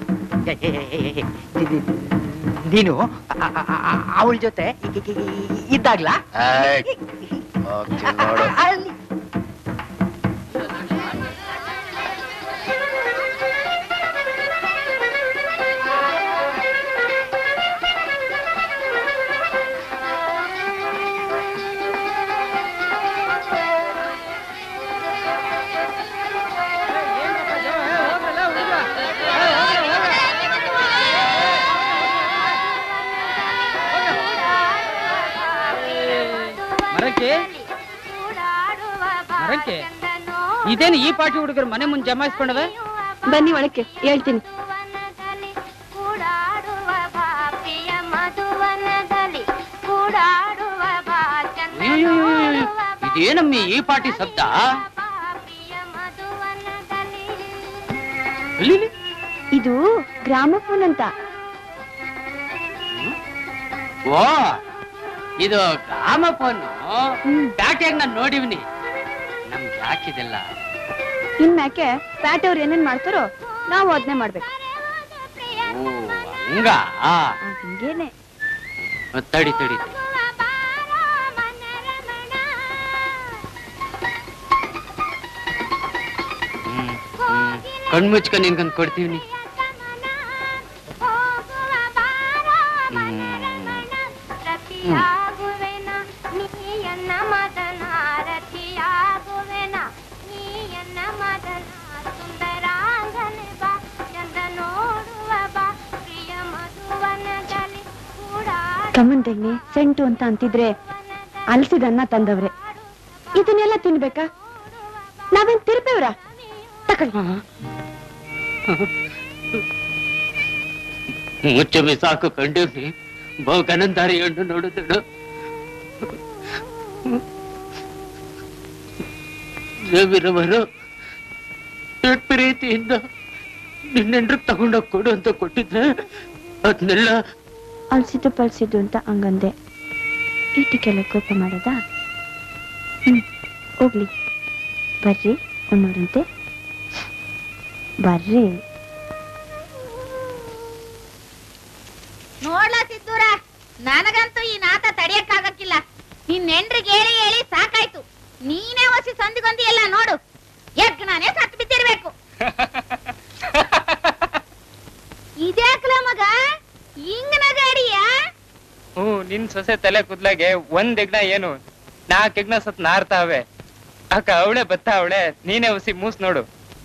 ನೀನು ಅವಳ ಜೊತೆ ಇ- ಇ- ಇ- ಇದ್ದಾಗ್ಲಾ ಏಯ್ ಹೋಗ್ತೀನಿ ನೋಡು ಅಲ್ಲಿ ಮರಕ್ಕೆ ಮರಕ್ಕೆ ಇದೇನು ಈ ಪಾರ್ಟಿ ಹುಡುಗರು ಮನೆ ಮುಂದೆ ಜಮಾಯಿಸ್ಕೊಂಡವೆ ಬನ್ನಿ ಒಳಕ್ಕೆ ಹೇಳ್ತೀನಿ ಇದೇನಮ್ಮಿ ಈ ಪಾಟಿ ಶಬ್ದ ಅಲ್ಲಿ ಇದು ಗ್ರಾಮಫೋನ್ ಅಂತ ಓ ಇದು ಗ್ರಾಮ ಫೋನ್ ಪ್ಯಾಟ್ಯಾಗ ನಾನು ನೋಡಿವ್ನಿ ನಮ್ಗೆ ಯಾಕಿದೆಲ್ಲ ಇನ್ಮ್ಯಾಕೆ ಪ್ಯಾಟವ್ರು ಏನೇನ್ ಮಾಡ್ತಾರೋ ನಾವು ಅದನ್ನೇ ಮಾಡ್ಬೇಕು ಓ ಹಂಗ ಹಿಂಗೇನೆ ತಡಿ ತಡಿ ಹ್ಮ್, ಹ್ಮ್. ಕಣ್ ಮುಚ್ಕ ನಿನ್ಗಂದ್ ಕೊಡ್ತೀವಿ ನೀಯನ್ನ ಮದನ ರತಿಯಾಗುವೆನ ನೀಯನ್ನ ಮದನ ಕಮ್ಮಂದೆಣ್ಣೆ ಸೆಂಟು ಅಂತ ಅಂತಿದ್ರೆ ಅಲ್ಸಿದ ಅನ್ನ ತಂದವ್ರೆ ಇದನ್ನೆಲ್ಲ ತಿನ್ಬೇಕಾ ನಾವೇನ್ ತಿರ್ಪೇವ್ರ ತಕೊಳ್ಳಿ ಮುಚ್ಚಮಿ ಸಾಕು ಕಂಡೀವಿ ಬಹು ಗನಂದಾರಿ ಹಣ್ಣು ನೋಡಿದಳು ದೇವಿರವರು ಎಷ್ಟು ಪ್ರೀತಿಯಿಂದ ನಿನ್ನೆಂಡ್ರಿಗೆ ತಗೊಂಡೋಗ್ ಕೊಡು ಅಂತ ಕೊಟ್ಟಿದ್ದೆ ಅದನ್ನೆಲ್ಲ ಅಲ್ಸಿದ್ದು ಪಲ್ಸಿದ್ದು ಅಂತ ಹಂಗಂದೆ ಇಟ್ಟಕ್ಕೆಲ್ಲ ಕೋಪ ಮಾಡೋದಾ ಹ್ಮ್ ಹೋಗ್ಲಿ ಬರ್ರಿ ಉಣ್ಣೋರಂತೆ ಬರ್ರಿ ನೋಡ್ಲಾ ಸಿದ್ದೂರ ನನಗಂತೂ ಈ ನಾಟ ತಡಿಯಕ್ಕಾಗಕ್ಕಿಲ್ಲ ನಿನ್ ನೆಂಡ್ರಿಗೆ ಹೇಳಿ ಹೇಳಿ ಸಾಕಾಯ್ತು ನೀನೇ ಹೊಸಿ ಸಂದಿಗೊಂದಿ ಎಲ್ಲ ನೋಡು ಎಗ್ ನಾನೇ ಸತ್ ಬಿದ್ದಿರ್ಬೇಕು ಇದ್ಯಾಕ್ಲ ಮಗ ಹಿಂಗ್ ನಗಾಡಿಯಾ ಹ್ಞೂ ನಿನ್ ಸೊಸೆ ತಲೆ ಕುದ್ಲಾಗೆ ಒಂದ್ ಎಗ್ನ ಏನು ನಾಲ್ಕು ಎಗ್ನ ಸತ್ ನಾರ್ತಾವೆ ಅಕ್ಕ ಅವಳೆ ಬತ್ತ ಅವಳೆ ನೀನೇ ಉಸಿ ಮೂಸ್ ನೋಡು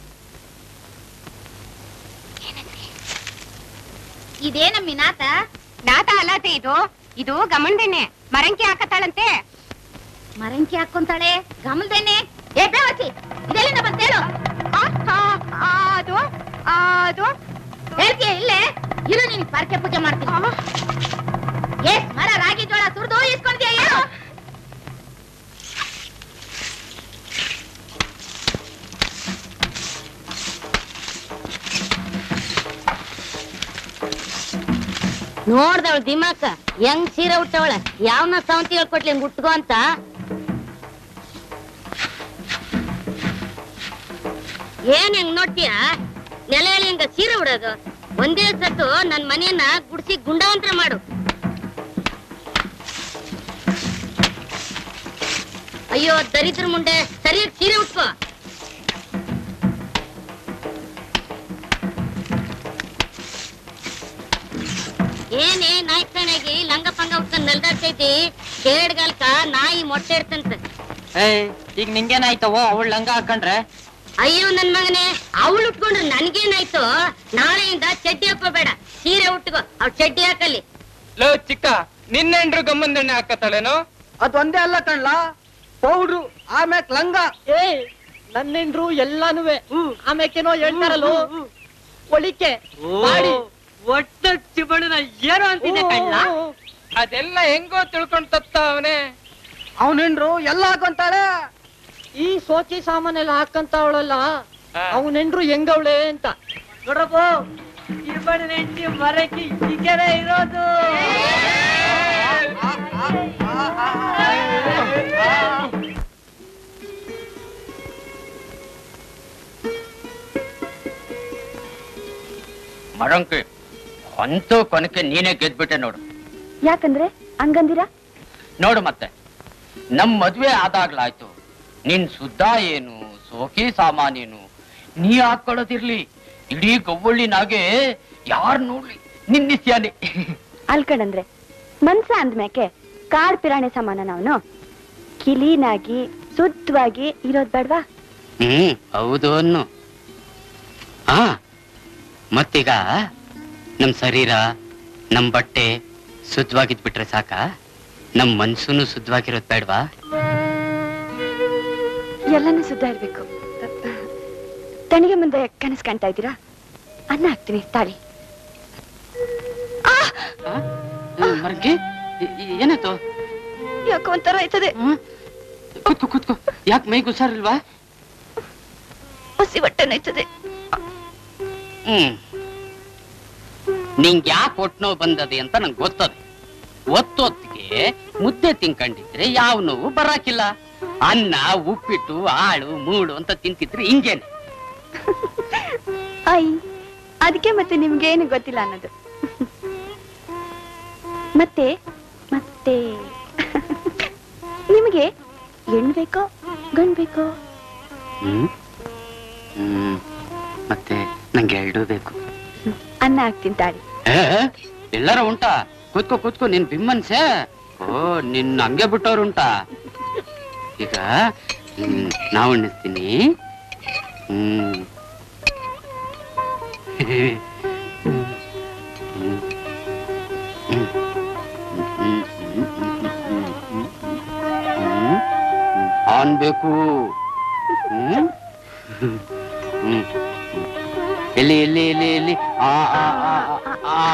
ಇದೇನಮ್ಮಿ ನಾತ ನಾತ ಅಲ್ಲತೆ ಇದು ಇದು ಗಮಂಡೆಣ್ಣೆ ಮರಂಕಿ ಹಾಕತಾಳಂತೆ ಮರಂಕಿ ಹಾಕೊಂತಾಳೆ ಗಮಲ್ದೆಣ್ಣೆ ಏ ಬೇವಸಿ ಇದೆಲ್ಲಿಂದ ಬಂತೇಳು ಅದು ಅದು ಹೇಳ್ತೀಯ ಇಲ್ಲೇ ಇರು ನೀನ್ ಪರ್ಕೆ ಪೂಜೆ ಮಾಡ್ತೀನಿ ಎಸ್ ಮರ ರಾಗಿ ಜೋಳ ಸುರಿದು ಇಸ್ಕೊಂತೀಯ ಏನು ನೋಡ್ದವಳ ದಿಮಾಕ ಹೆಂಗ್ ಸೀರೆ ಉಟ್ಟವಳ ಯಾವನ ಸವಂತಿ ಹೇಳ್ಕೊಟ್ಲಿ ಹಿಂಗ್ ಉಟ್ಕೋ ಅಂತ ಏನ್ ಹೆಂಗ್ ನೋಡ್ತೀಯ ನೆಲ ಹೇಳಿ ಹಿಂಗ ಸೀರೆ ಉಡೋದು ಒಂದೇ ಸತ್ತು ನನ್ ಮನೆಯನ್ನ ಗುಡ್ಸಿ ಗುಂಡಾವಂತ್ರ ಮಾಡು ಅಯ್ಯೋ ದರಿದ್ರ ಮುಂಡೆ ಸರಿಯಾಗಿ ಸೀರೆ ಉಟ್ಕೋ ಏನೇ ನಾಯಿ ಕಣಗಿ ಲಂಗ ಪಂಗ ಉಟ್ಕೊಂಡ್ ನಲ್ದಾಡ್ತೈತಿ ಕೇಡ್ಗಲ್ಕ ನಾಯಿ ಮೊಟ್ಟೆ ಇಡ್ತಂತ ಈಗ ನಿಂಗೇನಾಯ್ತವೋ ಅವಳು ಲಂಗ ಹಾಕೊಂಡ್ರೆ ಅಯ್ಯೋ ನನ್ ಮಗನೇ ಅವಳು ಉಟ್ಕೊಂಡ್ರೆ ನನ್ಗೇನಾಯ್ತು ನಾಳೆಯಿಂದ ಚಡ್ಡಿ ಹಾಕೋಬೇಡ ಸೀರೆ ಉಟ್ಕೋ ಅವ್ಳು ಚಡ್ಡಿ ಹಾಕಲ್ಲಿ ಲೋ ಚಿಕ್ಕ ನಿನ್ನೆಂಡ್ರು ಗಮ್ಮಂದಣ್ಣೆ ಹಾಕತ್ತಾಳೇನೋ ಅದೊಂದೇ ಅಲ್ಲ ಕಣ್ಲ ಪೌಡ್ರು ಆಮ್ಯಾಕ್ ಲಂಗ ಏ ನನ್ನೆಂಡ್ರು ಎಲ್ಲಾನುವೆ ಆಮ್ಯಾಕೇನೋ ಹೇಳ್ತಾರಲ್ಲೋ ಒಳಿಕೆ ಮಾಡಿ ಒಟ್ಟ ಚಿಬಣನ ಏನೋ ಅಂತಿದ್ದೆ ಕಣ್ಲ ಅದೆಲ್ಲ ಹೆಂಗೋ ತಿಳ್ಕೊಂಡ್ ತತ್ತ ಅವನೇ ಅವನೆಂಡ್ರು ಎಲ್ಲ ಹಾಕೊಂತಾಳೆ ಈ ಸೋಚಿ ಸಾಮಾನೆಲ್ಲ ಹಾಕಂತಾವಳಲ್ಲ ಅವನೆಂಡ್ರು ಹೆಂಗವಳೆ ಅಂತ ನೋಡಪ್ಪ ಚಿಬಣನ ಹೆಂಡತಿ ಮರಕ್ಕೆ ಹೀಗೆನೆ ಇರೋದು ಮರಂಕಿ ಅಂತೂ ಕೊನಕ್ಕೆ ನೀನೇ ಗೆದ್ಬಿಟ್ಟೆ ನೋಡು ಯಾಕಂದ್ರೆ ಹಂಗಂದಿರಾ ನೋಡು ಮತ್ತೆ ನಮ್ ಮದ್ವೆ ಆದಾಗ್ಲಾಯ್ತು ನಿನ್ ಸುದ್ದ ಏನು ಸೋಕಿ ಸಾಮಾನೇನು ನೀ ಹಾಕೊಳ್ಳೋದಿರ್ಲಿ ಇಡೀ ಗವ್ವಳ್ಳಿನಾಗೆ ಯಾರ್ ನೋಡ್ಲಿ ನಿನ್ನಿಸ್ಯಾನೆ ಅಲ್ಕಣಂದ್ರೆ ಮನ್ಸ ಅಂದ್ಮ್ಯಾಕೆ ಕಾಡ್ ಪಿರಾಣಿ ಸಮಾನ ನಾವ್ನು ಕಿಲೀನಾಗಿ ಶುದ್ಧವಾಗಿ ಇರೋದ್ ಬೇಡ್ವಾ ಹ್ಮ್ ಹೌದು ಅನ್ನು ಆ ಮತ್ತೀಗ ನಮ್ ಶರೀರ ನಮ್ ಬಟ್ಟೆ ಶುದ್ಧವಾಗಿದ್ಬಿಟ್ರೆ ಸಾಕ ನಮ್ ಮನ್ಸುನು ಶುದ್ಧವಾಗಿರೋದ್ ಬೇಡ್ವಾ ಎಲ್ಲನೂ ಶುದ್ಧ ಇರ್ಬೇಕು ತಣಿಗೆ ಮುಂದೆ ಕನಸು ಕಾಣ್ತಾ ಇದ್ದೀರಾ ಅನ್ನ ಹಾಕ್ತೀನಿ ತಾಳಿ ಮರ್ಗೆ ಏನಾಯ್ತು ಯಾಕೋ ಒಂಥರ ಆಯ್ತದೆ ಕೂತ್ಕೋ ಕೂತ್ಕೋ ಯಾಕೆ ಮೈಗೆ ಹುಷಾರಿಲ್ವಾ ಹಸಿ ಹೊಟ್ಟೆ ನೋಯ್ತದೆ ಹ್ಮ್ ನಿಂಗ್ ಯಾಕೆ ಹೊಟ್ಟೆ ನೋವು ಬಂದದೆ ಅಂತ ನಂಗೆ ಗೊತ್ತದೆ ಒತ್ತೊತ್ತಿಗೆ ಮುದ್ದೆ ತಿನ್ಕೊಂಡಿದ್ರೆ ಯಾವ ನೋವು ಬರಾಕಿಲ್ಲ ಅನ್ನ ಉಪ್ಪಿಟ್ಟು ಆಳು ಮೂಳು ಅಂತ ತಿಂತಿದ್ರೆ ಹಿಂಗೇನೆ ಐ ಅದಕ್ಕೆ ಮತ್ತೆ ನಿಮ್ಗೆ ಏನು ಗೊತ್ತಿಲ್ಲ ಅನ್ನೋದು ಮತ್ತೆ ಮತ್ತೆ ನಿಮಗೆ ಹೆಣ್ ಬೇಕೋ ಗಂಡ್ ಬೇಕೋ ಹ್ಮ್ ಹ್ಮ್ ಮತ್ತೆ ನಂಗೆ ಎರಡೂ ಬೇಕು ಅನ್ನ ಹಾಕ್ತೀನಿ ತಾಳಿ ಏ, ಎಲ್ಲಾರ ಉಂಟಾ ಕೂತ್ಕೋ ಕೂತ್ಕೋ ನಿನ್ ಬಿಮ್ಮನ್ಸೆ ಓ ನಿನ್ ಹಂಗೆ ಬಿಟ್ಟವ್ರು ಉಂಟಾ ಈಗ ಹ್ಮ್, ನಾ ಉಣ್ಣಿಸ್ತೀನಿ ಹ್ಮ್ ಹ್ಮ್. ಹ್ಮ್. ಹ್ಮ್. ಅನ್ಬೇಕು ಹ್ಮ್ ಹ್ಮ್ ಎಲ್ಲಿ ಎಲ್ಲಿ ಎಲ್ಲಿ ಎಲ್ಲಿ ಆ ಆ ಆ, ಆ, ಆ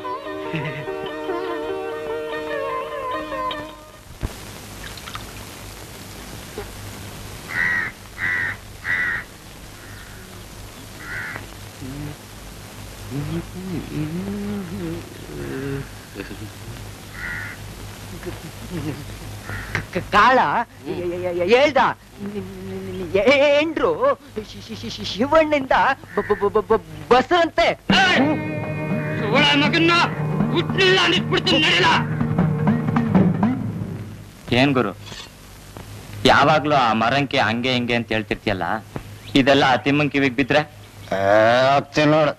ಕ- ಕಾಳ ಹೇಳ್ದ ಎಂಡ್ರು ಶಿವಣ್ಣಂದ ಬಸರಂತೆ ಸುವಳ ಮಗನ್ನ ಹುಟ್ಟಲಿಲ್ಲ ಅನ್ನಿಸ್ಬಿಡ್ತೀನಿ ನಡಿಲ ಏನ್ ಗುರು ಯಾವಾಗ್ಲೂ ಆ ಮರಂಕೆ ಹಂಗೆ ಹಿಂಗೆ ಅಂತ ಹೇಳ್ತಿರ್ತೀಯಲ್ಲ ಇದೆಲ್ಲ ಆ ತಿಮ್ಮನ್ ಕಿವಿಗ್ ಬಿದ್ರೆ ನೋಡು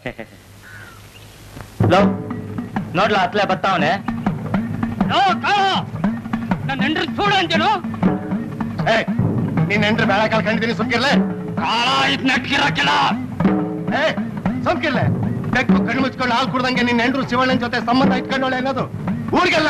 ಲೋ ನೋಡ್ಲಾ ಅತ್ಲೆ ಬತ್ತಾವನೆ ನನ್ನ ಹೆಂಡ್ರ ಸುಳ್ಳು ಅಂತೇನು ನೀನ್ ಎಂಟ್ರೆ ಬೇಡ ಕಾಲ್ ಕಂಡಿದ್ದೀನಿ ಸುಮ್ಕಿರ್ಲೆ ಕಾಳ ಇದ್ ನಟ್ಕಿರಕ್ಕಿಲ್ಲ ಏ ಸುಮ್ಕಿರ್ಲೆ ಬೆಕ್ಕು ಕಣ್ಣು ಮುಚ್ಕೊಂಡು ಹಾಲು ಕುಡ್ದಂಗೆ ನಿನ್ನ ಹೆಂಡ್ರು ಶಿವಣ್ಣನ ಜೊತೆ ಸಂಬಂಧ ಇಟ್ಕೊಂಡೋಳೆ ಅನ್ನೋದು ಊರಿಗೆಲ್ಲ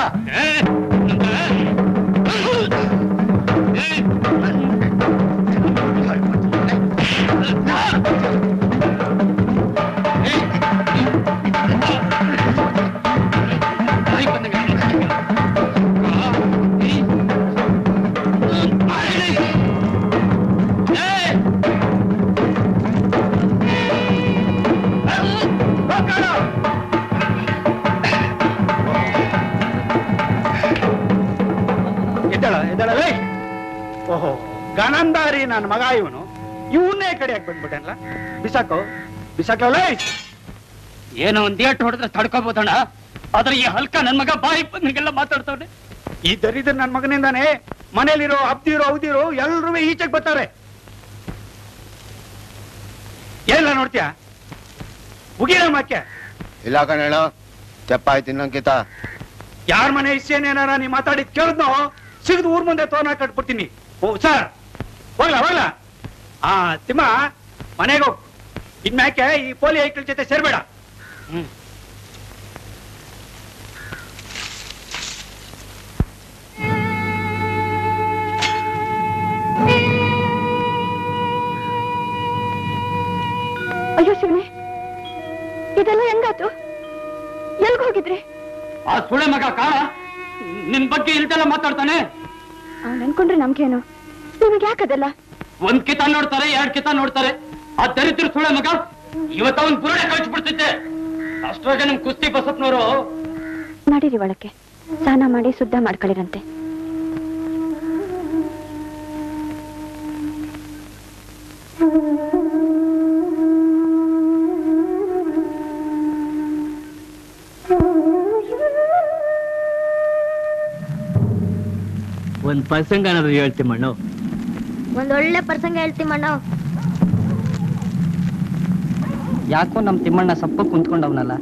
ಎದ್ದಳ ಎದ್ದಳ ಲೇ. ಓಹೋ ಗಣಂದಾರಿ ನನ್ನ ಮಗ ಇವನು ಇವನ್ನೇ ಕಡೆಯಾಗಿ ಬಂದ್ಬಿಟ್ಟಲ್ಲ ಬಿಸಾಕೋ ಬಿಸಾಕಲೇ ಏನೋ ಒಂದ್ ಏಟು ಹೊಡೆದ್ರೆ ತಡ್ಕೋಬೋದಣ್ಣ ಆದ್ರೆ ಈ ಹಲ್ಕ ನನ್ ಮಗ ಬಾಯಿ ಬಂದಂಗೆಲ್ಲ ಮಾತಾಡ್ತಾವ್ನೆ ಈ ದರಿದ್ರ ನನ್ನ ಮಗನಿಂದಾನೆ ಮನೇಲಿರೋ ಹಬ್ದಿರೋ ಅವದಿರೋ ಎಲ್ರೂ ಈಚೆಗೆ ಬರ್ತಾರೆ ಎಲ್ಲ ನೋಡ್ತೀಯ ಮುಗಿಯ ಮಾಕ್ಯ ಇಲ್ಲ ಕಣ ಹೇಳು ತೆಪ್ಪಾಯ್ತು ಇನ್ನೊಂಕಿತ ಯಾರ ಮನೆ ಇಷ್ಟೇನೇನಾರ ನೀ ಮಾತಾಡಿದ್ ಕೇಳಿದ್ನೋ ಸಿಗದು ಊರ್ ಮುಂದೆ ತೋರಣ ಕಟ್ಬಿಡ್ತೀನಿ ಓ ಸರ್ ಹೋಗ್ಲಾ ಹೋಗ್ಲಾ ಆ ತಿಮ್ಮ ಮನೆಗೆ ಹೋಗ್ ಇನ್ಮ್ಯಾಕೆ ಈ ಪೋಲಿ ಐಕ್ಳ ಜೊತೆ ಸೇರ್ಬೇಡ ಹ್ಮ್ ಅಯ್ಯೋ ಶಿವನೇ ಇದೆಲ್ಲ ಹೆಂಗಾತು ಎಲ್ಗ್ ಹೋಗಿದ್ರಿ ಆ ಸುಳೆ ಮಗ ಕಾಳ ನಿನ್ ಬಗ್ಗೆ ಇಲ್ದೆಲ್ಲ ಮಾತಾಡ್ತಾನೆ ಅವ್ನ್ ಅನ್ಕೊಂಡ್ರೆ ನಮ್ಗೇನು ನಿಮಗೆ ಯಾಕದಲ್ಲ ಒಂದ್ ಕಿತ ನೋಡ್ತಾರೆ ಎರಡ್ ಕಿತ ನೋಡ್ತಾರೆ ಆ ದರಿದ್ರ ಸುಳೆ ಮಗ ಇವತ್ತ ಒಂದ್ ಬುರುಡೆ ಕಳ್ಸಿಬಿಡ್ತಿದ್ದೆ ಅಷ್ಟ್ರಾಗ ನಮ್ ಕುಸ್ತಿ ಬಸಪ್ಪನವರು ನಡೀರಿ ಒಳಕ್ಕೆ ಸ್ನಾನ ಮಾಡಿ ಶುದ್ಧ ಮಾಡ್ಕೊಳ್ಳಿರಂತೆ ಒಂದ್ ಪ್ರಸಂಗ ಏನಾದ್ರು ಹೇಳ್ತಿ ಮಣ್ಣು ಒಂದೊಳ್ಳೆ ಪ್ರಸಂಗ ಹೇಳ್ತೀವಿ ಅಣ್ಣ ಯಾಕೋ ನಮ್ ತಿಮ್ಮಣ್ಣ ಸಪ್ಪ ಕುಂತ್ಕೊಂಡವ್ನಲ್ಲ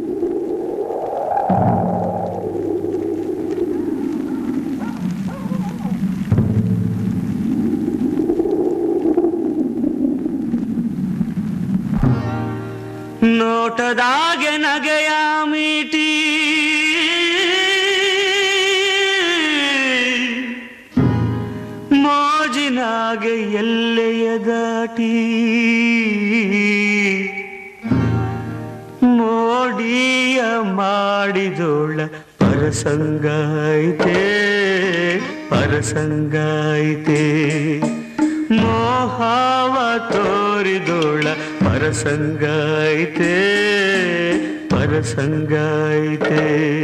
ನೋಟದಾಗೆ ನಗೆಯ ಮೀಟಿ ಮೋಜಿನಾಗೆ ಎಲ್ಲೆಯ ದಾಟಿ ಮೋಡಿಯ ಮಾಡಿದೋಳ ಪರಸಂಗಾಯ್ತೆ ಪರಸಂಗಾಯ್ತೆ ಮೋಹಾವ ತೋರಿದೋಳ ಪರಸಂಗಾಯ್ತೆ ಪರಸಂಗಾಯ್ತೆ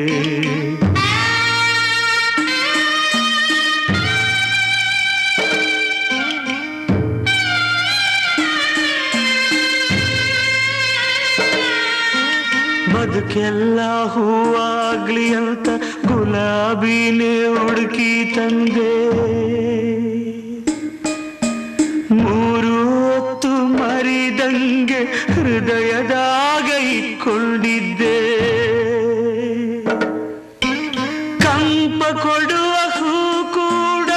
ಬದುಕೆಲ್ಲ ಹೂವಾಗ್ಲಿ ಅಂತ ಗುಲಾಬಿನೇ ಹುಡುಕಿ ತಂದೆ ಮೂರು ಹೊತ್ತು ಮರಿದಂಗೆ ಹೃದಯದಾಗ ಇಟ್ಕೊಂಡಿದ್ದೆ ಕಂಪ ಕೊಡುವ ಹೂ ಕೂಡ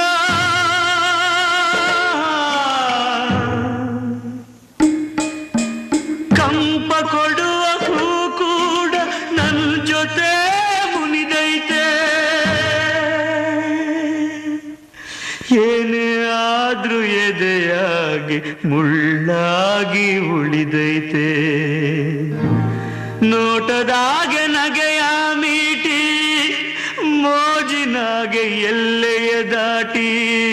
ಕಂಪ ಕೊಡುವ ಹೂ ಕೂಡ ನನ್ ಜೊತೆ ಮುನಿದೈತೆ ಏನೇ ಆದ್ರೂ ಮುಳ್ಳಾಗಿ ಉಳಿದೈತೆ ನೋಟದಾಗೆ ನಗೆಯ ಮೀಟಿ ಮೋಜಿನಾಗೆ ಎಲ್ಲೆಯ ದಾಟಿ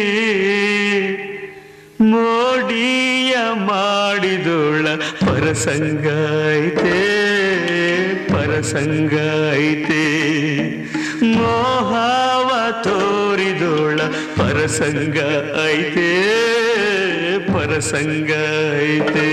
ಮೋಡಿಯ ಮಾಡಿದೋಳ ಪರಸಂಗ ಐತೆ ಪರಸಂಗ ಐತೆ ಮೋಹವ ತೋರಿದೋಳ ಪರಸಂಗ ಐತೆ ಪರಸಂಗ ಐತೆ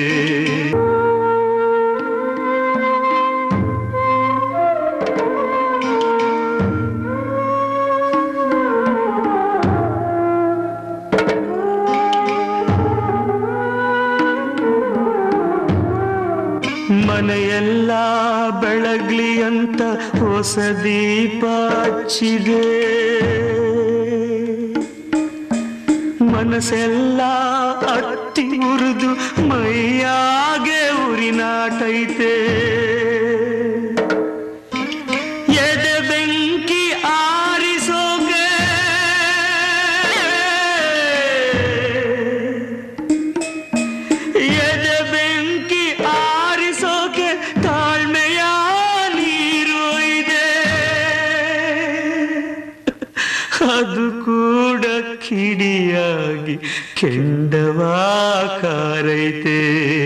ಮನೆಯೆಲ್ಲ ಬೆಳಗ್ಲಿ ಅಂತ ಹೊಸ ದೀಪ ಹಚ್ಚಿದೆ ಮನಸ್ಸೆಲ್ಲ ಅಟ್ಟಿ ಉರಿದು ಮೈಯಾಗೆ ಉರಿನಾಟೈತೆ ಎದೆ ಬೆಂಕಿ ಆರಿಸೋಗೆ ಎದೆ ಬೆಂಕಿ ಆರಿಸೋಕೆ ತಾಳ್ಮೆಯ ನೀರು ಇದೆ ಅದು ಕೂಡ ಕಿಡಿಯಾಗಿ ಕೆಂಡವಾಕಾರೈತೆ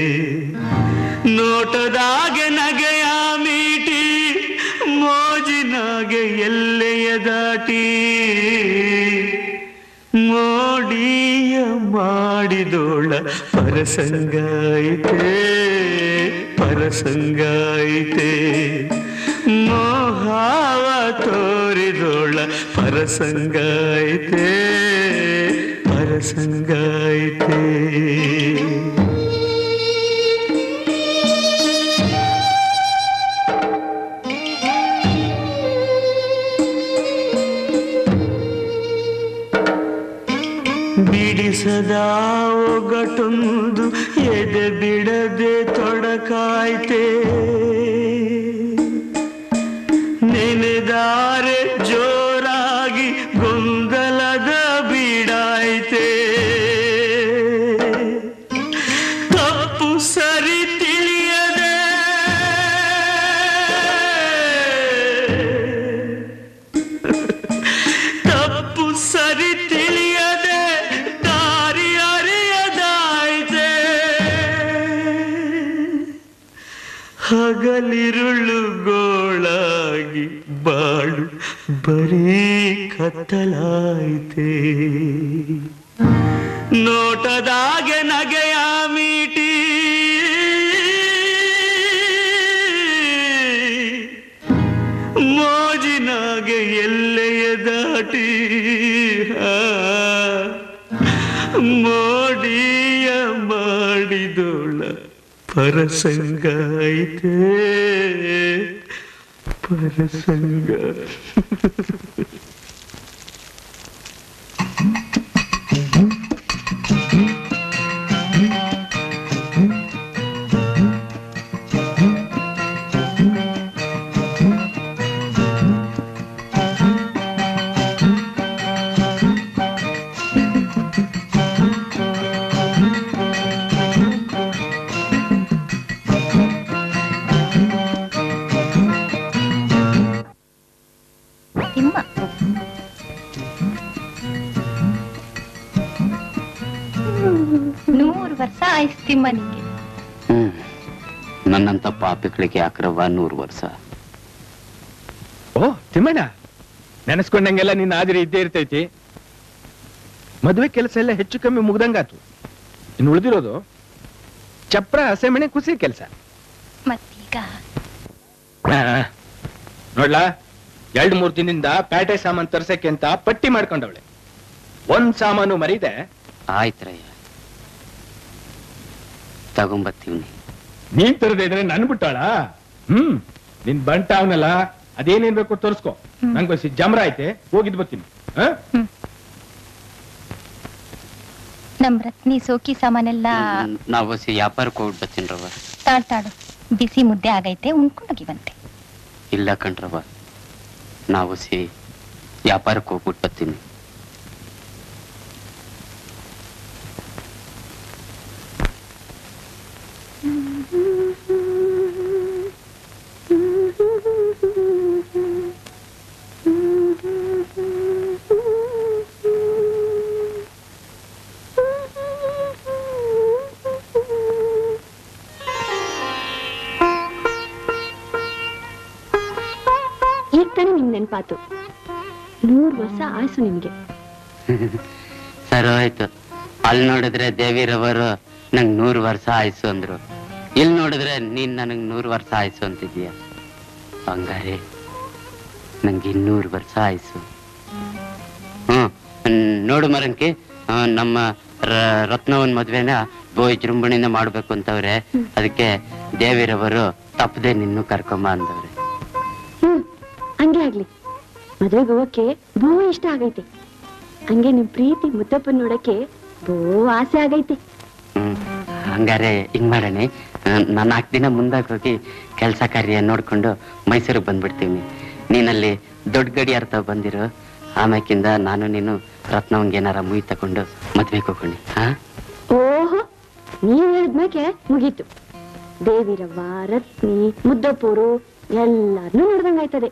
ನೋಟದಾಗೆ ನಗೆಯ ಮೀಟಿ ಮೋಜಿನಾಗೆ ಎಲ್ಲೆಯ ದಾಟಿ ಮೋಡಿಯ ಮಾಡಿದೋಳ ಪರಸಂಗಾಯಿತೆ ಪರಸಂಗಾಯಿತೆ ಮೋಹಾವ ತೋರಿದೋಳ ಪರಸಂಗಾಯಿತೆ ಪರಸಂಗಾಯಿತೆ ಬಿಡಿಸದ ಒಗಟೊಂದು ಎದೆ ಬಿಡದೆ ತೊಡಕಾಯ್ತೆ ನೆನೆದಾರೆ ಜೋರಾಗಿ ಗೊಂದಲದ ಬೀಡಾಯ್ತೆ ತಪ್ಪು ಸರಿ ತಿಳಿಯದೆ ತಪ್ಪು ಸರಿ ತಿಳಿಯದೆ ದಾರಿ ಅರಿಯದಾಯ್ತೆ ಹಗಲಿರುಳು ಗೋಳಾಗಿ ಬಾಳು ಬರೀ ಕತ್ತಲಾಯ್ತೆ ನೋಟದಾಗೆ ನಗೆಯ ಮೀಟಿ ಮೋಜಿನಾಗೆ ಎಲ್ಲೆಯ ದಾಟಿ ಆ, ಮೋಡಿಯ ಮಾಡಿದೋಳ ಪರಸಂಗ ಐತೆ ಪರಸಂಗ ತಿಮ್ಮ ನೂರು ವರ್ಷ ಆಯ್ತು ತಿಮ್ಮ ನಿಂಗೆ ಹ್ಮ್ ನನ್ನಂತ ಪಾಪಿಗಳಿಗೆ ಯಾಕ್ರವ ನೂರು ವರ್ಷ ಓ ತಿಮ್ಮಣ್ಣ ನೆನೆಸ್ಕೊಂಡಂಗೆಲ್ಲ ನಿನ್ನ ಹಾಜರಿ ಇದ್ದೇ ಇರ್ತೈತಿ ಮದುವೆ ಕೆಲಸ ಎಲ್ಲ ಹೆಚ್ಚು ಕಮ್ಮಿ ಮುಗ್ದಂಗಾತು ಇನ್ನು ಉಳಿದಿರೋದು ಚಪ್ರ ಹಸೆಮಣೆ ಕುಸಿ ಕೆಲಸ ಮತ್ತೀಗ ನೋಡ್ಲಾ ಎರಡ್ ಮೂರ್ ದಿನದಿಂದ ಪ್ಯಾಟೆ ಸಾಮಾನ್ ತರ್ಸಕ್ಕೆ ಅಂತ ಪಟ್ಟಿ ಮಾಡ್ಕೊಂಡವಳೆ ಒಂದ್ ಸಾಮಾನು ಮರಿದೆ ಆಯ್ತ್ರಯ್ಯ ತಗೊಂಬತ್ತೀವ್ನಿ ನೀನ್ ತರದೇ ಇದ್ರೆ ನನ್ ಬಿಟ್ಟಾಳ ಹ್ಮ್ ನಿನ್ ಬಂಟ ಅವನಲ್ಲ ಅದೇನೇನ್ ಬೇಕು ತೋರ್ಸ್ಕೊ ನಂಗೆ ಬಸಿ ಜಮ್ರ ಐತೆ ಹೋಗಿದ್ ಬರ್ತೀನಿ ಹ? ನಮ್ ರತ್ನಿ ಸೋಕಿ ಸಾಮಾನೆಲ್ಲ ನಾವು ಸಿ ವ್ಯಾಪಾರಕ್ಕೆ ಹೋಗ್ಬಿಡ್ತೀನ್ರವ ತಾಳ್ ತಾಳು ಬಿಸಿ ಮುದ್ದೆ ಆಗೈತೆ ಉಣ್ಕೊಂಡೋಗಿವಂತೆ ಇಲ್ಲ ಕಣ್ರವ ನಾವು ಸಿ ವ್ಯಾಪಾರಕ್ಕೆ ಹೋಗ್ಬಿಟ್ಟು ಬರ್ತೀನಿ ಈಗ ತಾನೇ ನಿಮ್ ನೆನ್ಪಾತು ನೂರ್ ವರ್ಷ ಆಯ್ಸು ನಿಮ್ಗೆ ಸರಿ ಹೋಯ್ತು ಅಲ್ಲಿ ನೋಡಿದ್ರೆ ದೇವಿರವರು ನಂಗ್ ನೂರು ವರ್ಷ ಆಯ್ಸು ಅಂದ್ರು ಇಲ್ಲಿ ನೋಡಿದ್ರೆ ನೀನ್ ನನಗ್ ನೂರು ವರ್ಷ ಆಯ್ಸು ಅಂತಿದೀಯ ಹಂಗಾರೆ ನಂಗೆ ಇನ್ನೂರು ವರ್ಷ ಆಯ್ಸು ಹ್ಮ್ ಹ್ಮ್, ನೋಡು ಮರಂಕಿ ಆ, ನಮ್ಮ ರ- ರತ್ನವನ್ ಮದ್ವೆನ ಬೋ ವಿಜೃಂಭಣೆಯಿಂದ ಮಾಡ್ಬೇಕು ಅಂತವ್ರೆ ಅದಕ್ಕೆ ದೇವಿರವರು ತಪ್ಪದೆ ನಿನ್ನೂ ಕರ್ಕೊಂಬ ಅಂದವ್ರೆ ಹ್ಮ್ ಹಂಗೆ ಆಗ್ಲಿ ಮದ್ವೆಗೆ ಹೋಗಕ್ಕೆ ಬಹು ಇಷ್ಟ ಆಗೈತೆ ಹಂಗೆ ನಿಮ್ ಪ್ರೀತಿ ಮುತ್ತಪ್ಪನ್ ನೋಡಕ್ಕೆ ಬಹು ಆಸೆ ಆಗೈತೆ ಹ್ಮ್ ಹಂಗಾರೆ ಹಿಂಗ್ ಮಾಡೋಣ ನಾನು ನಾಲ್ಕು ದಿನ ಮುಂದಾಗ್ ಹೋಗಿ ಕೆಲಸ ಕಾರ್ಯ ನೋಡ್ಕೊಂಡು ಮೈಸೂರಿಗೆ ಬಂದ್ಬಿಡ್ತೀನಿ ನೀನಲ್ಲಿ ದೊಡ್ಡ ಗಡಿ ಅರ್ಥ ಬಂದಿರು ಆಮ್ಯಾಕಿಂದ ನಾನು ನೀನು ರತ್ನವಂಗೆ ಏನಾರ ಮುಯಿ ತಕೊಂಡು ಮದ್ವೆಗೆ ಹೋಗೋಣ ಹಾ ಓಹೋ ನೀವ್ ಹೇಳಿದ್ಮೇಕೆ ಮುಗೀತು ದೇವಿರವ್ವ ರತ್ನಿ ಮುದ್ದಪ್ಪೂರು ಎಲ್ಲಾರ್ನೂ ನೋಡ್ದಂಗಾಯ್ತದೆ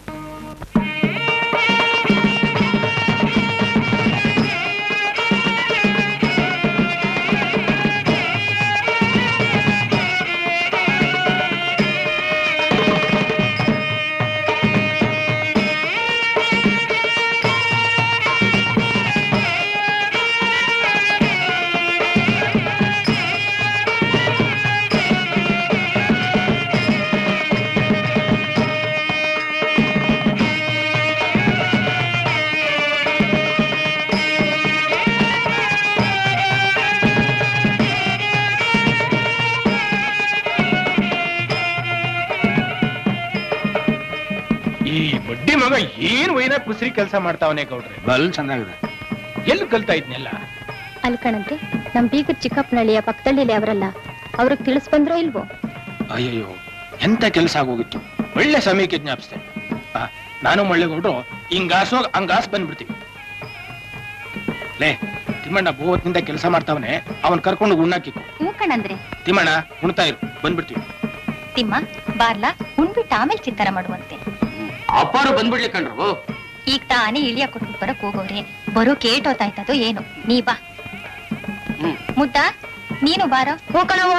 ಈ ಬಡ್ಡಿ ಮಗ ಏನ್ ವೈನ ಕುಸ್ರಿ ಕೆಲಸ ಮಾಡ್ತಾವನೆ ಗೌಡ್ರೆ ಬಲ್ ಚೆನ್ನಾಗಿದೆ ಎಲ್ಲಿ ಕಲ್ತಾ ಇದ್ನೆಲ್ಲ ಅಲ್ಲಿ ಕಣಂತೆ ನಮ್ ಬೀಗರ್ ಚಿಕ್ಕಪ್ಪನಳ್ಳಿಯ ಪಕ್ಕದಳ್ಳಿಲಿ ಅವರಲ್ಲ ಅವ್ರಿಗೆ ತಿಳಿಸ್ ಬಂದ್ರೋ ಇಲ್ವೋ ಅಯ್ಯಯ್ಯೋ ಎಂತ ಕೆಲಸ ಆಗೋಗಿತ್ತು ಒಳ್ಳೆ ಸಮಯಕ್ಕೆ ಜ್ಞಾಪಿಸ್ತೆ ಆ, ನಾನು ಮಳ್ಳೆಗೌಡ್ರು ಹಿಂಗಾಸೋ ಹಂಗಾಸ್ ಬಂದ್ಬಿಡ್ತೀವಿ ಲೇ ತಿಮ್ಮಣ್ಣ ಬೋವತ್ನಿಂದ ಕೆಲಸ ಮಾಡ್ತಾವನೆ ಅವನ್ ಕರ್ಕೊಂಡು ಉಣ್ಣಾಕಿಕ್ಕು ಹ್ಞೂ ಕಣಂದ್ರೆ ತಿಮ್ಮಣ್ಣ ಉಣ್ತಾ ಇರು ಬಂದ್ಬಿಡ್ತೀವಿ ತಿಮ್ಮ ಬಾರ್ಲಾ ಉಣ್ಬಿಟ್ಟು ಆಮೇಲೆ ಚಿಂತನೆ ಮಾಡುವಂತೆ ಅಪ್ಪಾರು ಬಂದ್ಬಿಡ್ಲಿ ಕಣ್ರು ಈಗ ತಾನೇ ಇಳಿಯ ಕೊಟ್ಬಿಟ್ಟು ಬರಕ್ ಹೋಗೋರೆ ಬರೋ ಕೇಟೋತಾಯ್ತದೋ ಏನು ನೀ ಬಾ ಮುದ್ದ ನೀನು ಬಾರ ಹೋಗೋಣವೋ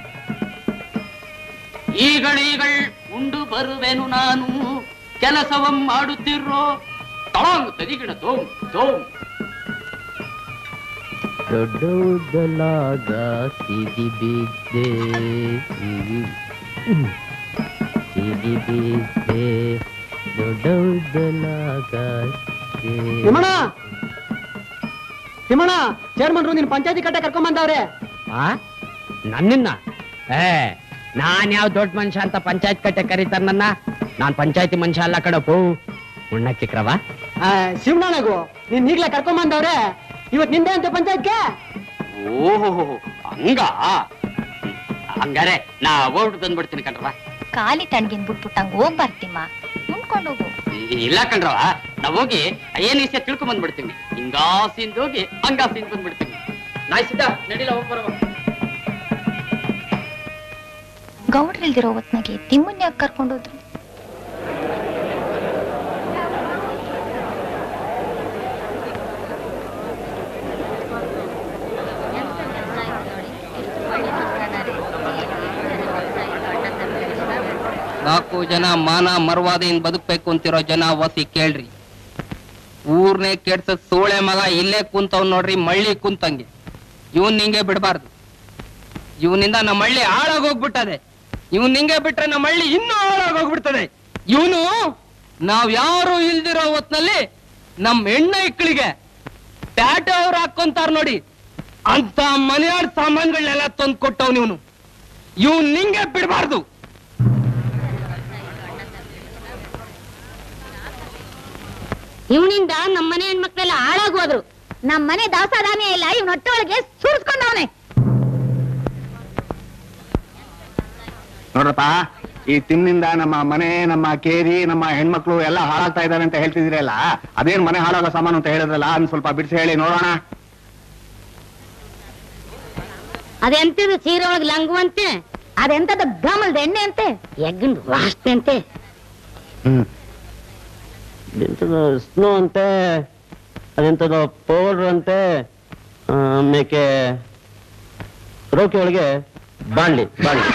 ಈಗಳೀಗಳ್ ಉಂಡು ಬರುವೆನು ನಾನು ಕೆಲಸವಂ ಮಾಡುತ್ತಿರೋ ಟಾಂಗ್ ತದಿಗಿಡ ತೋಂ ತೋಂ ದೊಡ್ಡ ಉದ್ದಲಾಗ ಸಿಗಿ ಬಿದ್ದೆ ಸಿಗಿ ಬಿದ್ದೆ ದೊಡ್ಡ ಉದ್ದಲಾಗ ತಿಮ್ಮಣ್ಣ ತಿಮ್ಮಣ್ಣ ಚೇರ್ಮನ್ರು ನಿನ್ ಪಂಚಾಯತಿ ಕಟ್ಟೆ ಕರ್ಕೊಂಡ್ ಬಂದವ್ರೆ ಆ ನನ್ನನ್ನ ಏ ನಾನ್ ಯಾವ ದೊಡ್ಡ ಮನುಷ್ಯ ಅಂತ ಪಂಚಾಯತ್ ಕಟ್ಟೆ ಕರೀತಾರ ನನ್ನ ನಾನ್ ಪಂಚಾಯತಿ ಮನುಷ್ಯ ಅಲ್ಲ ಕಡಪು ಉಣ್ಣಕ್ಕಿಕ್ರವ ಶಿವಣ್ಣನಗು ನೀನ್ ಈಗ್ಲೇ ಕರ್ಕೊಂಡ್ ಬಂದವ್ರೆ ಇವತ್ ನಿಂದೆ ಅಂತ ಪಂಚಾಯತ್ಗೆ ಓಹೋ ಹಂಗ ಹಂಗಾರೆ ನಾ ಓಡ್ ಬಂದ್ಬಿಡ್ತೀನಿ ಕಣ್ರವ ಖಾಲಿ ತಣ್ಗಿನ್ ಬಿಟ್ಬಿಟ್ಟು ಹಂಗ ಹೋಗ್ ಬರ್ತಿಮ್ಮ ಉಣ್ಕೊಂಡು ಹೋಗು ಇಲ್ಲ ಕಣ್ರವ ನಾ ಹೋಗಿ ಏನ್ ವಿಷಯ ತಿಳ್ಕೊಂಡ್ ಬಂದ್ಬಿಡ್ತೀನಿ ಹಿಂಗಾಸಿಂದ ಹೋಗಿ ಹಂಗಾಸಿಂದ ಬಂದ್ಬಿಡ್ತೀನಿ ನಾಯ್ ಸಿದ್ಧ ನಡಿಲ ಹೋಗ್ಬರವ ಗೌಡ್ರಿಲ್ದಿರೋ ಹೊತ್ನಾಗೆ ತಿಮ್ಮನ್ ಯಾಕೆ ಕರ್ಕೊಂಡೋದ್ರು ನಾಲ್ಕು ಜನ ಮಾನ ಮರ್ವಾದೆಯಿಂದ ಬದುಕ್ಬೇಕು ಅಂತಿರೋ ಜನ ವಸಿ ಕೇಳ್ರಿ ಊರ್ನೇ ಕೆಡ್ಸ ಸೋಳೆ ಮಗ ಇಲ್ಲೇ ಕುಂತವ್ ನೋಡ್ರಿ ಮಳ್ಳಿ ಕುಂತಂಗೆ ಇವನ್ ನಿಂಗೆ ಬಿಡಬಾರ್ದು ಇವನಿಂದ ನಮ್ಮ ಹಳ್ಳಿ ಹಾಳಾಗೋಗ್ಬಿಟ್ಟದೆ ಇವನ್ ನಿಂಗೆ ಬಿಟ್ರೆ ನಮ್ಮ ಹಳ್ಳಿ ಇನ್ನೂ ಹಾಳಾಗೋಗ್ಬಿಡ್ತದೆ ಇವನು ನಾವ್ ಯಾರು ಇಲ್ದಿರೋ ಹೊತ್ನಲ್ಲಿ ನಮ್ ಹೆಣ್ಣ ಇಕ್ಕಳಿಗೆ ಪ್ಯಾಟೆ ಅವ್ರು ಹಾಕೊಂತಾರ ನೋಡಿ ಅಂತ ಮನೆಯಾಡ್ ಸಾಮಾನ್ಗಳನ್ನೆಲ್ಲ ತಂದು ಕೊಟ್ಟವ್ ಇವನು ಇವನ್ ನಿಂಗೆ ಬಿಡಬಾರ್ದು ಇವನಿಂದ ನಮ್ಮನೆ ಹೆಣ್ಮಕ್ಳೆಲ್ಲ ಹಾಳಾಗೋದ್ರು ನಮ್ಮನೆ ದಾಸಾದಾನೆ ಎಲ್ಲ ಇವ್ನ ಹೊಟ್ಟೆ ಒಳಗೆ ಸುರಿಸ್ಕೊಂಡವನೆ ನೋಡ್ರಪ್ಪ ಈ ತಿಮ್ನಿಂದ ನಮ್ಮ ಮನೆ ನಮ್ಮ ಕೇರಿ ನಮ್ಮ ಹೆಣ್ಮಕ್ಳು ಎಲ್ಲ ಹಾಳಾಗ್ತಾ ಇದಾರೆ ಅಂತ ಹೇಳ್ತಿದ್ದೀರಲ್ಲ ಅದೇನ್ ಮನೆ ಹಾಳಾಗೋ ಸಾಮಾನು ಅಂತ ಹೇಳಿದ್ರಲ್ಲ ಅದ್ ಸ್ವಲ್ಪ ಬಿಡಿಸಿ ಹೇಳಿ ನೋಡೋಣ ಅದೆಂತದು ಸೀರೆ ಒಳಗೆ ಲಂಗುವಂತೆ ಅದೆಂತದ ಗಮಲ್ದ ಎಣ್ಣೆ ಅಂತೆ ಎಗ್ಗಿನ ವಾಸನೆ ಅಂತೆ ಹ್ಮ್ ಎಂತದ ಸ್ನೋ ಅಂತೆ ಅದೆಂತದ ಪೌಡರ್ ಅಂತೆ ಆಮೇಕೆ ರೋಕಿ ಒಳಗೆ ಬಾಂಡ್ಲಿ ಬಾಂಡ್ಲಿ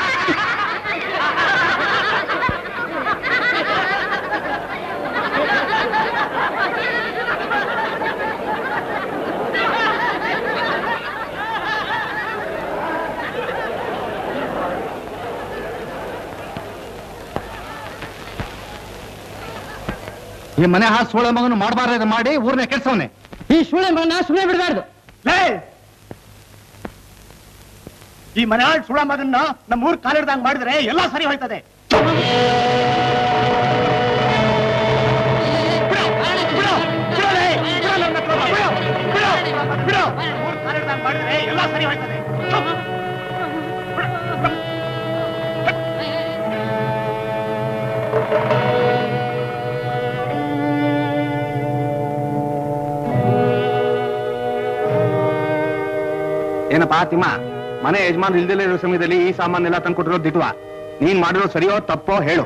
ಈ ಮನೆ ಹಾ ಸೋಳೆ ಮಗನು ಮಾಡಬಾರ್ದು ಮಾಡಿ ಊರ್ನ ಕೆಡ್ಸವನೆ ಈ ಸುಳ್ಳೆ ಮಗನ ಸುಳ್ಳೆ ಬಿಡಬಾರ್ದು ಈ ಮನೆ ಹಾಳು ಸುಳ ಮಗನ್ನ ನಮ್ಮ ಊರ್ ಕಾಲಿಡ್ದಂಗ್ ಮಾಡಿದ್ರೆ ಎಲ್ಲ ಸರಿ ಹೋಯ್ತದೆ ಮಾಡಿದ್ರೆ ಎಲ್ಲ ಸರಿ ಹೋಯ್ತದೆ ಏನಪ್ಪ ತಿಮ್ಮ ಮನೆ ಯಜಮಾನ್ ಇಲ್ದಲೇ ಇರೋ ಸಮಯದಲ್ಲಿ ಈ ಸಾಮಾನೆಲ್ಲ ತಂದ್ಕೊಟ್ಟಿರೋದು ದಿಟ್ವ ನೀನ್ ಮಾಡಿರೋ ಸರಿಯೋ ತಪ್ಪೋ ಹೇಳು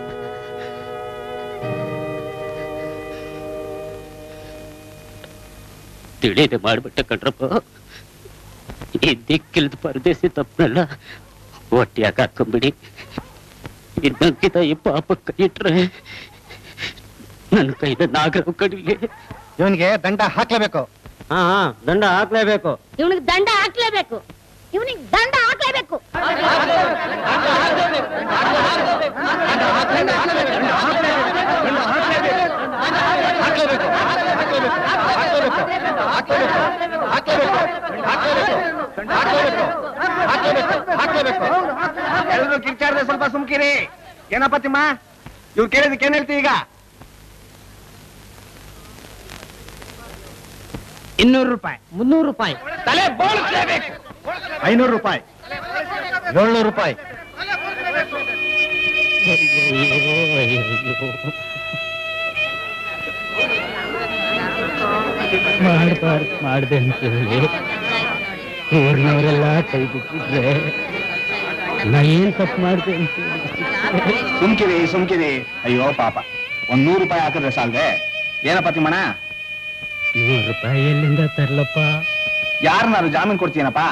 ತಿಳಿದೆ ಮಾಡ್ಬಿಟ್ಟೆ ಕಣ್ರಪ್ಪ ಈ ದಿಕ್ಕಿಲ್ದ ಪರದೇಸಿ ತಪ್ಪನೆಲ್ಲ ಒಟ್ಟಿಯಾಗ ಹಾಕೊಂಬಿಡಿ ಇನ್ನಂಕಿತ ಈ ಪಾಪ ಕೈ ಇಟ್ರೆ ನನ್ನ ಕೈದ ನಾಗರವು ಕಡಿಲಿ ಇವನಿಗೆ ದಂಡ ಹಾಕ್ಲೇಬೇಕು ಹಾ ಹಾ ದಂಡ ಹಾಕ್ಲೇಬೇಕು ಇವನಿಗೆ ದಂಡ ಹಾಕ್ಲೇಬೇಕು ಇವನಿಗೆ ದಂಡ ಹಾಕ್ಲೇಬೇಕು ಎಲ್ರು ಕಿರ್ಚಾಡ್ದೆ ಸ್ವಲ್ಪ ಸುಮ್ಕಿರಿ ಏನಪ್ಪ ತಿಮ್ಮ ಇವ್ರು ಕೇಳಿದಕ್ಕೆ ಏನ್ ಹೇಳ್ತಿ ಈಗ ಇನ್ನೂರು ರೂಪಾಯಿ ಮುನ್ನೂರು ರೂಪಾಯಿ ತಲೆ ಬೋಳಿಸ್ಲೇಬೇಕು ಐನೂರು ರೂಪಾಯಿ ಏಳ್ನೂರು ರೂಪಾಯಿ ಮಾಡ್ಬಾರ್ದು ಮಾಡ್ದೆ ಅಂತೇಳಿ ಊರ್ನವರೆಲ್ಲ ಕೈ ಬಿಟ್ಟಿದ್ರೆ ನಾ ಏನ್ ತಪ್ಪು ಮಾಡ್ದೆ ಅಂತ ಸುಮ್ಕಿರಿ ಸುಮ್ಕಿರಿ ಅಯ್ಯೋ ಪಾಪ ಒಂದ್ ನೂರು ರೂಪಾಯಿ ಹಾಕಿದ್ರೆ ಸಾಲ್ದೆ ಏನಪ್ಪ ತಿಮ್ಮಣ್ಣ ನೂರು ರೂಪಾಯಿ ಎಲ್ಲಿಂದ ತರ್ಲಪ್ಪ ಯಾರನ್ನಾರು ಜಾಮೀನ್ ಕೊಡ್ತೀನಪ್ಪ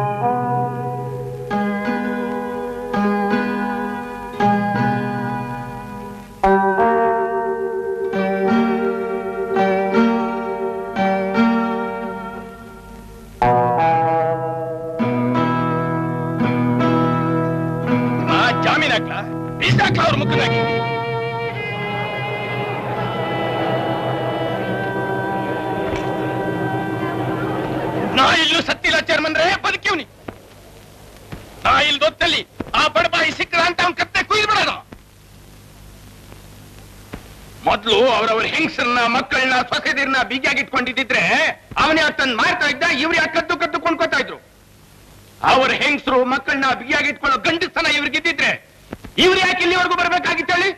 ಜಾಮೀನ್ ಹಾಕ್ಲಾ ಬೀಸಾಕ್ಲಾ ಅವ್ರ ಮುಖನಾಗಿ ನಾ ಇಲ್ಲೂ ಸತ್ತಿಲ್ಲ ಚೇರ್ಮನ್ರೇ ಬದುಕಿವ್ನಿ ನಾ ಇಲ್ಲಿ ಗೊತ್ತಲ್ಲಿ ಆ ಬಡಬಾಯಿ ಸಿಕ್ಕದ ಅಂತ ಅವ್ನ ಕತ್ತೆ ಕುಯ್ದು ಬಿಡೋದು ಮೊದ್ಲು ಅವರವ್ರ ಹೆಂಗಸರನ್ನ ಮಕ್ಕಳನ್ನ ಸೊಸೆದಿರ್ನ ಬಿಗಿಯಾಗಿಟ್ಕೊಂಡಿದ್ದಿದ್ರೆ ಅವನೇ ತನ್ನ ಮಾರ್ತಾ ಇದ್ದ ಇವ್ರು ಯಾಕೆ ಕದ್ದು ಕದ್ದು ಕೊಂಡ್ಕೋತಾ ಇದ್ರು ಅವ್ರ ಹೆಂಗಸರು ಮಕ್ಕಳನ್ನ ಬಿಗಿಯಾಗಿಟ್ಕೊಳ್ಳೋ ಗಂಡಸ್ತನ ಇವ್ರಿಗಿದ್ದಿದ್ರೆ ಇವ್ರು ಯಾಕೆ ಇಲ್ಲಿವರೆಗೂ ಬರ್ಬೇಕಾಗಿತ್ತು ಹೇಳಿ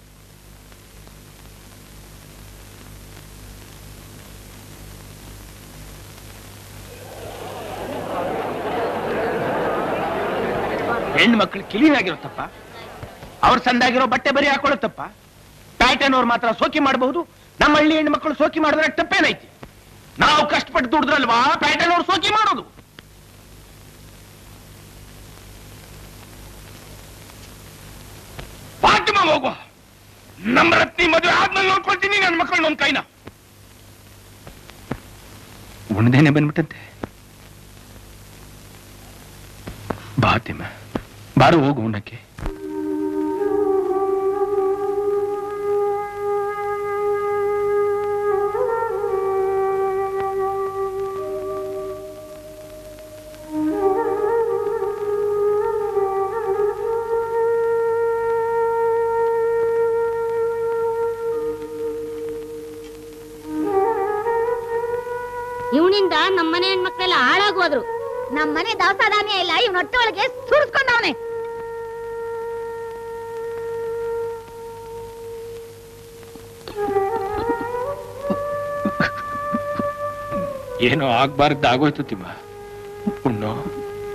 ಹೆಣ್ಣು ಮಕ್ಕಳು ಕ್ಲೀನ್ ಆಗಿರೋ ತಪ್ಪ ಅವ್ರ ಸಂದಾಗಿರೋ ಬಟ್ಟೆ ಬರಿ ಹಾಕೊಳ್ಳೋ ತಪ್ಪ ಪ್ಯಾಟರ್ನ್ ಅವ್ರು ಮಾತ್ರ ಸೋಕಿ ಮಾಡಬಹುದು ನಮ್ಮ ಹಳ್ಳಿ ಹೆಣ್ಣು ಮಕ್ಕಳು ಸೋಕಿ ಮಾಡಿದ್ರೆ ತಪ್ಪೇನೈತಿ ನಾವು ಕಷ್ಟಪಟ್ಟು ದುಡಿದ್ರಲ್ವಾ ಪ್ಯಾಟರ್ನ್ ಅವ್ರು ಸೋಕಿ ಮಾಡೋದು ಫಾತಿಮ ಹೋಗುವ ನಮ್ಮ ರತ್ನಿ ಮದುವೆ ಆದ್ಮೇಲೆ ನೋಡ್ಕೊಳ್ತೀನಿ ನನ್ನ ಮಕ್ಕಳು ನನ್ನ ಕೈನ ಉಣ್ದೇನೆ ಬಂದ್ಬಿಟ್ಟಂತೆ ಬಾತಿಮ್ಮ ಬಾರು ಹೋಗು ಉಣ್ಣಕ್ಕೆ ಇವನಿಂದ ನಮ್ಮನೆ ಹೆಣ್ಮಕ್ಳೆಲ್ಲ ಹಾಳಾಗೋದ್ರು ನಮ್ಮನೆ ದವಸ ಧಾನ್ಯ ಇಲ್ಲ ಇವ್ನ ಹೊಟ್ಟೆ ಒಳಗೆ ಸುರಿಸ್ಕೊಂಡವನೆ ಏನೋ ಆಗ್ಬಾರ್ದು ಆಗೋಯ್ತು ತಿಮ್ಮ ಉಣ್ಣು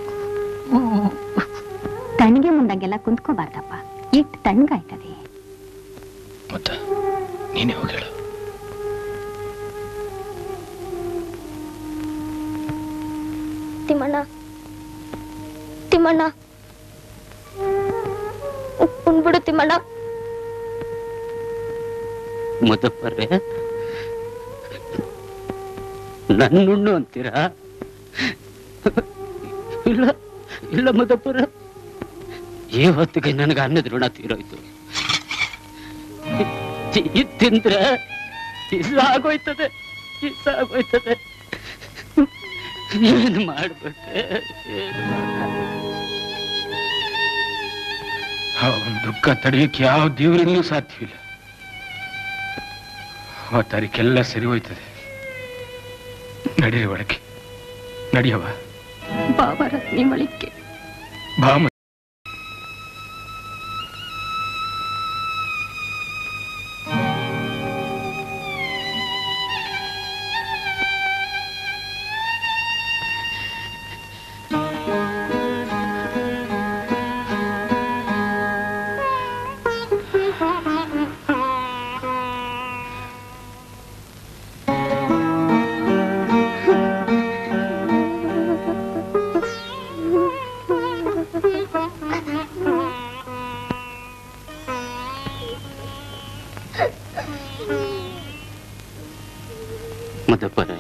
ತಣ್ಣಗೆ ಮುಂದಂಗೆಲ್ಲ ಕುಂತ್ಕೋಬಾರ್ದಪ್ಪ ಇಟ್ಟು ತಣ್ಣಗಾಯ್ತದೆ ಮುತ್ತ ನೀನೇ ಹೋಗಿ ಹೇಳು ತಿಮ್ಮಣ್ಣ ತಿಮ್ಮಣ್ಣ ಉ- ಉಣ್ಬಿಡು ತಿಮ್ಮಣ್ಣ ಮುದಪ್ಪರೇ ನನ್ನುಣ್ಣು ಅಂತೀರಾ ಇಲ್ಲ ಇಲ್ಲ ಮುದಪ್ಪರ ಈ ಹೊತ್ತಿಗೆ ನನಗೆ ಅನ್ನದ ಋಣ ತೀರೋಯ್ತು ಇ- ಇದ್ ತಿಂದ್ರೆ ಇಲ್ಲ ಆಗೋಯ್ತದೆ ಇಲ್ಲ ಆಗೋಯ್ತದೆ ಏನು ಮಾಡ್ಬಿಟ್ಟೆ ಏನು ಅವನ ದುಃಖ ತಡೆಯಕ್ಕೆ ಯಾವ ದೇವರಿಂದಲೂ ಸಾಧ್ಯವಿಲ್ಲ ಅವತ್ತಾರಿಕೆಲ್ಲ ಸರಿ ಹೋಯ್ತದೆ ನಡೀರಿ ಒಳಗೆ ನಡಿಯವ ಬಾಬರ ನಿಮ್ಮಳಿಕೆ ಬಾ ಮ- ಮದಪ್ಪರ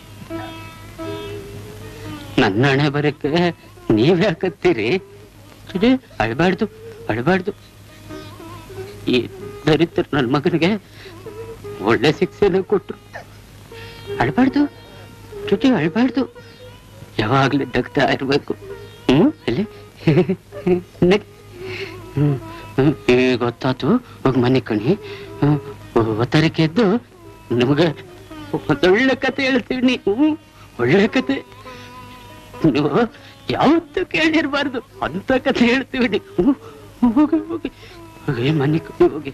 ನನ್ನ ಹಣೆ ಬರಕ್ಕೆ ನೀವ್ ಯಾಕತ್ತೀರಿ ಅದೇ ಅಳ್ಬಾರ್ದು ಅಳ್ಬಾರ್ದು ಈ ದರಿದ್ರ ನನ್ನ ಮಗನಿಗೆ ಒಳ್ಳೆ ಶಿಕ್ಷೆನ ಕೊಟ್ರು ಅಳ್ಬಾರ್ದು ಜೊತೆ ಅಳ್ಬಾರ್ದು ಯಾವಾಗ್ಲೂ ದಗ್ತಾ ಇರ್ಬೇಕು ಹ್ಮ್ ಅಲ್ಲಿ ನಡಿ. ಹ್ಮ್ ಹ್ಮ್. ಈಗ ಗೊತ್ತಾತು ಹೋಗಿ ಮನೆ ಕಣಿ ಒತ್ತರಕ್ಕೆ ಎದ್ದು ನಮಗೆ ಒಂದೊಳ್ಳೆ ಕತೆ ಹೇಳ್ತೀವಿ ನೀವು ಒಳ್ಳೆ ಕತೆ ನೀವು ಯಾವತ್ತೂ ಕೇಳಿರ್ಬಾರ್ದು ಅಂತ ಕತೆ ಹೇಳ್ತೀವಿ ನೀವು ಹೋಗಿ ಹೋಗಿ ಹೋಗಿ ಮನೆ ಕಣಿ ಹೋಗಿ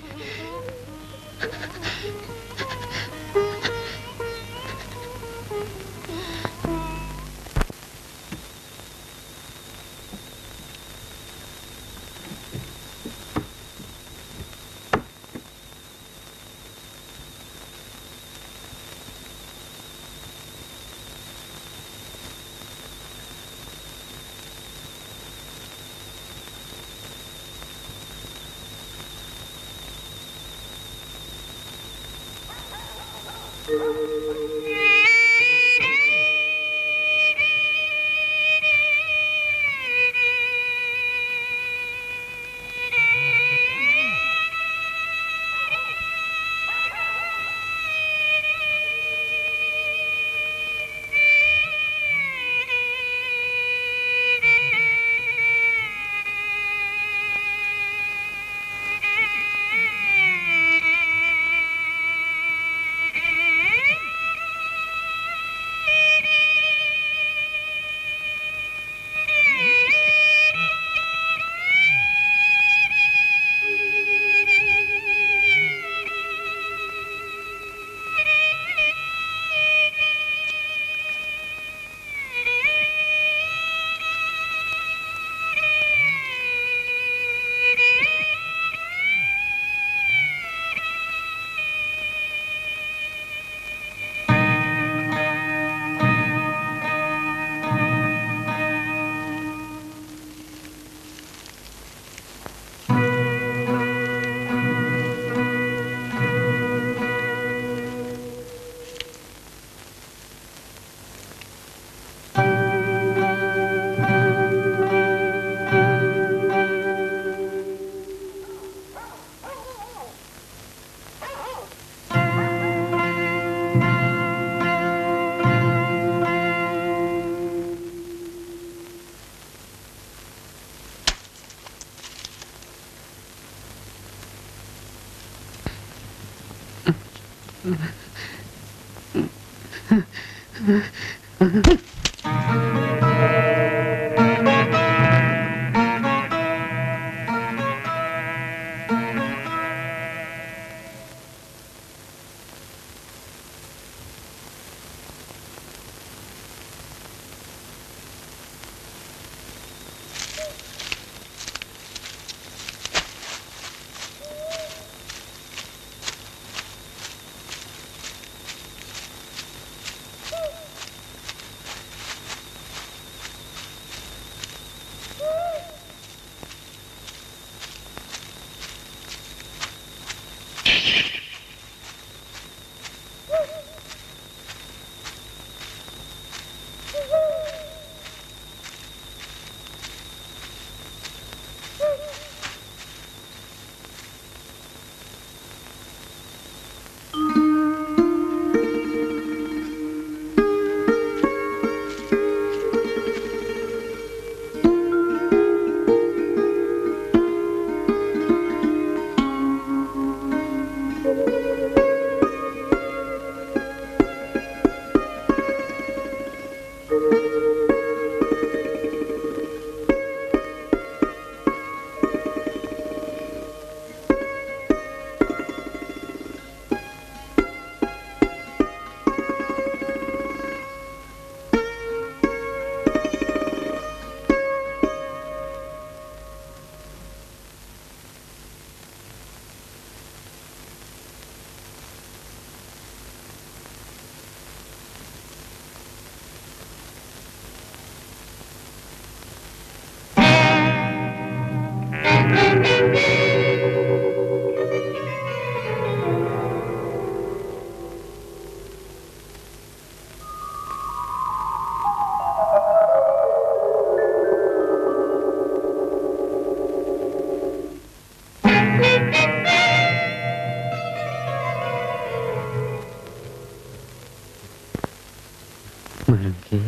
ಮರಂಕೆ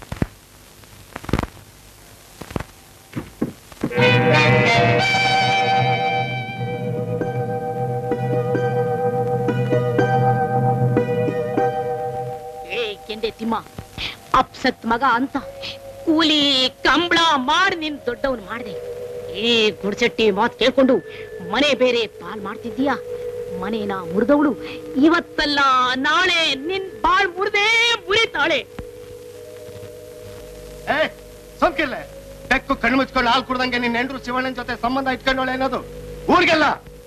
ಏ ಕೆಂಡೆ ತಿಮ್ಮ ಅಪ್ಸತ್ ಮಗ ಅಂತ ಕೂಲಿ ಕಂಬಳ ಮಾಡಿ ನಿನ್ ದೊಡ್ಡವನ್ ಮಾಡ್ದೆ ಏ ಗುಡ್ಸಟ್ಟಿ ಮಾತ್ ಕೇಳ್ಕೊಂಡು ಮನೆ ಬೇರೆ ಪಾಲ್ ಮಾಡ್ತಿದ್ದೀಯಾ ಮನೇನ ಮುರಿದವಳು ಇವತ್ತಲ್ಲ ನಾಳೆ ನಿನ್ ಬಾಳ್ ಮುರ್ದೇ ಮುರಿತಾಳೆ ಏ ಸೋಂಕಿಲ್ಲ ಬೆಕ್ಕು ಕಣ್ಣು ಮುಚ್ಕೊಂಡು ಹಾಲು ಕುಡ್ದಂಗೆ ನಿನ್ನ ಹೆಂಡ್ರು ಶಿವಣ್ಣನ ಜೊತೆ ಸಂಬಂಧ ಇಟ್ಕೊಂಡೋಳೆ ಅನ್ನೋದು ಊರಿಗೆಲ್ಲ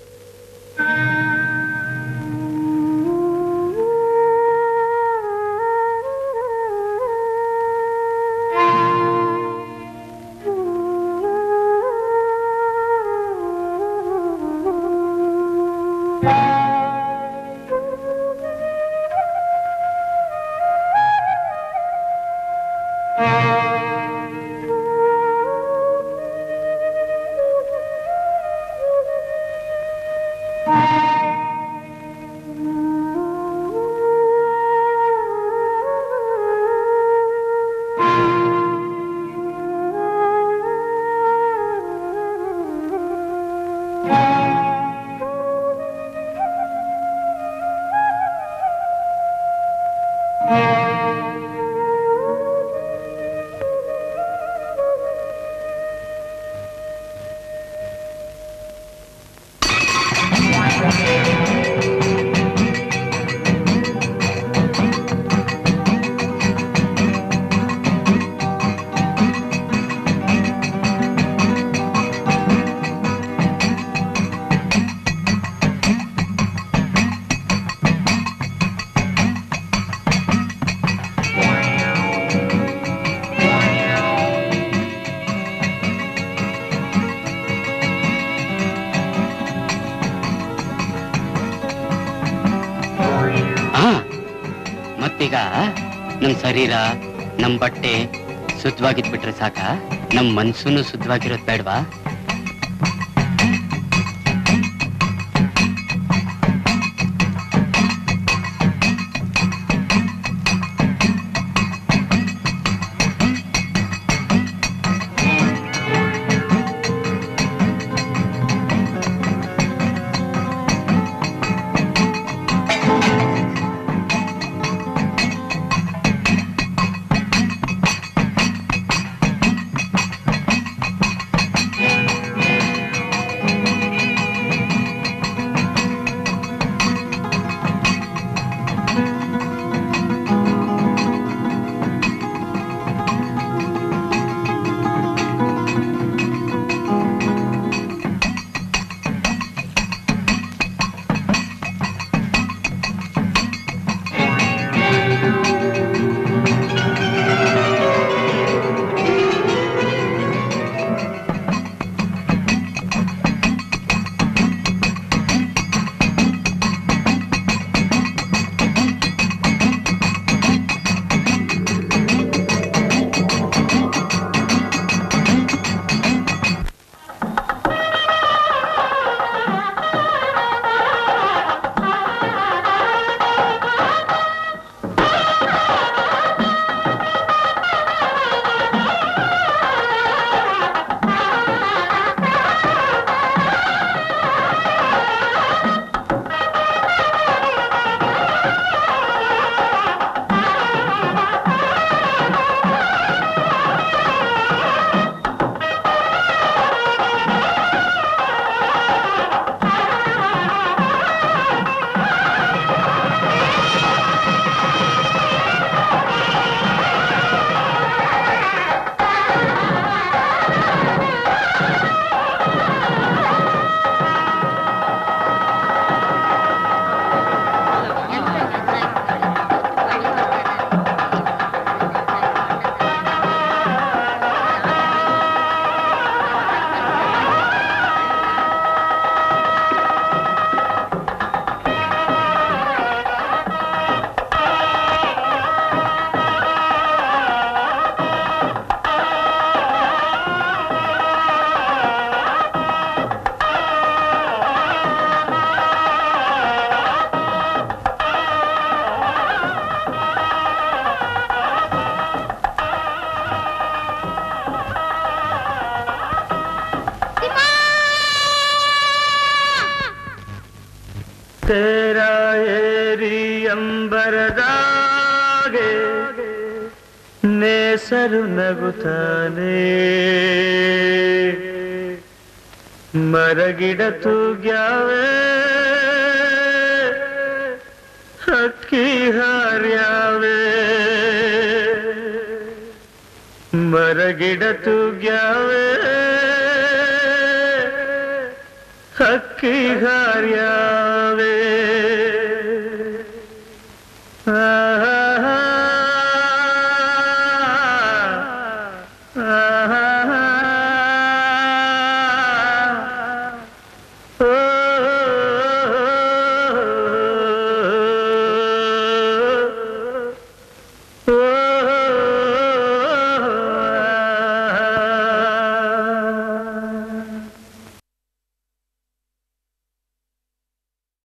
ಆ ಮತ್ತೀಗ ನಮ್ ಶರೀರ ನಮ್ ಬಟ್ಟೆ ಶುದ್ಧವಾಗಿದ್ಬಿಟ್ರೆ ಸಾಕ ನಮ್ ಮನ್ಸುನು ಶುದ್ಧವಾಗಿರೋದ್ ಬೇಡ್ವಾ ಆ ತೇರ ಏರಿ ಅಂಬರದಾಗೆ ನೇಸರು ನಗುತ್ತಾನೆ ಮರಗಿಡ ತೂಗ್ಯಾವೆ ಹಕ್ಕಿ ಹಾರ್ಯಾವೆ ಮರಗಿಡ ತೂಗ್ಯಾವೆ ಹಕ್ಕಿ ಹಾರ್ಯಾವೆ